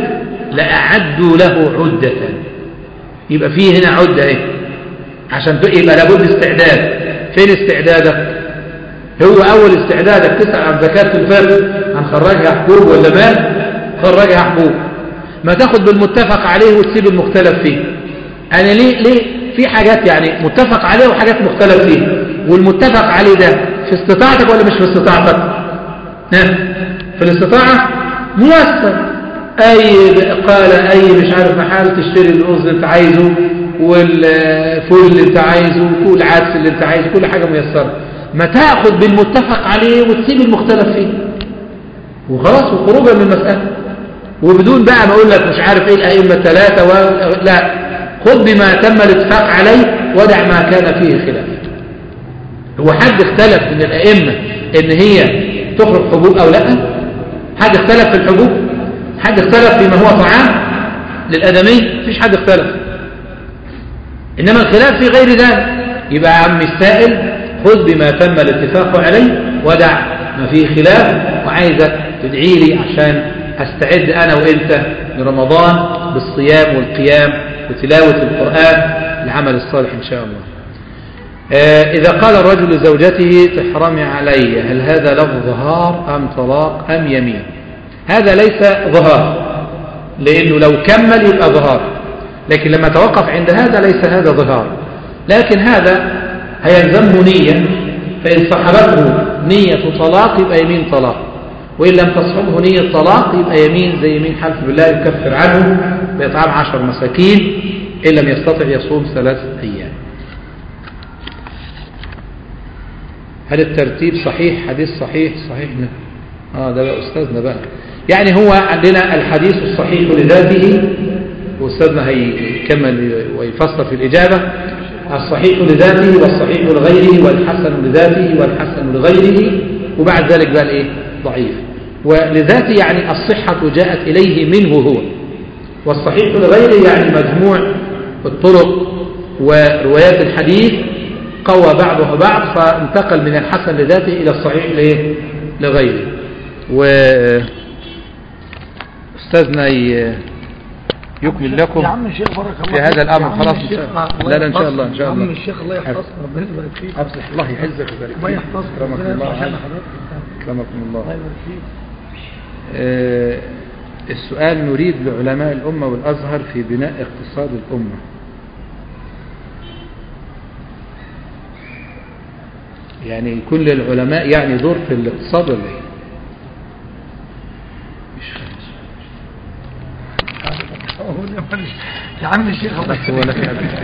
[SPEAKER 4] لأعدوا له عدة يبقى فيه هنا عدة إيه عشان يبقى لابد استعداد فين استعدادك هو أول استعدادك تسأل عن زكاة الفطر هنخرجها حبوب ولا مال خرجها حبوب ما تاخد بالمتفق عليه وتسيب المختلف فيه أنا ليه ليه في حاجات يعني متفق عليه وحاجات مختلف فيه والمتفق عليه ده في استطاعتك ولا مش في استطاعتك نعم في الاستطاعة ميسر أي قال أي مش عارف محل تشتري الرز اللي أنت عايزه والفول اللي أنت عايزه وكل عدس اللي أنت عايزه كل حاجة ميسرة ما تاخذ بالمتفق عليه وتسيب المختلف فيه وخلاص وخروجا من المسألة وبدون بقى ما اقول لك مش عارف ايه الائمه الثلاثه و... لا خذ بما تم الاتفاق عليه ودع ما كان فيه خلاف هو حد اختلف من الائمه ان هي تخرج حبوب او لا حد اختلف في الحبوب حد اختلف فيما هو طعام للادمي مفيش حد اختلف انما الخلاف في غير ذلك يبقى عم السائل خذ بما تم الاتفاق عليه ودع ما فيه خلاف وعايزك تدعي لي عشان استعد انا وانت لرمضان بالصيام والقيام وتلاوة القرآن العمل الصالح ان شاء الله آه إذا قال الرجل لزوجته تحرمي علي هل هذا لفظ ظهار أم طلاق أم يمين هذا ليس ظهار لأنه لو كمل يبقى ظهار لكن لما توقف عند هذا ليس هذا ظهار لكن هذا هيلزمه نية فإن صحبته نية طلاق يبقى يمين طلاق وإن لم تصحبه نية طلاق يبقى يمين زي يمين حلف بالله يكفر عنه بإطعام عشر مساكين إن لم يستطع يصوم ثلاثة أيام هل الترتيب صحيح حديث صحيح صحيح اه ده بقى أستاذنا بقى يعني هو عندنا الحديث الصحيح لذاته وأستاذنا هيكمل ويفسر في الإجابة الصحيح لذاته والصحيح لغيره والحسن لذاته والحسن لغيره وبعد ذلك بقى الايه ضعيف ولذاته يعني الصحة جاءت إليه منه هو والصحيح لغيره يعني مجموع الطرق وروايات الحديث قوى بعضها بعض فانتقل من الحسن لذاته إلى الصحيح لغيره وأستاذنا يكمل لكم
[SPEAKER 5] يا عم الشيخ بارك الله
[SPEAKER 4] في هذا الأمر خلاص إن
[SPEAKER 5] الشيخ
[SPEAKER 4] شاء الله لا لا إن شاء الله إن شاء
[SPEAKER 5] يا
[SPEAKER 4] الله
[SPEAKER 5] عم الشيخ الله يحفظك ربنا يبارك فيك
[SPEAKER 4] أصلح الله يعزك ويبارك
[SPEAKER 5] الله
[SPEAKER 4] فيك
[SPEAKER 5] يحفظك
[SPEAKER 4] أكرمكم
[SPEAKER 5] ربنا
[SPEAKER 4] الله
[SPEAKER 5] يرحم
[SPEAKER 4] عز.
[SPEAKER 5] حضرتك.
[SPEAKER 4] أكرمكم الله
[SPEAKER 5] الله يبارك فيك
[SPEAKER 4] آه، السؤال نريد لعلماء الأمة والأزهر في بناء اقتصاد الأمة يعني يكون للعلماء يعني دور في الاقتصاد ولا ايه مش فاهم
[SPEAKER 5] يا عم الشيخ الله
[SPEAKER 4] هو لك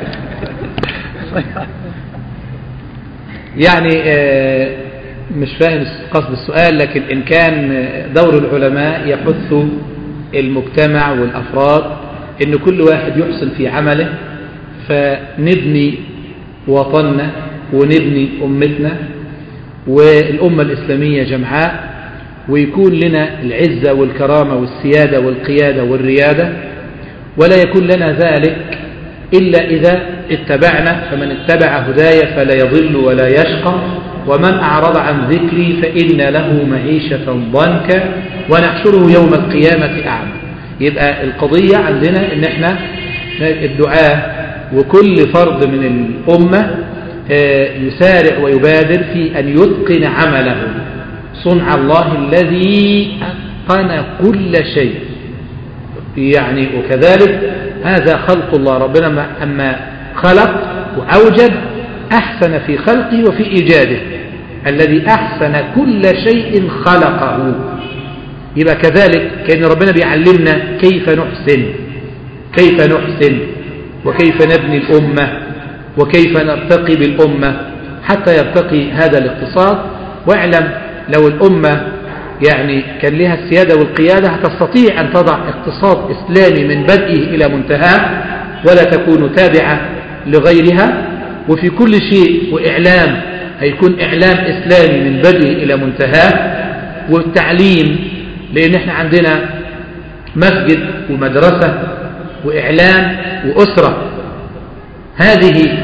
[SPEAKER 4] يعني آه، مش فاهم قصد السؤال لكن إن كان دور العلماء يحث المجتمع والأفراد ان كل واحد يحسن في عمله فنبني وطننا ونبني أمتنا والأمة الإسلامية جمعاء ويكون لنا العزة والكرامة والسيادة والقيادة والريادة ولا يكون لنا ذلك إلا إذا اتبعنا فمن اتبع هداي فلا يضل ولا يشقى ومن أعرض عن ذكري فإن له معيشة ضنكا ونحشره يوم القيامة أعمى يبقى القضية عندنا ان احنا الدعاء وكل فرد من الأمة يسارع ويبادر في أن يتقن عمله صنع الله الذي أتقن كل شيء يعني وكذلك هذا خلق الله ربنا أما خلق وأوجد أحسن في خلقه وفي إيجاده الذي أحسن كل شيء خلقه يبقى كذلك كأن ربنا بيعلمنا كيف نحسن كيف نحسن وكيف نبني الأمة وكيف نرتقي بالأمة حتى يرتقي هذا الاقتصاد واعلم لو الأمة يعني كان لها السيادة والقيادة هتستطيع أن تضع اقتصاد إسلامي من بدئه إلى منتهاه ولا تكون تابعة لغيرها وفي كل شيء وإعلام هيكون إعلام إسلامي من بدئه إلى منتهاه والتعليم لأن احنا عندنا مسجد ومدرسة وإعلام وأسرة هذه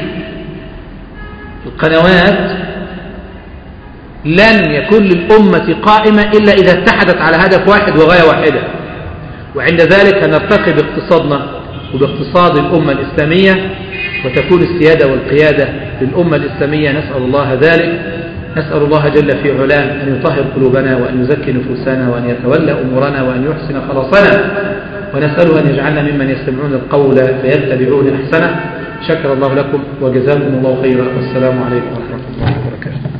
[SPEAKER 4] القنوات لن يكون للأمة قائمة إلا إذا اتحدت على هدف واحد وغاية واحدة وعند ذلك نرتقي باقتصادنا وباقتصاد الأمة الإسلامية وتكون السيادة والقيادة للأمة الإسلامية نسأل الله ذلك نسأل الله جل في علاه أن يطهر قلوبنا وأن يزكي نفوسنا وأن يتولى أمورنا وأن يحسن خلاصنا ونسأله أن يجعلنا ممن يستمعون القول فيتبعون أحسنه شكر الله لكم وجزاكم الله خيرا والسلام عليكم ورحمة الله وبركاته